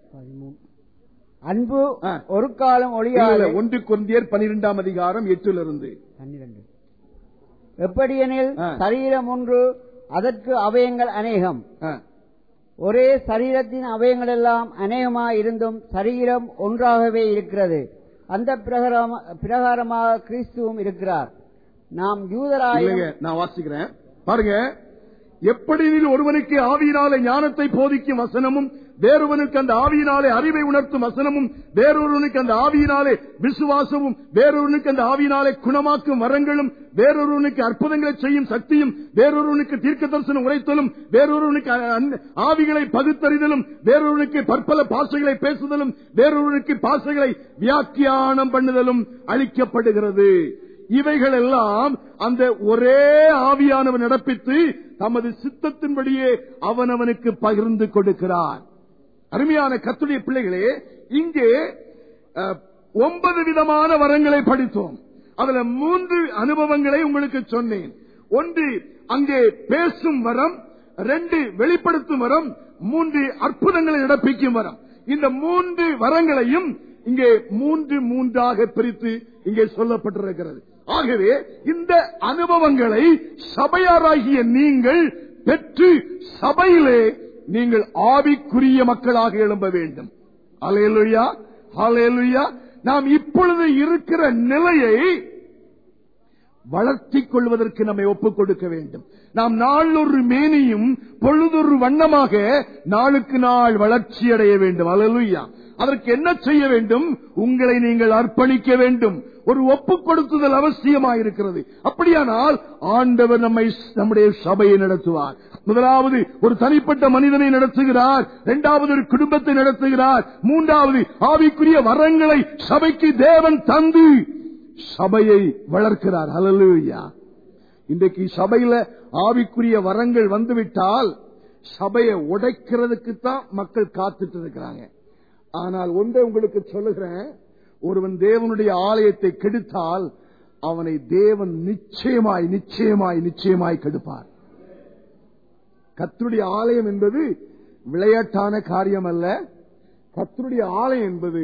அன்பு ஆ. ஒரு காலம் ஒளியாது ஒன்று குருந்தியர் பனிரெண்டாம் அதிகாரம் எட்டுல இருந்து பன்னிரண்டு எப்படியெனில் ஆ. சரீரம் ஒன்று அதற்கு அவயங்கள் அநேகம் ஆ, ஒரே சரீரத்தின் அவயங்கள் எல்லாம் அநேகமாய் இருந்தும் சரீரம் ஒன்றாகவே இருக்கிறது அந்த பிரகாரமா- பிரகாரமாக கிறிஸ்துவும் இருக்கிறார் நாம் யூதராயும் இல்லைங்க நான் வாசிக்கிறேன் பாருங்க எப்படி ஒருவனுக்கு ஆவியினாலே ஞானத்தை போதிக்கும் வசனமும் வேறொருவனுக்கு அந்த ஆவியினாலே அறிவை உணர்த்தும் வசனமும் வேறொருவனுக்கு அந்த ஆவியினாலே விசுவாசமும் வேறொருவனுக்கு அந்த ஆவியினாலே குணமாக்கும் வரங்களும் வேறொருவனுக்கு அற்புதங்களை செய்யும் சக்தியும் வேறொருவனுக்கு தீர்க்க தரிசனம் உரைத்தலும் வேறொருவனுக்கு அ- அந்- ஆவிகளை பகுத்தறிதலும் வேறொருவனுக்கு பற்பல பாசைகளை பேசுதலும் வேறொருவனுக்கு பாசைகளை வியாக்கியானம் பண்ணுதலும் அளிக்கப்படுகிறது இவைகள் எல்லாம் அந்த ஒரே ஆவியானவன் நடப்பித்து தமது சித்தத்தின்படியே அவனவனுக்கு பகிர்ந்து கொடுக்கிறார் அருமையான கத்துடைய பிள்ளைகளே இங்கே அஹ், ஒன்பது விதமான வரங்களை படித்தோம் அதுல மூன்று அனுபவங்களை உங்களுக்கு சொன்னேன் ஒன்று அங்கே பேசும் வரம் ரெண்டு வெளிப்படுத்தும் வரம் மூன்று அற்புதங்களை நடப்பிக்கும் வரம் இந்த மூன்று வரங்களையும் இங்கே மூன்று மூன்றாக பிரித்து இங்கே சொல்லப்பட்டிருக்கிறது ஆகவே இந்த அனுபவங்களை சபையாராகிய நீங்கள் பெற்று சபையிலே நீங்கள் ஆவிக்குரிய மக்களாக எழும்ப வேண்டும் அலையலுயா அலையலுயா நாம் இப்பொழுது இருக்கிற நிலையை வளர்த்திக் கொள்வதற்கு நம்மை ஒப்புக் கொடுக்க வேண்டும் நாம் நாளொரு மேனியும் பொழுதொரு வண்ணமாக நாளுக்கு நாள் வளர்ச்சி அடைய வேண்டும் அலலுயா அதற்கு என்ன செய்ய வேண்டும் உங்களை நீங்கள் அர்ப்பணிக்க வேண்டும் ஒரு ஒப்புக் கொடுத்துதல் அவசியமாயிருக்கிறது அப்படியானால் ஆண்டவர் நம்மை நம்முடைய சபையை நடத்துவார் முதலாவது ஒரு தனிப்பட்ட மனிதனை நடத்துகிறார் இரண்டாவது ஒரு குடும்பத்தை நடத்துகிறார் மூன்றாவது ஆவிக்குரிய வரங்களை சபைக்கு தேவன் தந்து சபையை வளர்க்கிறார் ஹalleluya இன்றைக்கு சபையில ஆவிக்குரிய வரங்கள் வந்துவிட்டால் சபையை உடைக்கிறதுக்கு தான் மக்கள் காத்துட்டு இருக்கிறாங்க ஆனால் ஒன்றை உங்களுக்கு சொல்லுகிறேன் ஒருவன் தேவனுடைய ஆலயத்தை கெடுத்தால் அவனை தேவன் நிச்சயமாய் நிச்சயமாய் நிச்சயமாய் கெடுப்பார் கத்தருடைய ஆலயம் என்பது விளையாட்டான காரியம் அல்ல கத்தருடைய ஆலயம் என்பது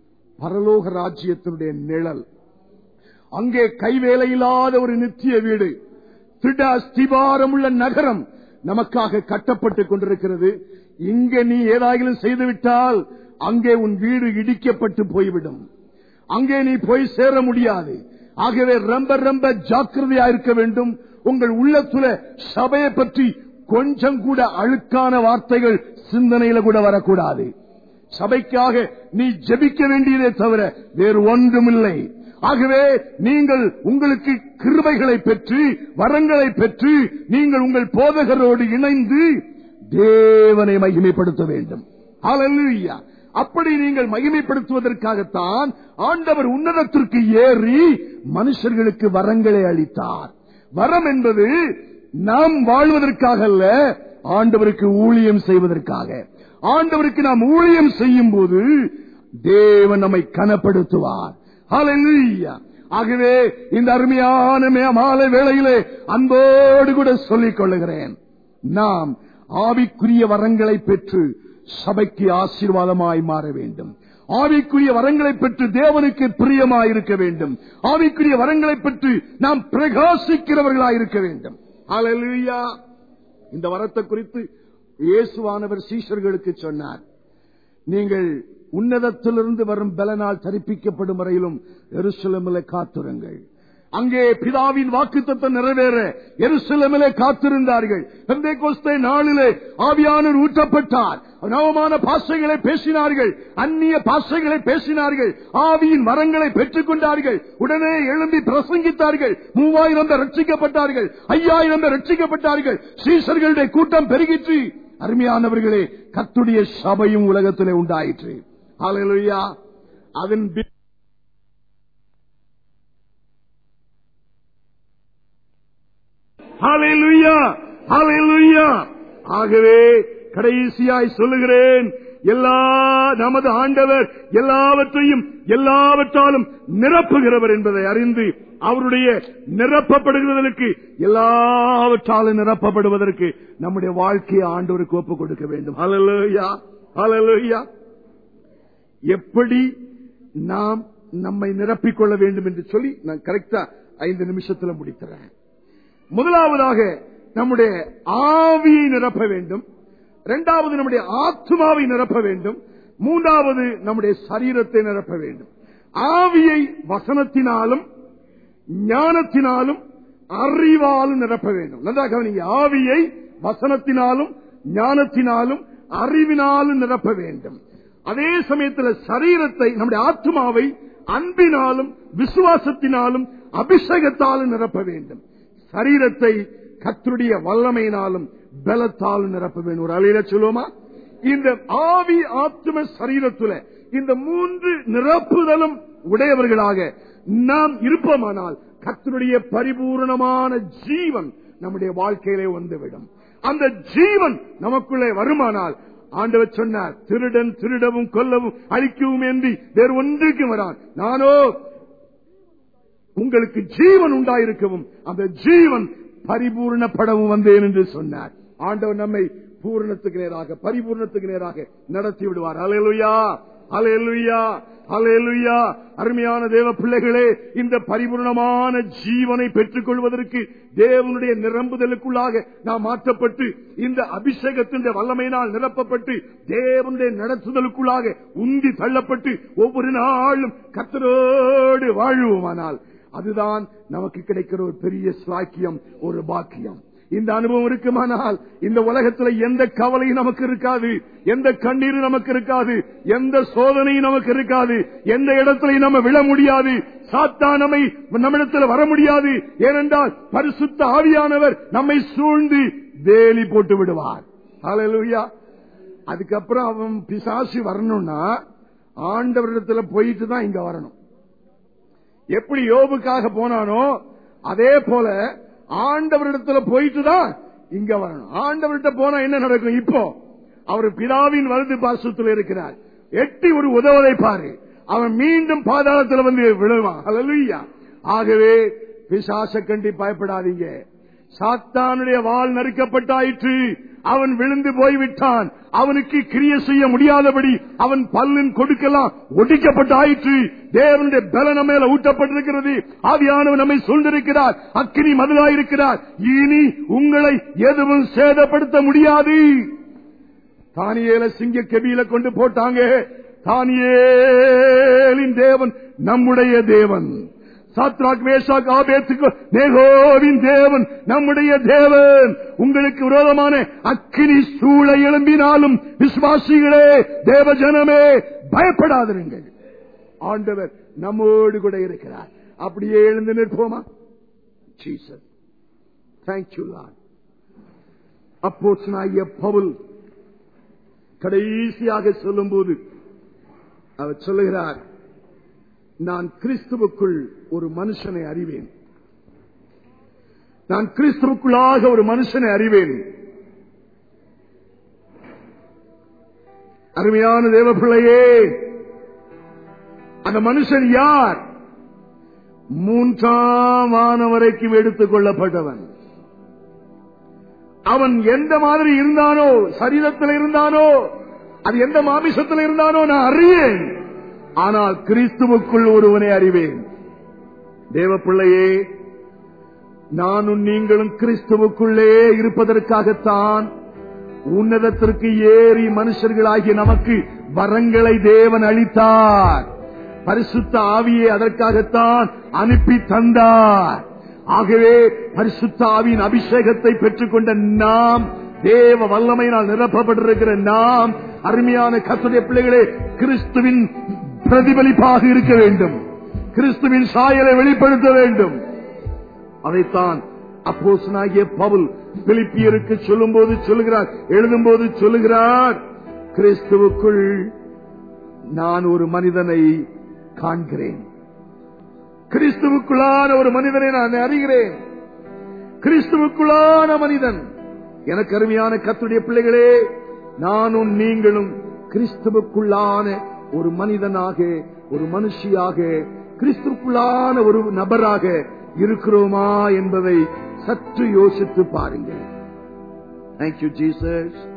பரலோக ராஜ்யத்தினுடைய நிழல் அங்கே கைவேலையில்லாத ஒரு நித்திய வீடு திட அஸ்திபாரம் உள்ள நகரம் நமக்காக கட்டப்பட்டுக் கொண்டிருக்கிறது இங்க நீ ஏதாகிலும் செய்துவிட்டால் அங்கே உன் வீடு இடிக்கப்பட்டு போய்விடும் அங்கே நீ போய் சேர முடியாது ஆகவே ரொம்ப ரொம்ப ஜாக்கிரதையா இருக்க வேண்டும் உங்கள் உள்ளத்துல சபையை பற்றி கொஞ்சம் கூட அழுக்கான வார்த்தைகள் சிந்தனையில கூட வரக்கூடாது சபைக்காக நீ ஜெபிக்க வேண்டியதே தவிர வேறு ஒன்றுமில்லை ஆகவே நீங்கள் உங்களுக்கு கிருபைகளை பெற்று வரங்களை பெற்று நீங்கள் உங்கள் போதகரோடு இணைந்து தேவனை மகிமைப்படுத்த வேண்டும் ஹalleluya அப்படி நீங்கள் மகிமைப்படுத்துவதற்காகத்தான் ஆண்டவர் உன்னதத்திற்கு ஏறி மனுஷர்களுக்கு வரங்களை அளித்தார் வரம் என்பது நாம் வாழ்வதற்காக அல்ல ஆண்டவருக்கு ஊழியம் செய்வதற்காக ஆண்டவருக்கு நாம் ஊழியம் செய்யும் போது தேவன் நம்மை கனப்படுத்துவார் ஹalleluya ஆகவே இந்த அருமையான மே- மாலை வேளையிலே அன்போடு கூட சொல்லிக் கொள்ளுகிறேன் நாம் ஆவிக்குரிய வரங்களை பெற்று சபைக்கு ஆசீர்வாதமாய் மாற வேண்டும் ஆவிக்குரிய வரங்களை பெற்று தேவனுக்கு பிரியமாய் இருக்க வேண்டும் ஆவிக்குரிய வரங்களை பெற்று நாம் பிரகாசிக்கிறவர்களாய் இருக்க வேண்டும் ஹalleluya இந்த வரத்தை குறித்து இயேசுவானவர் சீஷர்களுக்கு சொன்னார் நீங்கள் உன்னதத்திலிருந்து வரும் பலனால் தரிப்பிக்கப்படும் வரையிலும் எருசலமிலே காத்திருங்கள் அங்கே பிதாவின் வாக்குத்தத்தம் நிறைவேற எருசலமிலே காத்திருந்தார்கள் பெந்தைக்கோஸ்தே நாளிலே ஆவியானவர் ஊற்றப்பட்டார் நவமான பாசைகளை பேசினார்கள் அந்நிய பாசைகளை பேசினார்கள் ஆவியின் வரங்களை பெற்றுக் கொண்டார்கள் உடனே எழும்பி பிரசங்கித்தார்கள் மூவாயிரம் பேர் ரட்சிக்கப்பட்டார்கள் ஐயாயிரம் பேர் ரட்சிக்கப்பட்டார்கள் சீசர்களுடைய கூட்டம் பெருகிற்று அருமையானவர்களே கத்துடைய சபையும் உலகத்திலே உண்டாயிற்று ஹalleluya அதன் பி- ஹalleluya ஹalleluya ஆகவே கடைசியாய் சொல்லுகிறேன் எல்லா நமது ஆண்டவர் எல்லாவற்றையும் எல்லாவற்றாலும் நிரப்புகிறவர் என்பதை அறிந்து அவருடைய நிரப்பப்படுகிறதற்கு எல்லாவற்றாலும் நிரப்பப்படுவதற்கு நம்முடைய வாழ்க்கையை ஆண்டவருக்கு ஒப்புக் கொடுக்க வேண்டும் ஹalleluya ஹalleluya எப்படி நாம் நம்மை நிரப்பிக் கொள்ள வேண்டும் என்று சொல்லி நான் கரெக்டா ஐந்து நிமிஷத்துல முடிக்கிறேன் முதலாவதாக நம்முடைய ஆவியை நிரப்ப வேண்டும் இரண்டாவது நம்முடைய ஆத்மாவை நிரப்ப வேண்டும் மூன்றாவது நம்முடைய சரீரத்தை நிரப்ப வேண்டும் ஆவியை வசனத்தினாலும் ஞானத்தினாலும் அறிவாலும் நிரப்ப வேண்டும் நல்லா கவனிங்க ஆவியை வசனத்தினாலும் ஞானத்தினாலும் அறிவினாலும் நிரப்ப வேண்டும் அதே சமயத்தில் சரீரத்தை நம்முடைய ஆத்மாவை அன்பினாலும் விசுவாசத்தினாலும் அபிஷேகத்தாலும் நிரப்ப வேண்டும் சரீரத்தை கத்தருடைய வல்லமையினாலும் பலத்தாலும் நிரப்ப வேண்டும் ஒரு அலையில சொல்லுவோமா இந்த ஆவி ஆத்ம சரீரத்துல இந்த மூன்று நிரப்புதலும் உடையவர்களாக நாம் இருப்போமானால் கத்தருடைய பரிபூர்ணமான ஜீவன் நம்முடைய வாழ்க்கையிலே வந்துவிடும் அந்த ஜீவன் நமக்குள்ளே வருமானால் ஆண்டவர் சொன்னார் திருடன் திருடவும் கொல்லவும் அழிக்கவும் என்று வேறு ஒன்றுக்கும் வரான் நானோ உங்களுக்கு ஜீவன் உண்டாயிருக்கவும் அந்த ஜீவன் பரிபூர்ணப்படவும் வந்தேன் என்று சொன்னார் ஆண்டவர் நம்மை பூரணத்துக்கு நேராக பரிபூர்ணத்துக்கு நேராக நடத்தி விடுவார் அலையலுயா அலையலுயா அலையலுயா அருமையான தேவ பிள்ளைகளே இந்த பரிபூர்ணமான ஜீவனை பெற்றுக் கொள்வதற்கு தேவனுடைய நிரம்புதலுக்குள்ளாக நாம் மாற்றப்பட்டு இந்த அபிஷேகத்தின் வல்லமையினால் நிரப்பப்பட்டு தேவனுடைய நடத்துதலுக்குள்ளாக உந்தி தள்ளப்பட்டு ஒவ்வொரு நாளும் கத்தரோடு வாழ்வோமானால் அதுதான் நமக்கு கிடைக்கிற ஒரு பெரிய சாக்கியம் ஒரு பாக்கியம் இந்த அனுபவம் இருக்குமானால் இந்த உலகத்துல எந்த கவலையும் நமக்கு இருக்காது எந்த கண்ணீரும் நமக்கு இருக்காது எந்த சோதனையும் நமக்கு இருக்காது எந்த இடத்திலையும் நம்ம விழ முடியாது சாத்தா நம்மை நம்மிடத்துல வர முடியாது ஏனென்றால் பரிசுத்த ஆவியானவர் நம்மை சூழ்ந்து வேலி போட்டு விடுவார் ஹalleluya அதுக்கப்புறம் அவன் பிசாசு வரணும்னா ஆண்டவரிடத்துல போயிட்டு தான் இங்க வரணும் எப்படி யோபுக்காக போனானோ அதே போல ஆண்டவரிடத்துல போயிட்டு தான் இங்க வரணும் ஆண்டவர்கிட்ட போனா என்ன நடக்கும் இப்போ அவர் பிதாவின் வலது பாசத்தில் இருக்கிறார் எட்டி ஒரு உதவதை பாரு அவன் மீண்டும் பாதாளத்தில் வந்து விழுவான் ஹalleluya ஆகவே பிசாச கண்டி பயப்படாதீங்க சாத்தானுடைய வால் நறுக்கப்பட்டாயிற்று அவன் விழுந்து போய்விட்டான் அவனுக்கு கிரிய செய்ய முடியாதபடி அவன் பல்லின் கொடுக்கலாம் ஒடிக்கப்பட்டாயிற்று தேவனுடைய பலன மேல ஊட்டப்பட்டிருக்கிறது ஆவியானவர் நம்மை சூழ்ந்திருக்கிறார் அக்கினி மதுளாயிருக்கிறார் இனி உங்களை எதுவும் சேதப்படுத்த முடியாது தானியேல சிங்க கெபியில கொண்டு போட்டாங்க தானியேலின் தேவன் நம்முடைய தேவன் சாத்ராக் மேஷாக் ஆபேத்துக்கு நேகோவின் தேவன் நம்முடைய தேவன் உங்களுக்கு விரோதமான அக்கினி சூழ எழும்பினாலும் விசுவாசிகளே தேவ ஜனமே பயப்படாதிருங்கள் ஆண்டவர் நம்மோடு கூட இருக்கிறார் அப்படியே எழுந்து நிற்போமா ஜீசஸ் தேங்க்யூ லார்ட் அப்போஸ்தலனாகிய பவுல் கடைசியாக சொல்லும்போது அவர் சொல்லுகிறார் நான் கிறிஸ்துவுக்குள் ஒரு மனுஷனை அறிவேன் நான் கிறிஸ்துவுக்குள்ளாக ஒரு மனுஷனை அறிவேன் அருமையான தேவ பிள்ளையே அந்த மனுஷன் யார் மூன்றாம் வானம் வரைக்கும் எடுத்துக் கொள்ளப்பட்டவன் அவன் எந்த மாதிரி இருந்தானோ சரீரத்தில் இருந்தானோ அது எந்த மாமிசத்தில் இருந்தானோ நான் அறியேன் ஆனால் கிறிஸ்துவுக்குள் ஒருவனை அறிவேன் தேவ பிள்ளையே நானும் நீங்களும் கிறிஸ்துவுக்குள்ளே இருப்பதற்காகத்தான் உன்னதத்திற்கு ஏறி மனுஷர்களாகிய நமக்கு வரங்களை தேவன் அளித்தார் பரிசுத்த ஆவியை அதற்காகத்தான் அனுப்பி தந்தார் ஆகவே பரிசுத்த ஆவியின் அபிஷேகத்தை பெற்றுக்கொண்ட நாம் தேவ வல்லமையினால் நிரப்பப்பட்டிருக்கிற நாம் அருமையான கத்துடைய பிள்ளைகளே கிறிஸ்துவின் பிரதிபலிப்பாக இருக்க வேண்டும் கிறிஸ்துவின் சாயலை வெளிப்படுத்த வேண்டும் அதைத்தான் அப்போசனாகிய பவுல் பிலிப்பியருக்கு சொல்லும்போது சொல்லுகிறார் எழுதும்போது சொல்லுகிறார் கிறிஸ்துவுக்குள் நான் ஒரு மனிதனை காண்கிறேன் கிறிஸ்துவுக்குள்ளான ஒரு மனிதனை நான் அறிகிறேன் கிறிஸ்துவுக்குள்ளான மனிதன் எனக்கு அருமையான கத்துடைய பிள்ளைகளே நானும் நீங்களும் கிறிஸ்துவுக்குள்ளான ஒரு மனிதனாக ஒரு மனுஷியாக கிறிஸ்துக்குள்ளான ஒரு நபராக இருக்கிறோமா என்பதை சற்று யோசித்து பாருங்கள் தேங்க்யூ ஜீசஸ்